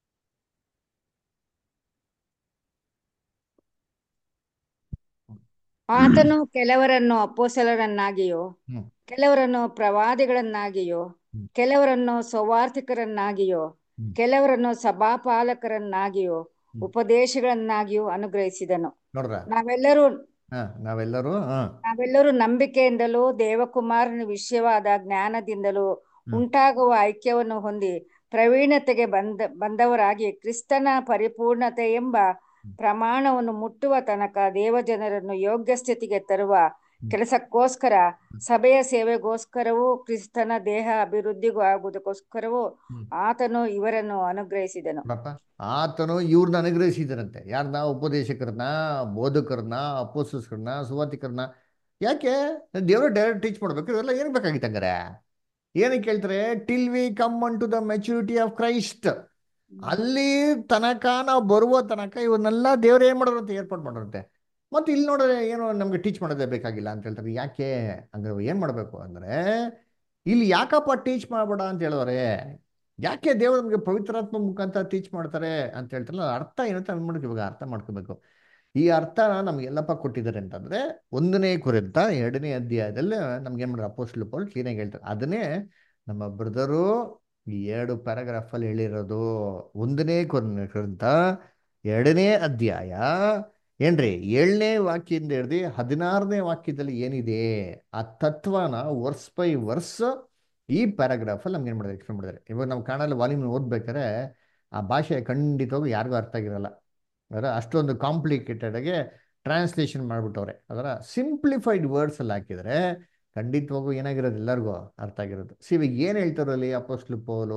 ಆತನು ಕೆಲವರನ್ನು ಅಪ್ಪೋಸಲರನ್ನಾಗಿಯೋ ಹ್ಮ್ ಕೆಲವರನ್ನು ಪ್ರವಾದಿಗಳನ್ನಾಗಿಯೋ ಹ್ಮ್ ಕೆಲವರನ್ನು ಸೌವಾರ್ತಿಕರನ್ನಾಗಿಯೋ ಹ್ಮ್ ಕೆಲವರನ್ನು ಸಭಾಪಾಲಕರನ್ನಾಗಿಯೋ ಹ್ಮ್ ಉಪದೇಶಗಳನ್ನಾಗಿಯೋ ಅನುಗ್ರಹಿಸಿದನು ನೋಡ್ರ ನಾವೆಲ್ಲರೂ ಹಾ ನಾವೆಲ್ಲರೂ ಹಾ ನಾವೆಲ್ಲರೂ ನಂಬಿಕೆಯಿಂದಲೂ ದೇವಕುಮಾರನ ವಿಷಯವಾದ ಜ್ಞಾನದಿಂದಲೂ ಹ್ಮ್ ಉಂಟಾಗುವ ಐಕ್ಯವನ್ನು ಹೊಂದಿ ಪ್ರವೀಣತೆಗೆ ಬಂದ ಬಂದವರಾಗಿ ಕ್ರಿಸ್ತನ ಪರಿಪೂರ್ಣತೆ ಎಂಬ ಪ್ರಮಾಣವನ್ನು ಮುಟ್ಟುವ ತನಕ ದೇವಜನರನ್ನು ಯೋಗ್ಯ ಸ್ಥಿತಿಗೆ ತರುವ ಹ್ಮ್ ಕೆಲಸಕ್ಕೋಸ್ಕರ ಸಭೆಯ ಸೇವೆಗೋಸ್ಕರವೂ ಕ್ರಿಸ್ತನ ದೇಹ ಅಭಿವೃದ್ಧಿಗೂ ಆಗುವುದಕ್ಕೋಸ್ಕರವೂ ಹ್ಮ್ ಆತನು ಇವರನ್ನು ಅನುಗ್ರಹಿಸಿದನು ನೋಡಪ್ಪ ಆತನು ಇವ್ರನ್ನ ಅನುಗ್ರಹಿಸಿದರಂತೆ ಯಾರನ್ನ ಉಪದೇಶಕರನ್ನ ಬೋಧಕರನ್ನ ಅಪೋಸಸ್ಕರನ್ನ ಸುವಾತಿಕರನ್ನ ಯಾಕೆ ದೇವರು ಡೈರೆಕ್ಟ್ ಟೀಚ್ ಮಾಡ್ಬೇಕು ಇವೆಲ್ಲ ಏನು ಬೇಕಾಗಿತ್ತು ಹಂಗಾರೆ ಏನಕ್ಕೆ ಹೇಳ್ತಾರೆ till we come unto the maturity of Christ ಅಲ್ಲಿ ತನಕ ನಾವು ಬರುವ ತನಕ ಇವನ್ನೆಲ್ಲ ದೇವ್ರು ಏನು ಮಾಡೋರಂತೆ ಏರ್ಪಾಡು ಮಾಡೋರಂತೆ ಮತ್ತು ಇಲ್ಲಿ ನೋಡಿದ್ರೆ ಏನು ನಮ್ಗೆ ಟೀಚ್ ಮಾಡೋದೇ ಬೇಕಾಗಿಲ್ಲ ಅಂತ ಹೇಳ್ತಾರೆ ಯಾಕೆ ಹಂಗಾರೆ ಏನು ಮಾಡಬೇಕು ಅಂದರೆ ಇಲ್ಲಿ ಯಾಕಪ್ಪ ಟೀಚ್ ಮಾಡಬೇಡ ಅಂತ ಹೇಳಿದ್ರೆ ಯಾಕೆ ದೇವರು ನಮಗೆ ಪವಿತ್ರಾತ್ಮ ಮುಖಾಂತರ ಟೀಚ್ ಮಾಡ್ತಾರೆ ಅಂತ ಹೇಳ್ತಾರಲ್ಲ ಅರ್ಥ ಏನಂತ ಅನ್ಬಿಟ್ಟು ಇವಾಗ ಅರ್ಥ ಮಾಡ್ಕೋಬೇಕು ಈ ಅರ್ಥ ನಮ್ಗೆಲ್ಲಪ್ಪ ಕೊಟ್ಟಿದ್ದಾರೆ ಅಂತಂದ್ರೆ ಒಂದನೇ ಕುರಿತ ಎರಡನೇ ಅಧ್ಯಾಯದಲ್ಲಿ ನಮ್ಗೆ ಏನು ಮಾಡ್ತಾರೆ ಅಪೋಸ್ಟ್ಲ್ ಪೌಲ್ ಕ್ಲೀನಾಗಿ ಹೇಳ್ತಾರೆ ಅದನ್ನೇ ನಮ್ಮ ಬ್ರದರು ಈ ಎರಡು ಪ್ಯಾರಾಗ್ರಾಫಲ್ಲಿ ಹೇಳಿರೋದು ಒಂದನೇ ಕುರಿತ ಎರಡನೇ ಅಧ್ಯಾಯ ಏನ್ರಿ ಏಳನೇ ವಾಕ್ಯದಿಂದ ಹಿಡ್ದು ಹದಿನಾರನೇ ವಾಕ್ಯದಲ್ಲಿ ಏನಿದೆ ಆ ತತ್ವನ ವರ್ಸ್ ಬೈ ವರ್ಸ್ ಈ ಪ್ಯಾರಾಗ್ರಾಫಲ್ಲಿ ನಮ್ಗೆ ಏನು ಮಾಡಿದ್ರೆ ಎಕ್ಸ್ಪ್ಲೇನ್ ಮಾಡಿದ್ದಾರೆ ಇವಾಗ ನಾವು ಕನ್ನಡದಲ್ಲಿ ವಾಲ್ಯೂಮ್ ಓದ್ಬೇಕಾದ್ರೆ ಆ ಭಾಷೆ ಖಂಡಿತವಾಗೂ ಯಾರಿಗೂ ಅರ್ಥ ಆಗಿರಲ್ಲ ಅದರ ಅಷ್ಟೊಂದು ಕಾಂಪ್ಲಿಕೇಟೆಡ್ ಆಗಿ ಟ್ರಾನ್ಸ್ಲೇಷನ್ ಮಾಡಿಬಿಟ್ಟವ್ರೆ ಅದರ ಸಿಂಪ್ಲಿಫೈಡ್ ವರ್ಡ್ಸಲ್ಲಿ ಹಾಕಿದರೆ ಖಂಡಿತವಾಗೂ ಏನಾಗಿರೋದು ಎಲ್ಲರಿಗೂ ಅರ್ಥ ಆಗಿರೋದು ಸಿ ಇವಾಗ ಏನು ಹೇಳ್ತಾರೋ ಅಲ್ಲಿ ಅಪೋಸ್ಟ್ಲು ಪೌಲು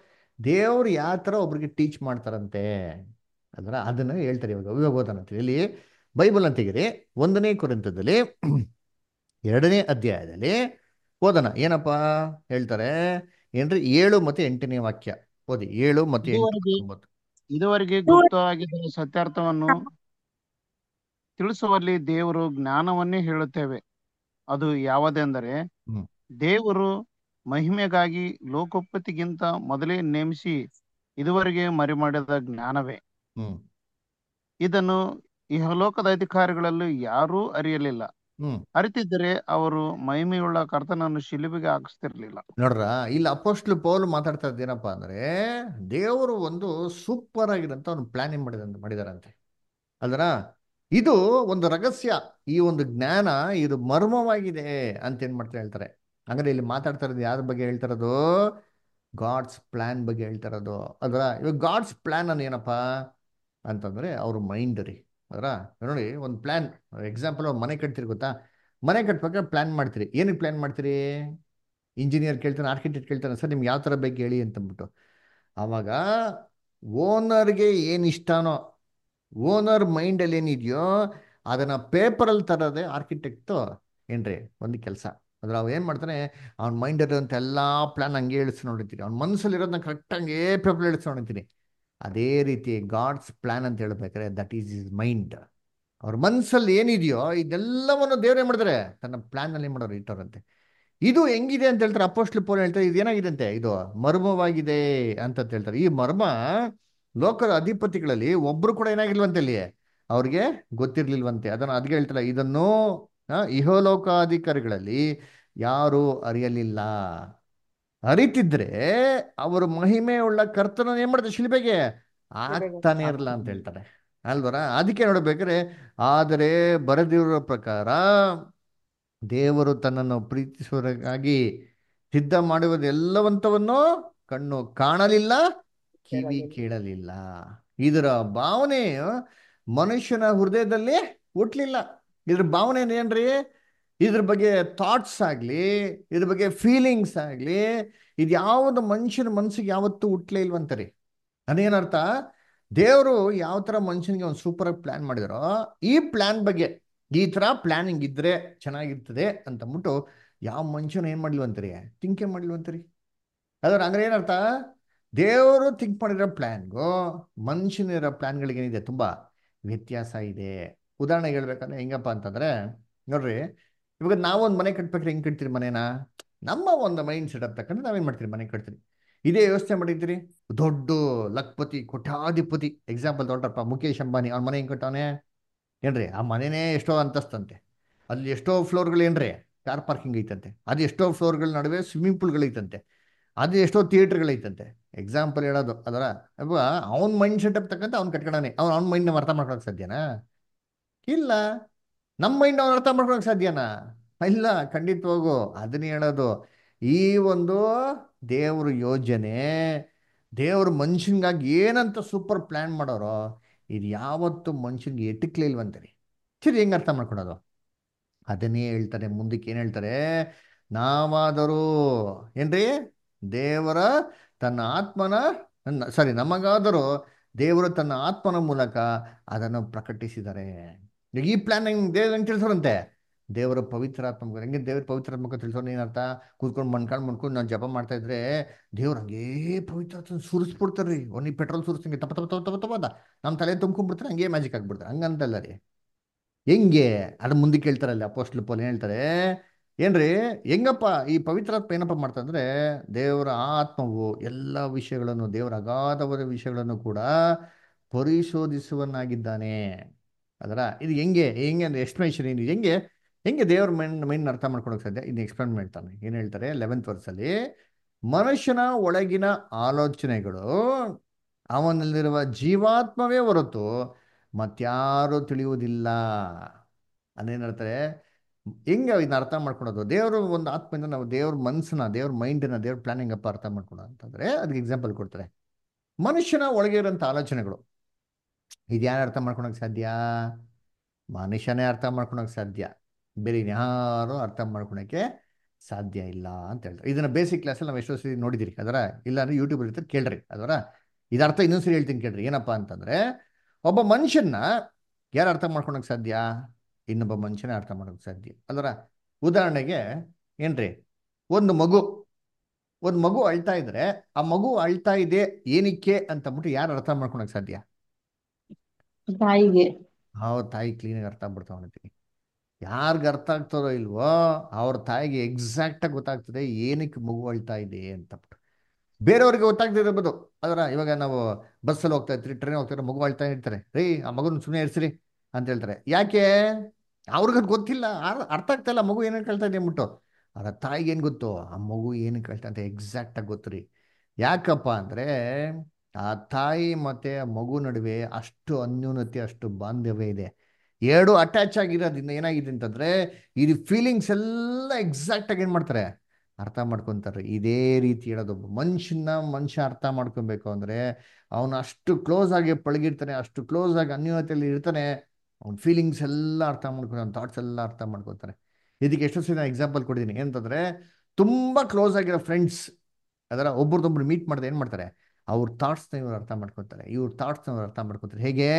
ದೇವ್ರು ಯಾವ ಥರ ಒಬ್ರಿಗೆ ಟೀಚ್ ಮಾಡ್ತಾರಂತೆ ಅದರ ಅದನ್ನು ಹೇಳ್ತಾರೆ ಇವಾಗ ಇವಾಗ ಓದೋಣ ಅಂತೀವಿ ಇಲ್ಲಿ ಬೈಬಲ್ ಅಂತ ತೆಗೀರಿ ಒಂದನೇ ಕುರಿತದಲ್ಲಿ ಎರಡನೇ ಅಧ್ಯಾಯದಲ್ಲಿ ಓದೋಣ ಏನಪ್ಪ ಹೇಳ್ತಾರೆ ಏನ್ರಿ ಏಳು ಮತ್ತು ಎಂಟನೇ ವಾಕ್ಯ ಓದಿ ಏಳು ಮತ್ತು ಎಂಟು ಇದುವರೆಗೆ ಒಂಬತ್ತು ಇದುವರೆಗೆ ಗುಪ್ತವಾಗಿದ್ದ ಸತ್ಯಾರ್ಥವನ್ನು ತಿಳಿಸುವಲ್ಲಿ ದೇವರು ಜ್ಞಾನವನ್ನೇ ಹೇಳುತ್ತೇವೆ ಅದು ಯಾವುದೆಂದರೆ ಹ್ಮ್ ದೇವರು ಮಹಿಮೆಗಾಗಿ ಲೋಕೋಪತಿಗಿಂತ ಮೊದಲೇ ನೇಮಿಸಿ ಇದುವರೆಗೆ ಮರೆಮಾಡಿದ ಜ್ಞಾನವೇ ಹ್ಮ್ ಇದನ್ನು ಇಹಲೋಕದ ಅಧಿಕಾರಿಗಳಲ್ಲಿ ಯಾರೂ ಅರಿಯಲಿಲ್ಲ ಹ್ಮ್ ಅರಿತಿದ್ದರೆ ಅವರು ಮಹಿಮೆಯುಳ್ಳ ಕರ್ತನನ್ನು ಶಿಲುಬೆಗೆ ಹಾಕಿಸ್ತಿರ್ಲಿಲ್ಲ ನೋಡ್ರ ಇಲ್ಲಿ ಅಪೋಸ್ಟ್ಲು ಪೌಲ್ ಮಾತಾಡ್ತಾ ಇದ್ದು ಏನಪ್ಪಾ ಅಂದ್ರೆ ದೇವರು ಒಂದು ಸೂಪರ್ ಆಗಿರಂತ ಒಂದು ಪ್ಲಾನಿಂಗ್ ಮಾಡಿದಂತ ಮಾಡಿದಾರಂತೆ ಅಲ್ದರ ಇದು ಒಂದು ರಹಸ್ಯ ಈ ಒಂದು ಜ್ಞಾನ ಇದು ಮರ್ಮವಾಗಿದೆ ಅಂತ ಏನ್ ಮಾಡ್ತಾ ಹೇಳ್ತಾರೆ ಹಂಗಾರೆ ಇಲ್ಲಿ ಮಾತಾಡ್ತಾ ಇರೋದು ಯಾರ ಬಗ್ಗೆ ಹೇಳ್ತಾ ಇರೋದು ಗಾಡ್ಸ್ ಪ್ಲಾನ್ ಬಗ್ಗೆ ಹೇಳ್ತಾ ಇರೋದು ಅದರ ಇವಾಗ ಗಾಡ್ಸ್ ಪ್ಲಾನ್ ಅನ್ನ ಏನಪ್ಪ ಅಂತಂದ್ರೆ ಅವ್ರ ಮೈಂಡ್ ರೀ ಅದರ ನೋಡಿ ಒಂದು ಪ್ಲಾನ್ ಎಕ್ಸಾಂಪಲ್ ಒಂದು ಮನೆ ಕಟ್ತೀರಿ ಗೊತ್ತಾ ಮನೆ ಕಟ್ಬೇಕಾದ್ರೆ ಪ್ಲಾನ್ ಮಾಡ್ತೀರಿ ಏನಕ್ಕೆ ಪ್ಲಾನ್ ಮಾಡ್ತೀರಿ ಇಂಜಿನಿಯರ್ ಕೇಳ್ತಾನೆ ಆರ್ಕಿಟೆಕ್ಟ್ ಕೇಳ್ತಾನೆ ಸರ್ ನಿಮ್ಗೆ ಯಾವ ಥರ ಬೇಕು ಹೇಳಿ ಅಂತಂದ್ಬಿಟ್ಟು ಆವಾಗ ಓನರ್ಗೆ ಏನು ಇಷ್ಟನೋ ಓನರ್ ಮೈಂಡಲ್ಲಿ ಏನಿದೆಯೋ ಅದನ್ನು ಪೇಪರಲ್ಲಿ ತರೋದೇ ಆರ್ಕಿಟೆಕ್ಟು ಏನ್ರಿ ಒಂದು ಕೆಲಸ ಅದ್ರ ಅವ ಏನು ಮಾಡ್ತಾನೆ ಅವ್ನ ಮೈಂಡಲ್ಲಿರೋಂಥ ಎಲ್ಲ ಪ್ಲಾನ್ ಹಂಗೆ ಇಳಿಸಿ ನೋಡಿರ್ತೀನಿ ಅವ್ನ ಮನಸ್ಸಲ್ಲಿರೋದನ್ನ ಕರೆಕ್ಟ್ ಹಂಗೆ ಪೇಪರ್ ಇಳಿಸಿ ನೋಡಿರ್ತೀನಿ ಅದೇ ರೀತಿ ಗಾಡ್ಸ್ ಪ್ಲಾನ್ ಅಂತ ಹೇಳ್ಬೇಕಾದ್ರೆ ದಟ್ ಈಸ್ ಇಸ್ ಮೈಂಡ್ ಅವ್ರ ಮನಸ್ಸಲ್ಲಿ ಏನಿದೆಯೋ ಇದೆಲ್ಲವನ್ನು ದೇವ್ರು ಏನ್ ಮಾಡಿದ್ರೆ ತನ್ನ ಪ್ಲಾನ್ ಅಲ್ಲಿ ಮಾಡೋರು ಇಟ್ಟವ್ರಂತೆ ಇದು ಹೆಂಗಿದೆ ಅಂತ ಹೇಳ್ತಾರೆ ಅಪೋಸ್ಟ್ಲ್ ಪೋಲ್ ಹೇಳ್ತಾರೆ ಇದು ಏನಾಗಿದೆ ಅಂತೆ ಇದು ಮರ್ಮವಾಗಿದೆ ಅಂತ ಹೇಳ್ತಾರೆ ಈ ಮರ್ಮ ಲೋಕದ ಅಧಿಪತಿಗಳಲ್ಲಿ ಒಬ್ರು ಕೂಡ ಏನಾಗಿಲ್ವಂತೆ ಇಲ್ಲಿ ಅವ್ರಿಗೆ ಗೊತ್ತಿರ್ಲಿಲ್ವಂತೆ ಅದನ್ನು ಅದಕ್ಕೆ ಹೇಳ್ತಾರೆ ಇದನ್ನು ಆ, ಇಹಲೋಕಾಧಿಕಾರಿಗಳಲ್ಲಿ ಯಾರು ಅರಿಯಲಿಲ್ಲ ಅರಿತಿದ್ರೆ ಅವರು ಮಹಿಮೆ ಉಳ್ಳ ಕರ್ತನ ಏನ್ ಮಾಡ್ತಾರೆ ಶಿಲ್ಬೆಗೆ ಆಗ್ತಾನೆ ಇರಲ್ಲ ಅಂತ ಹೇಳ್ತಾರೆ ಅಲ್ವರ ಅದಕ್ಕೆ ನೋಡ್ಬೇಕಾದ್ರೆ ಆದರೆ ಬರೆದಿರೋ ಪ್ರಕಾರ ದೇವರು ತನ್ನನ್ನು ಪ್ರೀತಿಸುವವರಿಗಾಗಿ ಸಿದ್ಧ ಮಾಡುವುದೆಲ್ಲವಂತವನ್ನು ಕಣ್ಣು ಕಾಣಲಿಲ್ಲ ಕಿವಿ ಕೇಳಲಿಲ್ಲ ಇದರ ಭಾವನೆ ಮನುಷ್ಯನ ಹೃದಯದಲ್ಲಿ ಹುಟ್ಲಿಲ್ಲ ಇದ್ರ ಭಾವನೆ ಏನ್ರಿ ಇದ್ರ ಬಗ್ಗೆ ಥಾಟ್ಸ್ ಆಗಲಿ ಇದ್ರ ಬಗ್ಗೆ ಫೀಲಿಂಗ್ಸ್ ಆಗಲಿ ಇದು ಯಾವುದು ಮನುಷ್ಯನ ಮನಸ್ಸಿಗೆ ಯಾವತ್ತೂ ಹುಟ್ಲೇ ಇಲ್ವಂತರಿ ಅದೇನರ್ಥ ದೇವರು ಯಾವ ಥರ ಮನುಷ್ಯನಿಗೆ ಒಂದು ಸೂಪರ್ ಪ್ಲ್ಯಾನ್ ಮಾಡಿದಾರೋ ಈ ಪ್ಲ್ಯಾನ್ ಬಗ್ಗೆ ಈ ಥರ ಪ್ಲ್ಯಾನಿಂಗ್ ಇದ್ರೆ ಚೆನ್ನಾಗಿರ್ತದೆ ಅಂತ ಅಂದ್ಬಿಟ್ಟು ಯಾವ ಮನುಷ್ಯನ ಏನು ಮಾಡ್ಲಿವಂತರಿ ಥಿಂಕೇ ಮಾಡ್ಲಿವಂತರಿ ಅದ್ರ ಹಂಗಾರೆ ಏನರ್ಥ ದೇವರು ಥಿಂಕ್ ಮಾಡಿರೋ ಪ್ಲ್ಯಾನ್ಗೂ ಮನುಷ್ಯನಿರೋ ಪ್ಲ್ಯಾನ್ಗಳಿಗೆ ಏನಿದೆ ತುಂಬ ವ್ಯತ್ಯಾಸ ಇದೆ ಉದಾಹರಣೆಗೆ ಹೇಳ್ಬೇಕಂದ್ರೆ ಹೆಂಗಪ್ಪ ಅಂತಂದ್ರೆ ನೋಡ್ರಿ ಇವಾಗ ನಾವೊಂದು ಮನೆ ಕಟ್ಬೇಕಾದ್ರೆ ಹೆಂಗೆ ಕಟ್ತೀರಿ ಮನೇನ ನಮ್ಮ ಒಂದು ಮೈಂಡ್ ಸೆಟಪ್ ತಕ್ಕಂದ್ರೆ ನಾವೇನು ಮಾಡ್ತೀರಿ ಮನೆ ಕಟ್ತೀರಿ ಇದೇ ಯೋಚನೆ ಮಾಡಿರ್ತೀರಿ ದೊಡ್ಡ ಲಕ್ಪತಿ ಕೋಟ್ಯಾಧಿಪತಿ ಎಕ್ಸಾಂಪಲ್ ದೊಡ್ಡಪ್ಪ ಮುಖೇಶ್ ಅಂಬಾನಿ ಅವ್ನ ಮನೆ ಹೆಂಗೆ ಕಟ್ಟವನೆ ಏನ್ರಿ ಆ ಮನೆನೇ ಎಷ್ಟೋ ಅಂತಸ್ತಂತೆ ಅಲ್ಲಿ ಎಷ್ಟೋ ಫ್ಲೋರ್ಗಳು ಏನ್ರಿ ಕಾರ್ ಪಾರ್ಕಿಂಗ್ ಐತಂತೆ ಅದು ಎಷ್ಟೋ ಫ್ಲೋರ್ಗಳ ನಡುವೆ ಸ್ವಿಮ್ಮಿಂಗ್ ಪೂಲ್ಗಳೈತಂತೆ ಅದು ಎಷ್ಟೋ ಥಿಯೇಟ್ರ್ಗಳೈತಂತೆ ಎಕ್ಸಾಂಪಲ್ ಹೇಳೋದು ಅದರ ಅಲ್ವಾ ಅವ್ನ ಮೈಂಡ್ ಸೆಟಪ್ ತಕ್ಕಂತ ಅವ್ನು ಕಟ್ಕೊಳನೆ ಅವ್ನು ಅವ್ನ ಮೈಂಡ್ನ ಅರ್ಥ ಮಾಡ್ಕೊಳಕ್ ಸಾಧ್ಯನಾ ಇಲ್ಲ ನಮ್ಮ ಮೈಂಡ್ ಅವ್ನು ಅರ್ಥ ಮಾಡ್ಕೊಳಕ್ ಸಾಧ್ಯನಾ ಇಲ್ಲ ಖಂಡಿತವಾಗೂ ಅದನ್ನೇ ಹೇಳೋದು ಈ ಒಂದು ದೇವ್ರ ಯೋಜನೆ ದೇವ್ರ ಮನುಷ್ಯನ್ಗಾಗಿ ಏನಂತ ಸೂಪರ್ ಪ್ಲ್ಯಾನ್ ಮಾಡೋರೋ ಇದು ಯಾವತ್ತು ಮನುಷ್ಯನ್ಗೆ ಎಟಕ್ಲೇ ಇಲ್ವಂತರಿ ಸರಿ ಹೆಂಗೆ ಅರ್ಥ ಮಾಡ್ಕೊಳೋದು ಅದನ್ನೇ ಹೇಳ್ತಾರೆ ಮುಂದಕ್ಕೆ ಏನು ಹೇಳ್ತಾರೆ ನಾವಾದರೂ ಏನ್ರಿ ದೇವರ ತನ್ನ ಆತ್ಮನ ಸಾರಿ ನಮಗಾದರೂ ದೇವರು ತನ್ನ ಆತ್ಮನ ಮೂಲಕ ಅದನ್ನು ಪ್ರಕಟಿಸಿದ್ದಾರೆ ಈಗ ಈ ಪ್ಲಾನ್ ಹೆಂಗ್ ದೇವ್ರ ಹೆಂಗೆ ತಿಳಿಸೋರಂತೆ ದೇವರ ಪವಿತ್ರಾತ್ಮ ಹೆಂಗೆ ದೇವ್ರ ಪವಿತ್ರಾತ್ಮಕ ತಿಳಿಸೋರು ಏನರ್ಥ ಕೂತ್ಕೊಂಡು ಮಣ್ಕಾಳು ಮಣ್ಕೊಂಡು ನಾವು ಜಪ ಮಾಡ್ತಾ ಇದ್ರೆ ದೇವ್ರು ಹಂಗೇ ಪವಿತ್ರಾತ್ಮ ಸುರಿಸ್ಬಿಡ್ತಾರ್ರಿ ಒನ್ನಿ ಪೆಟ್ರೋಲ್ ಸುರಿಸ್ದಂಗೆ ತಪ ತಪ ತಪ ತಪ ತಪದ ನಮ್ಮ ತಲೆ ತುಂಬ್ಕೊಂಡ್ಬಿಡ್ತಾರೆ ಹಂಗೆ ಮ್ಯಾಜಿಕ್ ಆಗ್ಬಿಡ್ತಾರೆ ಹಂಗಂತಲ್ಲ ರೀ ಹೆಂಗೆ ಅದು ಮುಂದಕ್ಕೆ ಹೇಳ್ತಾರಲ್ಲ ಅಪೋಸ್ಟ್ಲ್ ಪೋಲ್ ಏನ್ ಹೇಳ್ತಾರೆ ಏನ್ರಿ ಹೆಂಗಪ್ಪ ಈ ಪವಿತ್ರಾತ್ಮ ಏನಪ್ಪ ಮಾಡ್ತಂದ್ರೆ ದೇವರ ಆತ್ಮವು ಎಲ್ಲ ವಿಷಯಗಳನ್ನು ದೇವರ ಅಗಾಧವಾದ ವಿಷಯಗಳನ್ನು ಕೂಡ ಪರಿಶೋಧಿಸುವನ್ನಾಗಿದ್ದಾನೆ ಅದರ ಇದು ಹೆಂಗೆ ಹೆಂಗೆ ಅಂದ್ರೆ ಎಕ್ಸ್ಪ್ಲನೇಷನ್ ಏನು ಹೆಂಗೆ ಹೆಂಗೆ ದೇವ್ರ ಮೈಂಡ್ ಮೈಂಡ್ ಅರ್ಥ ಮಾಡ್ಕೊಳಕ್ ಸಾಧ್ಯ ಇನ್ನು ಎಕ್ಸ್ಪ್ಲೇನ್ ಮಾಡ್ತಾನೆ ಏನು ಹೇಳ್ತಾರೆ ಲೆವೆಂತ್ ವರ್ಸಲ್ಲಿ ಮನುಷ್ಯನ ಒಳಗಿನ ಆಲೋಚನೆಗಳು ಅವನಲ್ಲಿರುವ ಜೀವಾತ್ಮವೇ ಹೊರತು ಮತ್ಯಾರು ತಿಳಿಯುವುದಿಲ್ಲ ಅದೇನರ್ತಾರೆ ಹೆಂಗೆ ಇದನ್ನ ಅರ್ಥ ಮಾಡ್ಕೊಳೋದು ದೇವರು ಒಂದು ಆತ್ಮದಿಂದ ನಾವು ದೇವ್ರ ಮನಸ್ಸನ್ನ ದೇವ್ರ ಮೈಂಡನ್ನ ದೇವ್ರ ಪ್ಲಾನಿಂಗ್ ಅಪ್ಪ ಅರ್ಥ ಮಾಡ್ಕೊಳೋದು ಅಂತಂದ್ರೆ ಅದಕ್ಕೆ ಎಕ್ಸಾಂಪಲ್ ಕೊಡ್ತಾರೆ ಮನುಷ್ಯನ ಒಳಗೆ ಇರೋಂಥ ಆಲೋಚನೆಗಳು ಇದು ಯಾರು ಅರ್ಥ ಮಾಡ್ಕೊಳಕ್ ಸಾಧ್ಯ ಮನುಷ್ಯನೇ ಅರ್ಥ ಮಾಡ್ಕೊಳಕ್ ಸಾಧ್ಯ ಬೇರೆ ಯಾರು ಅರ್ಥ ಮಾಡ್ಕೊಳಕ್ಕೆ ಸಾಧ್ಯ ಇಲ್ಲ ಅಂತ ಹೇಳ್ತಾರೆ ಇದನ್ನ ಬೇಸಿಕ್ ಕ್ಲಾಸಲ್ಲಿ ನಾವು ಎಷ್ಟೋ ಸರಿ ನೋಡಿದಿರಿ ಅದರ ಇಲ್ಲ ಅಂದ್ರೆ ಯೂಟ್ಯೂಬ್ ಇರ್ತದೆ ಕೇಳ್ರಿ ಅದರ ಇದು ಅರ್ಥ ಇನ್ನೊಂದ್ಸರಿ ಹೇಳ್ತೀನಿ ಕೇಳ್ರಿ ಏನಪ್ಪಾ ಅಂತಂದ್ರೆ ಒಬ್ಬ ಮನುಷ್ಯನ ಯಾರು ಅರ್ಥ ಮಾಡ್ಕೊಳಕ್ ಸಾಧ್ಯ ಇನ್ನೊಬ್ಬ ಮನುಷ್ಯನೇ ಅರ್ಥ ಮಾಡೋಕೆ ಸಾಧ್ಯ ಅಲ್ವರ ಉದಾಹರಣೆಗೆ ಏನ್ರಿ ಒಂದು ಮಗು ಒಂದು ಮಗು ಅಳ್ತಾ ಇದ್ರೆ ಆ ಮಗು ಅಳ್ತಾ ಇದೆ ಏನಕ್ಕೆ ಅಂತ ಅಂದ್ಬಿಟ್ಟು ಯಾರು ಅರ್ಥ ಮಾಡ್ಕೊಳಕ್ ಸಾಧ್ಯ ತಾಯಿಗೆ ಅವ್ರ ತಾಯಿ ಕ್ಲೀನಾಗಿ ಅರ್ಥ ಆಗ್ಬಿಡ್ತಾವ ಯಾರಿಗೆ ಅರ್ಥ ಆಗ್ತಾರೋ ಇಲ್ವೋ ಅವ್ರ ತಾಯಿಗೆ ಎಕ್ಸಾಕ್ಟಾಗಿ ಗೊತ್ತಾಗ್ತದೆ ಏನಕ್ಕೆ ಮಗು ಅಳ್ತಾ ಇದೆ ಅಂತ ಬೇರೆಯವ್ರಿಗೆ ಗೊತ್ತಾಗ್ತಿರ್ಬೋದು ಅದರ ಇವಾಗ ನಾವು ಬಸ್ಸಲ್ಲಿ ಹೋಗ್ತಾ ಇರ್ತೀರಿ ಟ್ರೈನ್ ಹೋಗ್ತಾರೆ ಮಗು ಅಳ್ತಾ ಇರ್ತಾರೆ ರೀ ಆ ಮಗುನ ಸುಮ್ಮನೆ ಇರಿಸ್ರಿ ಅಂತ ಹೇಳ್ತಾರೆ ಯಾಕೆ ಅವ್ರಿಗೆ ಗೊತ್ತಿಲ್ಲ ಅರ್ಥ ಆಗ್ತಾ ಇಲ್ಲ ಮಗು ಏನೇನು ಕೇಳ್ತಾ ಇದೆ ಅಂದ್ಬಿಟ್ಟು ಅವರ ತಾಯಿಗೆ ಏನು ಗೊತ್ತು ಆ ಮಗು ಏನು ಕೇಳ್ತಾ ಅಂತ ಎಕ್ಸಾಕ್ಟಾಗಿ ಗೊತ್ತು ರೀ ಯಾಕಪ್ಪ ಅಂದರೆ ಆ ತಾಯಿ ಮತ್ತು ಆ ಮಗು ನಡುವೆ ಅಷ್ಟು ಅನ್ಯೂನತೆ ಅಷ್ಟು ಬಾಂಧವ್ಯ ಇದೆ ಎರಡು ಅಟ್ಯಾಚ್ ಆಗಿರೋದ್ರಿಂದ ಏನಾಗಿದೆ ಅಂತಂದರೆ ಇದು ಫೀಲಿಂಗ್ಸ್ ಎಲ್ಲ ಎಕ್ಸಾಕ್ಟಾಗಿ ಏನು ಮಾಡ್ತಾರೆ ಅರ್ಥ ಮಾಡ್ಕೊತಾರೆ ಇದೇ ರೀತಿ ಹೇಳೋದು ಮನುಷ್ಯನ ಮನುಷ್ಯ ಅರ್ಥ ಮಾಡ್ಕೊಬೇಕು ಅಂದರೆ ಅವನು ಅಷ್ಟು ಕ್ಲೋಸ್ ಆಗಿ ಪಳಗಿರ್ತಾನೆ ಅಷ್ಟು ಕ್ಲೋಸ್ ಆಗಿ ಅನ್ಯೂನತೆಯಲ್ಲಿ ಇರ್ತಾನೆ ಅವ್ನ ಫೀಲಿಂಗ್ಸ್ ಎಲ್ಲ ಅರ್ಥ ಮಾಡ್ಕೊಂಡು ಅವ್ನ ಥಾಟ್ಸ್ ಎಲ್ಲ ಅರ್ಥ ಮಾಡ್ಕೊತಾರೆ ಇದಕ್ಕೆ ಎಷ್ಟು ಸರಿ ನಾನು ಎಕ್ಸಾಂಪಲ್ ಕೊಟ್ಟಿದ್ದೀನಿ ಏನಂತಂದರೆ ತುಂಬ ಕ್ಲೋಸ್ ಆಗಿರೋ ಫ್ರೆಂಡ್ಸ್ ಅದರ ಒಬ್ರದೊಬ್ರು ಮೀಟ್ ಮಾಡಿದ್ರೆ ಏನು ಮಾಡ್ತಾರೆ ಅವ್ರ ಥಾಟ್ಸ್ನ ಇವ್ರು ಅರ್ಥ ಮಾಡ್ಕೊತಾರೆ ಇವ್ರ ಥಾಟ್ಸ್ನ ಇವ್ರು ಅರ್ಥ ಮಾಡ್ಕೊತಾರೆ ಹೇಗೆ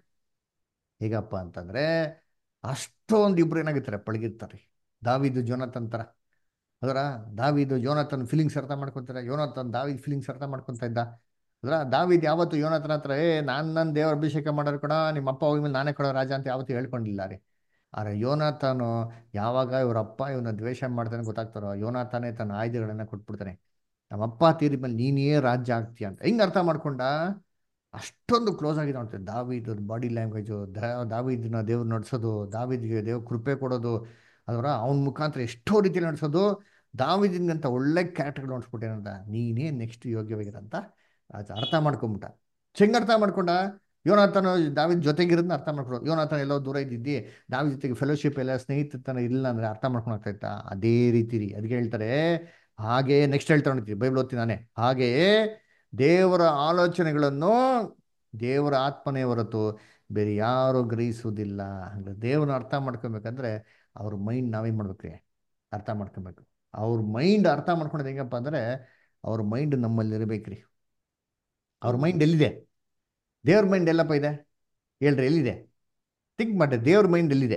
ಹೇಗಪ್ಪ ಅಂತಂದರೆ ಅಷ್ಟೊಂದು ಇಬ್ರು ಏನಾಗಿರ್ತಾರೆ ಪಳಗಿರ್ತಾರೆ ದಾವಿದು ಜೋನತನ್ ಥರ ಅದರ ದಾವಿದು ಯೋನತನ್ ಫೀಲಿಂಗ್ಸ್ ಅರ್ಥ ಮಾಡ್ಕೊತಾರೆ ಯೋನತನ್ ದಾವಿದ್ ಫೀಲಿಂಗ್ಸ್ ಅರ್ಥ ಮಾಡ್ಕೊತಾ ಇದ್ದ ಅದ್ರ ದಾವಿದ್ ಯಾವತ್ತು ಯೋನಾಥನ ಹತ್ರ ಏ ನಾನು ನನ್ನ ದೇವರ ಅಭಿಷೇಕ ಮಾಡೋರು ಕಣ ನಿಮ್ಮ ಅಪ್ಪ ಹೋಗಿ ಮೇಲೆ ನಾನೇ ಕೊಡೋ ರಾಜ ಅಂತ ಯಾವತ್ತೂ ಹೇಳ್ಕೊಂಡಿಲ್ಲ ರೀ ಆದ್ರೆ ಯೋನಾಥನು ಯಾವಾಗ ಇವ್ರ ಅಪ್ಪ ಇವನ ದ್ವೇಷ ಮಾಡ್ತಾನೆ ಗೊತ್ತಾಗ್ತಾರೋ ಯೋನಾಥನೇ ತನ್ನ ಆಯುಧಗಳನ್ನ ಕೊಟ್ಬಿಡ್ತಾನೆ ನಮ್ಮಪ್ಪ ತೀರಿದ ಮೇಲೆ ನೀನೇ ರಾಜ್ಯ ಆಗ್ತೀಯ ಅಂತ ಹಿಂಗೆ ಅರ್ಥ ಮಾಡ್ಕೊಂಡ ಅಷ್ಟೊಂದು ಕ್ಲೋಸ್ ಆಗಿದೆ ನೋಡ್ತಾರೆ ದಾವಿದ್ ಬಾಡಿ ಲ್ಯಾಂಗ್ವೇಜು ದಾವಿದ್ನ ದೇವ್ರು ನಡೆಸೋದು ದಾವಿದ್ಗೆ ದೇವ್ರ ಕೃಪೆ ಕೊಡೋದು ಅದರ ಅವನ ಮುಖಾಂತರ ಎಷ್ಟೋ ರೀತಿಯಲ್ಲಿ ನಡೆಸೋದು ದಾವಿದಿಂಗಂತ ಒಳ್ಳೆ ಕ್ಯಾರೆಕ್ಟರ್ ನೋಡ್ಸ್ಬಿಟ್ಟೇನಂತ ನೀನೇ ನೆಕ್ಸ್ಟ್ ಯೋಗ್ಯವಾಗಿರಂತ ಅದು ಅರ್ಥ ಮಾಡ್ಕೊಂಬಿಟ್ಟ ಹೆಂಗ್ ಅರ್ಥ ಮಾಡ್ಕೊಂಡ ಯೋನಾಥನ ದಾವಿದ್ ಜೊತೆಗಿರೋದನ್ನ ಅರ್ಥ ಮಾಡ್ಕೊಂಡು ಯೋನಾಥನ ಎಲ್ಲೋ ದೂರ ಇದ್ದಿದ್ದಿ ದಾವಿದ್ ಜೊತೆಗೆ ಫೆಲೋಶಿಪ್ ಎಲ್ಲ ಸ್ನೇಹಿತತನ ಇಲ್ಲ ಅಂದ್ರೆ ಅರ್ಥ ಮಾಡ್ಕೊಂಡು ಆಗ್ತಾ ಇತ್ತಾ ಅದೇ ರೀತಿ ರೀ ಅದಕ್ಕೆ ಹೇಳ್ತಾರೆ ಹಾಗೆ ನೆಕ್ಸ್ಟ್ ಹೇಳ್ತಾ ನೋಡ್ತೀವಿ ಬೈಬಲ್ ಓದ್ತೀನಿ ನಾನೇ ಹಾಗೆಯೇ ದೇವರ ಆಲೋಚನೆಗಳನ್ನು ದೇವರ ಆತ್ಮನೇ ಹೊರತು ಬೇರೆ ಯಾರು ಗ್ರಹಿಸುವುದಿಲ್ಲ ಅಂದ್ರೆ ದೇವ್ರನ್ನ ಅರ್ಥ ಮಾಡ್ಕೊಬೇಕಂದ್ರೆ ಅವ್ರ ಮೈಂಡ್ ನಾವೇನ್ ಮಾಡ್ಬೇಕ್ರಿ ಅರ್ಥ ಮಾಡ್ಕೊಬೇಕು ಅವ್ರ ಮೈಂಡ್ ಅರ್ಥ ಮಾಡ್ಕೊಳೋದು ಹೆಂಗಪ್ಪ ಅಂದ್ರೆ ಅವ್ರ ಮೈಂಡ್ ನಮ್ಮಲ್ಲಿ ಇರಬೇಕ್ರಿ ಅವ್ರ ಮೈಂಡ್ ಎಲ್ಲಿದೆ ದೇವ್ರ ಮೈಂಡ್ ಎಲ್ಲಪ್ಪ ಇದೆ ಹೇಳ್ರಿ ಎಲ್ಲಿದೆ ಥಿಂಕ್ ಮಾಡಿ ದೇವ್ರ ಮೈಂಡ್ ಎಲ್ಲಿದೆ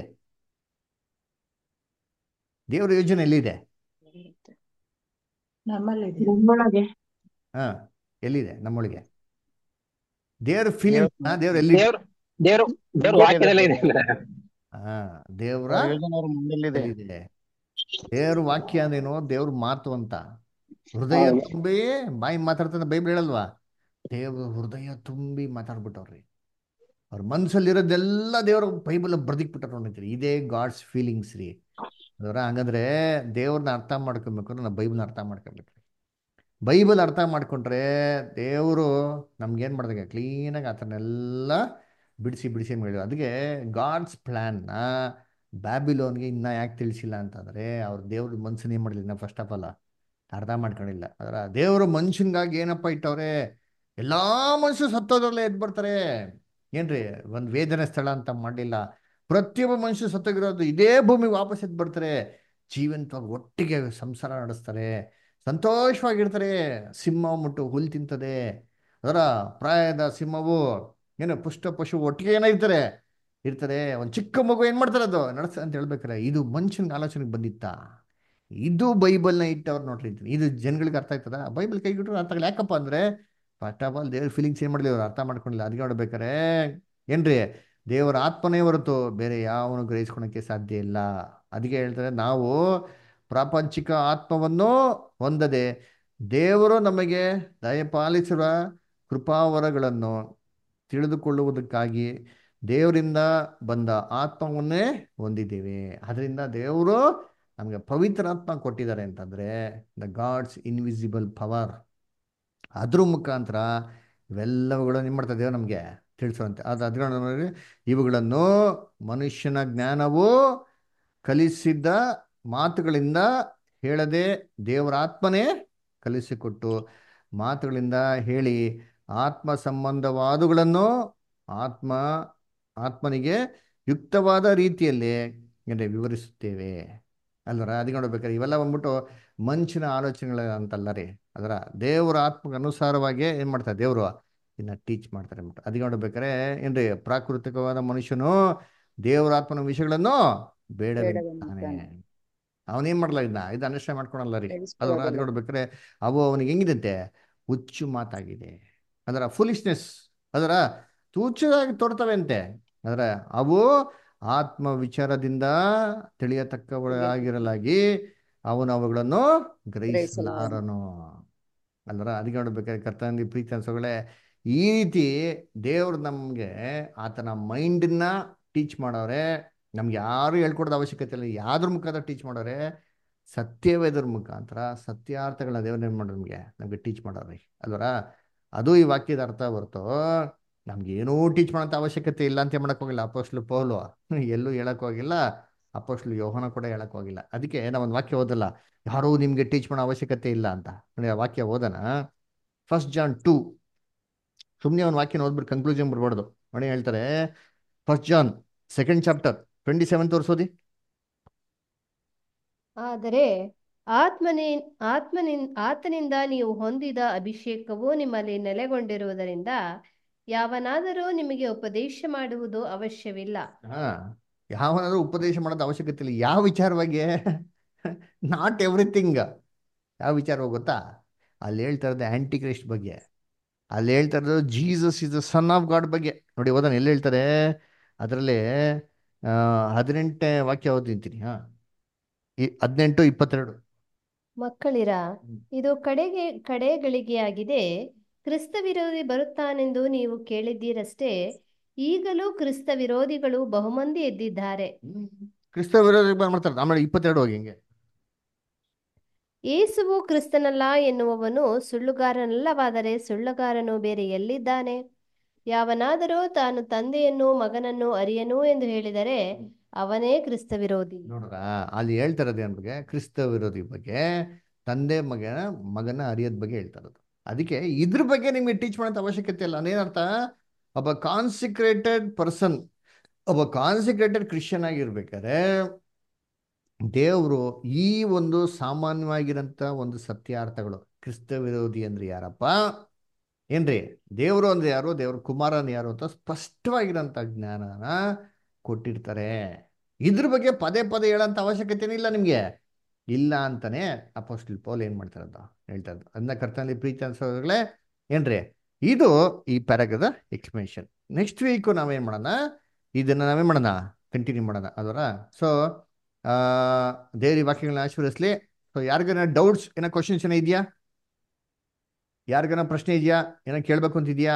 ದೇವ್ರ ಯೋಜನೆ ಎಲ್ಲಿದೆ ನಮ್ಮಲ್ಲಿದೆ ನಮ್ಮೊಳಗೆ ಹಾ ಎಲ್ಲಿದೆ ನಮ್ಮೊಳಗೆ ದೇವ್ರ ಫೀಲಿಂಗ್ ದೇವ್ರ ಎಲ್ಲಿ ದೇವ್ರ ದೇವ್ರ ದೇವ್ರ ವಾಕ್ಯದಲ್ಲೇ ಇದೆ ಹಾ ದೇವ್ರ ಅವ್ರ ಯೋಜನೆ ಅವ್ರ ಮುಂದೆಲ್ಲಿದೆ ಎಲ್ಲಿದೆ ದೇವ್ರ ವಾಕ್ಯ ಅಂದ್ರೇನು ದೇವ್ರ ಮಾತು ಅಂತ ಹೃದಯ ಹೌದು. ತುಂಬಿ ಬಾಯಿ ಮಾತಾಡ್ತಾನೆ ಬೈಬಲ್ ಹೇಳಲ್ವಾ ದೇವ್ರ ಹೃದಯ ತುಂಬಿ ಮಾತಾಡ್ಬಿಟ್ಟವ್ರಿ ಅವ್ರ ಮನ್ಸಲ್ಲಿರೋದೆಲ್ಲ ದೇವ್ರ ಬೈಬಲ್ ಬರ್ದಿಕ್ಬಿಟ್ಟಾರ ನೋಡಿದ್ರಿ ಇದೇ ಗಾಡ್ಸ್ ಫೀಲಿಂಗ್ಸ್ ರೀ ಅದರ ಹಂಗಂದ್ರೆ ದೇವ್ರನ್ನ ಅರ್ಥ ಮಾಡ್ಕೊಬೇಕು ಅಂದ್ರೆ ನಾವು ಬೈಬಲ್ನ ಅರ್ಥ ಮಾಡ್ಕೊಬೇಕು ಬೈಬಲ್ ಅರ್ಥ ಮಾಡ್ಕೊಂಡ್ರೆ ದೇವರು ನಮ್ಗೇನು ಮಾಡಿದಾಗ ಕ್ಲೀನಾಗಿ ಆತನೆಲ್ಲ ಬಿಡಿಸಿ ಬಿಡಿಸಿ ಹೇಳಿ ಅದಕ್ಕೆ ಗಾಡ್ಸ್ ಪ್ಲ್ಯಾನ್ನ ಬ್ಯಾಬಿಲೋನ್ಗೆ ಇನ್ನ ಯಾಕೆ ತಿಳಿಸಿಲ್ಲ ಅಂತಂದ್ರೆ ಅವ್ರ ದೇವ್ರ ಮನ್ಸನ್ನ ಏನು ಮಾಡಲಿಲ್ಲ ಫಸ್ಟ್ ಆಫ್ ಆಲ್ ಅರ್ಥ ಮಾಡ್ಕೊಂಡಿಲ್ಲ ಅದರ ದೇವರು ಮನುಷ್ಯನ್ಗಾಗಿ ಏನಪ್ಪ ಇಟ್ಟವ್ರೆ ಎಲ್ಲಾ ಮನುಷ್ಯರು ಸತ್ತೋದ್ರಲ್ಲೇ ಎದ್ದು ಬರ್ತಾರೆ ಏನ್ರಿ ಒಂದು ವೇದನೆ ಸ್ಥಳ ಅಂತ ಮಾಡಲಿಲ್ಲ ಪ್ರತಿಯೊಬ್ಬ ಮನುಷ್ಯ ಸತ್ತೋಗಿರೋದು ಇದೇ ಭೂಮಿಗೆ ವಾಪಸ್ ಎದ್ದು ಬರ್ತಾರೆ ಜೀವಂತವಾಗಿ ಒಟ್ಟಿಗೆ ಸಂಸಾರ ನಡೆಸ್ತಾರೆ ಸಂತೋಷವಾಗಿರ್ತಾರೆ ಸಿಂಹ ಮುಟ್ಟು ಹುಲ್ ತಿಂತದೆ ಅದರ ಪ್ರಾಯದ ಸಿಂಹವು ಏನು ಪುಷ್ಟ ಪಶು ಒಟ್ಟಿಗೆ ಏನೋ ಇರ್ತಾರೆ ಇರ್ತಾರೆ ಒಂದು ಚಿಕ್ಕ ಮಗು ಏನು ಮಾಡ್ತಾರೆ ಅದು ನಡೆಸ ಅಂತ ಹೇಳ್ಬೇಕಾರೆ ಇದು ಮನುಷ್ಯನಿಗೆ ಆಲೋಚನೆಗೆ ಬಂದಿತ್ತಾ ಇದು ಬೈಬಲ್ನ ಇಟ್ಟವ್ರು ನೋಡ್ರಿ ಅಂತೀನಿ. ಇದು ಜನಗಳಿಗೆ ಅರ್ಥ ಆಯ್ತದ ಬೈಬಲ್ ಕೈಗಿಟ್ರು ಅರ್ಥ ಆಗಲ್ಲ ಯಾಕಪ್ಪ ಅಂದ್ರೆ ಫಸ್ಟ್ ಆಫ್ ಆಲ್ ದೇವ್ರ ಫೀಲಿಂಗ್ಸ್ ಏನು ಮಾಡಲಿ ಅವ್ರು ಅರ್ಥ ಮಾಡ್ಕೊಂಡಿಲ್ಲ ಅದಕ್ಕೆ ನೋಡ್ಬೇಕಾರೆ ಏನ್ರಿ ದೇವರ ಆತ್ಮನೇ ಹೊರತು ಬೇರೆ ಯಾವನು ಗ್ರಹಿಸ್ಕೊಳಕ್ಕೆ ಸಾಧ್ಯ ಇಲ್ಲ ಅದಕ್ಕೆ ಹೇಳ್ತಾರೆ ನಾವು ಪ್ರಾಪಂಚಿಕ ಆತ್ಮವನ್ನು ಹೊಂದದೆ ದೇವರು ನಮಗೆ ದಯಪಾಲಿಸಿರುವ ಕೃಪಾವರಗಳನ್ನು ತಿಳಿದುಕೊಳ್ಳುವುದಕ್ಕಾಗಿ ದೇವರಿಂದ ಬಂದ ಆತ್ಮವನ್ನೇ ಹೊಂದಿದ್ದೀವಿ ಅದರಿಂದ ದೇವರು ನಮಗೆ ಪವಿತ್ರ ಆತ್ಮ ಕೊಟ್ಟಿದ್ದಾರೆ ಅಂತಂದ್ರೆ ದ ಗಾಡ್ಸ್ ಇನ್ವಿಸಿಬಲ್ ಪವರ್ ಅದ್ರ ಮುಖಾಂತರ ಇವೆಲ್ಲವುಗಳನ್ನು ಏನು ಮಾಡ್ತಾ ದೇವ್ರು ನಮಗೆ ತಿಳಿಸುವಂತೆ ಅದು ಅದ್ಗಳನ್ನು ನೋಡಿ, ಇವುಗಳನ್ನು ಮನುಷ್ಯನ ಜ್ಞಾನವು ಕಲಿಸಿದ್ದ ಮಾತುಗಳಿಂದ ಹೇಳದೆ ದೇವರ ಆತ್ಮನೇ ಕಲಿಸಿಕೊಟ್ಟು ಮಾತುಗಳಿಂದ ಹೇಳಿ ಆತ್ಮ ಸಂಬಂಧವಾದಗಳನ್ನು ಆತ್ಮ ಆತ್ಮನಿಗೆ ಯುಕ್ತವಾದ ರೀತಿಯಲ್ಲಿ ಏನ್ರಿ ವಿವರಿಸುತ್ತೇವೆ ಅಲ್ವರ ಅದಕ್ಕೆ ನೋಡ್ಬೇಕಾದ್ರೆ ಇವೆಲ್ಲ ಬಂದ್ಬಿಟ್ಟು ಮನುಷ್ಯನ ಆಲೋಚನೆಗಳ ಅಂತಲ್ಲ ರೀ ಅದರ ದೇವರ ಆತ್ಮಕ್ಕೆ ಅನುಸಾರವಾಗಿ ಏನು ಮಾಡ್ತಾರೆ ದೇವರು ಇನ್ನ ಟೀಚ್ ಮಾಡ್ತಾರೆ ಅಂದ್ಬಿಟ್ಟು ಅದಕ್ಕೆ ನೋಡ್ಬೇಕಾದ್ರೆ ಏನ್ರಿ ಪ್ರಾಕೃತಿಕವಾದ ಮನುಷ್ಯನು ದೇವರ ಆತ್ಮನ ವಿಷಯಗಳನ್ನು ಬೇಡವೆಂತಾನೆ ಬೇಡವೆಂತಾನೆ. ಅವನೇನ್ ಮಾಡಲ್ಲ ಇದನ್ನ ಇದು ಅಂಡರ್ಸ್ಟ್ಯಾಂಡ್ ಮಾಡ್ಕೊಳಲ್ಲ ರೀ ಅದರ ಬೆಳೆಸ್ಕೊಳ್ಳೋದಿಲ್ಲ. ಅದು ನೋಡ್ಬೇಕಾದ್ರೆ ಅವು ಅವನಿಗೆ ಹೆಂಗಿದಂತೆ ಹುಚ್ಚು ಮಾತಾಗಿದೆ ಅದರ ಫುಲಿಶ್ನೆಸ್ ಅದರ ತುಚ್ಛದಾಗಿ ತೋರ್ತವೆ ಅಂತೆ ಅದರ ಅವು ಆತ್ಮ ವಿಚಾರದಿಂದ ತಿಳಿಯತಕ್ಕವಾಗಿರಲಾಗಿ ಅವನು ಅವುಗಳನ್ನು ಗ್ರಹಿಸಲಾರನು ಅಲ್ವರ ಅದಕ್ಕೆ ನೋಡ್ಬೇಕಾದ್ರೆ ಕರ್ತನಲ್ಲಿ ಪ್ರೀತಿ ಅನ್ಸೋಗಳೇ ಈ ರೀತಿ ದೇವ್ರು ನಮಗೆ ಆತನ ಮೈಂಡನ್ನ ಟೀಚ್ ಮಾಡವ್ರೆ ನಮ್ಗೆ ಯಾರು ಹೇಳ್ಕೊಡೋದು ಅವಶ್ಯಕತೆ ಇಲ್ಲ ಯಾವ್ದ್ರ ಮುಖಾಂತರ ಟೀಚ್ ಮಾಡೋರೆ ಸತ್ಯವೇದ್ರ ಮುಖಾಂತರ ಸತ್ಯಾರ್ಥಗಳನ್ನ ದೇವ್ರ ಏನು ಮಾಡೋದು ನಮಗೆ ನಮಗೆ ಟೀಚ್ ಮಾಡೋರಿ ಅಲ್ವರ ಅದು ಈ ವಾಕ್ಯದ ಅರ್ಥ ಹೊರತು ನಮ್ಗೆ ಏನೂ ಟೀಚ್ ಮಾಡೋಂಥ ಅವಶ್ಯಕತೆ ಇಲ್ಲ ಅಂತ ಮಾಡಕ್ ಹೋಗಿಲ್ಲ ಅಪೋಸ್ಲು ಪೌಲು ಎಲ್ಲೂ ಹೇಳಕ್ ಹೋಗಿಲ್ಲ ಅಪೋಸ್ಲು ಯೋಹನ ಕೂಡ ಹೇಳಕ್ ಹೋಗಿಲ್ಲ ಅದಕ್ಕೆ ನಾವೊಂದು ವಾಕ್ಯ ಓದಲ್ಲ ಯಾರೂ ನಿಮ್ಗೆ ಟೀಚ್ ಮಾಡೋ ಅವಶ್ಯಕತೆ ಇಲ್ಲ ಅಂತ ನೋಡಿ ಆ ವಾಕ್ಯ ಓದನ ಫಸ್ಟ್ ಜಾನ್ ಟೂ ಸುಮ್ಮನೆ ಒಂದು ವಾಕ್ಯನ ಓದ್ಬಿಟ್ಟು ಕನ್ಕ್ಲೂಷನ್ ಬರ್ಬಾರ್ದು ನೋಡಿ ಹೇಳ್ತಾರೆ first John second chapter twenty seven ತೋರಿಸೋದಿ ಆದರೆ ಆತ್ಮನಿ ಆತ್ಮನಿನ್ ಆತನಿಂದ ನೀವು ಹೊಂದಿದ ಅಭಿಷೇಕವು ನಿಮ್ಮಲ್ಲಿ ನೆಲೆಗೊಂಡಿರುವುದರಿಂದ ಯಾವನಾದರೂ ನಿಮಗೆ ಉಪದೇಶ ಮಾಡುವುದು ಅವಶ್ಯವಿಲ್ಲ ಹಾ ಯಾವನಾದ್ರೂ ಉಪದೇಶ ಮಾಡೋದು ಅವಶ್ಯಕತೆ ಇಲ್ಲ ಯಾವ ವಿಚಾರವಾಗಿ ನಾಟ್ ಎವ್ರಿಥಿಂಗ್ ಯಾವ ವಿಚಾರವಾಗಿ ಗೊತ್ತಾ ಅಲ್ಲಿ ಹೇಳ್ತಾ ಇರೋದು ಆಂಟಿ ಕ್ರೈಸ್ಟ್ ಬಗ್ಗೆ ಅಲ್ಲಿ ಹೇಳ್ತಾ ಇರೋದು Jesus is the son of God ಬಗ್ಗೆ ನೋಡಿ ಓದೋಣ ಎಲ್ಲಿ ಹೇಳ್ತಾರೆ ಅದರಲ್ಲಿ ಹದಿನೆಂಟನೇ ವಾಕ್ಯ ಓದಿಂತೀನಿ ಹಾ ಈ ಹದಿನೆಂಟು ಇಪ್ಪತ್ತೆರಡು ಮಕ್ಕಳಿರ ಇದು ಕಡೆಗೆ ಕಡೆಗಳಿಗೆಯಾಗಿದೆ ಕ್ರಿಸ್ತ ವಿರೋಧಿ ಬರುತ್ತಾನೆಂದು ನೀವು ಕೇಳಿದ್ದೀರಷ್ಟೇ ಈಗಲೂ ಕ್ರಿಸ್ತ ವಿರೋಧಿಗಳು ಬಹುಮಂದಿ ಎದ್ದಿದ್ದಾರೆ ಕ್ರಿಸ್ತ ವಿರೋಧಿ ಮಾಡ್ತಾರೆ ಆಮೇಲೆ ಇಪ್ಪತ್ತೆರಡು ಹೋಗಿ ಹಿಂಗೆ ಯೇಸುವು ಕ್ರಿಸ್ತನಲ್ಲ ಎನ್ನುವವನು ಸುಳ್ಳುಗಾರನಲ್ಲವಾದರೆ ಸುಳ್ಳುಗಾರನು ಬೇರೆ ಎಲ್ಲಿದ್ದಾನೆ ಯಾವನಾದರೂ ತಾನು ತಂದೆಯನ್ನು ಮಗನನ್ನು ಅರಿಯನು ಎಂದು ಹೇಳಿದರೆ ಅವನೇ ಕ್ರಿಸ್ತ ವಿರೋಧಿ ನೋಡ್ರ ಅಲ್ಲಿ ಹೇಳ್ತಾ ಇರೋದು ಏನ್ ಬಗ್ಗೆ ಕ್ರಿಸ್ತ ವಿರೋಧಿ ಬಗ್ಗೆ ತಂದೆ ಮಗನ ಮಗನ ಅರಿಯೋದ್ ಬಗ್ಗೆ ಹೇಳ್ತಾ ಇರೋದು ಅದಕ್ಕೆ ಇದ್ರ ಬಗ್ಗೆ ನಿಮ್ಗೆ ಟೀಚ್ ಮಾಡೋಂಥ ಅವಶ್ಯಕತೆ ಇಲ್ಲ ಅದೇನರ್ಥ ಒಬ್ಬ ಕಾನ್ಸಿಕ್ರೇಟೆಡ್ ಪರ್ಸನ್ ಒಬ್ಬ ಕಾನ್ಸಿಕ್ರೇಟೆಡ್ ಕ್ರಿಶ್ಚಿಯನ್ ಆಗಿರ್ಬೇಕಾದ್ರೆ ದೇವರು ಈ ಒಂದು ಸಾಮಾನ್ಯವಾಗಿರೋಂಥ ಒಂದು ಸತ್ಯಾರ್ಥಗಳು ಕ್ರಿಸ್ತ ವಿರೋಧಿ ಅಂದ್ರೆ ಯಾರಪ್ಪ ಏನ್ರಿ ದೇವರು ಅಂದ್ರೆ ಯಾರು ದೇವ್ರ ಕುಮಾರನ್ ಯಾರು ಅಂತ ಸ್ಪಷ್ಟವಾಗಿರೋಂಥ ಜ್ಞಾನನ ಕೊಟ್ಟಿರ್ತಾರೆ ಇದ್ರ ಬಗ್ಗೆ ಪದೇ ಪದೇ ಹೇಳೋಂಥ ಅವಶ್ಯಕತೆನೇ ಇಲ್ಲ ನಿಮಗೆ ಇಲ್ಲ ಅಂತಾನೆ ಅಪೋಸ್ಟಲ್ ಪೌಲ್ ಏನ್ ಮಾಡ್ತಾರೆ ಅಂತ ಹೇಳ್ತಾ ಇದ್ದು ಅದನ್ನ ಕರ್ತನಲ್ಲಿ ಪ್ರೀತಿ ಅನ್ಸೋದ್ಗಳೇ ಏನ್ರಿ ಇದು ಈ ಪ್ಯಾರಾಗದ ಎಕ್ಸ್ಪ್ಲೇಷನ್ ನೆಕ್ಸ್ಟ್ ವೀಕು ನಾವೇನ್ ಮಾಡೋಣ ಇದನ್ನ ನಾವೇನ್ ಮಾಡೋಣ ಕಂಟಿನ್ಯೂ ಮಾಡೋಣ ಅದರ ಸೊ ದೇವ್ರಿ ವಾಕ್ಯಗಳನ್ನ ಆಶೀರ್ವದಿಸ್ಲಿ ಸೊ ಯಾರಿಗಾನ ಡೌಟ್ಸ್ ಏನೋ ಕ್ವಶನ್ಸ್ ಏನೋ ಇದೆಯಾ ಯಾರಿಗಾನ ಪ್ರಶ್ನೆ ಇದೆಯಾ ಏನೋ ಕೇಳ್ಬೇಕು ಅಂತಿದ್ಯಾ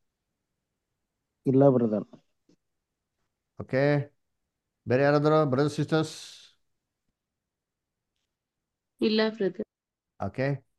ಇಲ್ಲ ಬ್ರದರ್ ಓಕೆ ಬೇರೆ ಯಾರಾದರೂ ಬ್ರದರ್ ಸಿಸ್ಟರ್ಸ್ ಇಲ್ಲ ಬ್ರದರ್ ಓಕೆ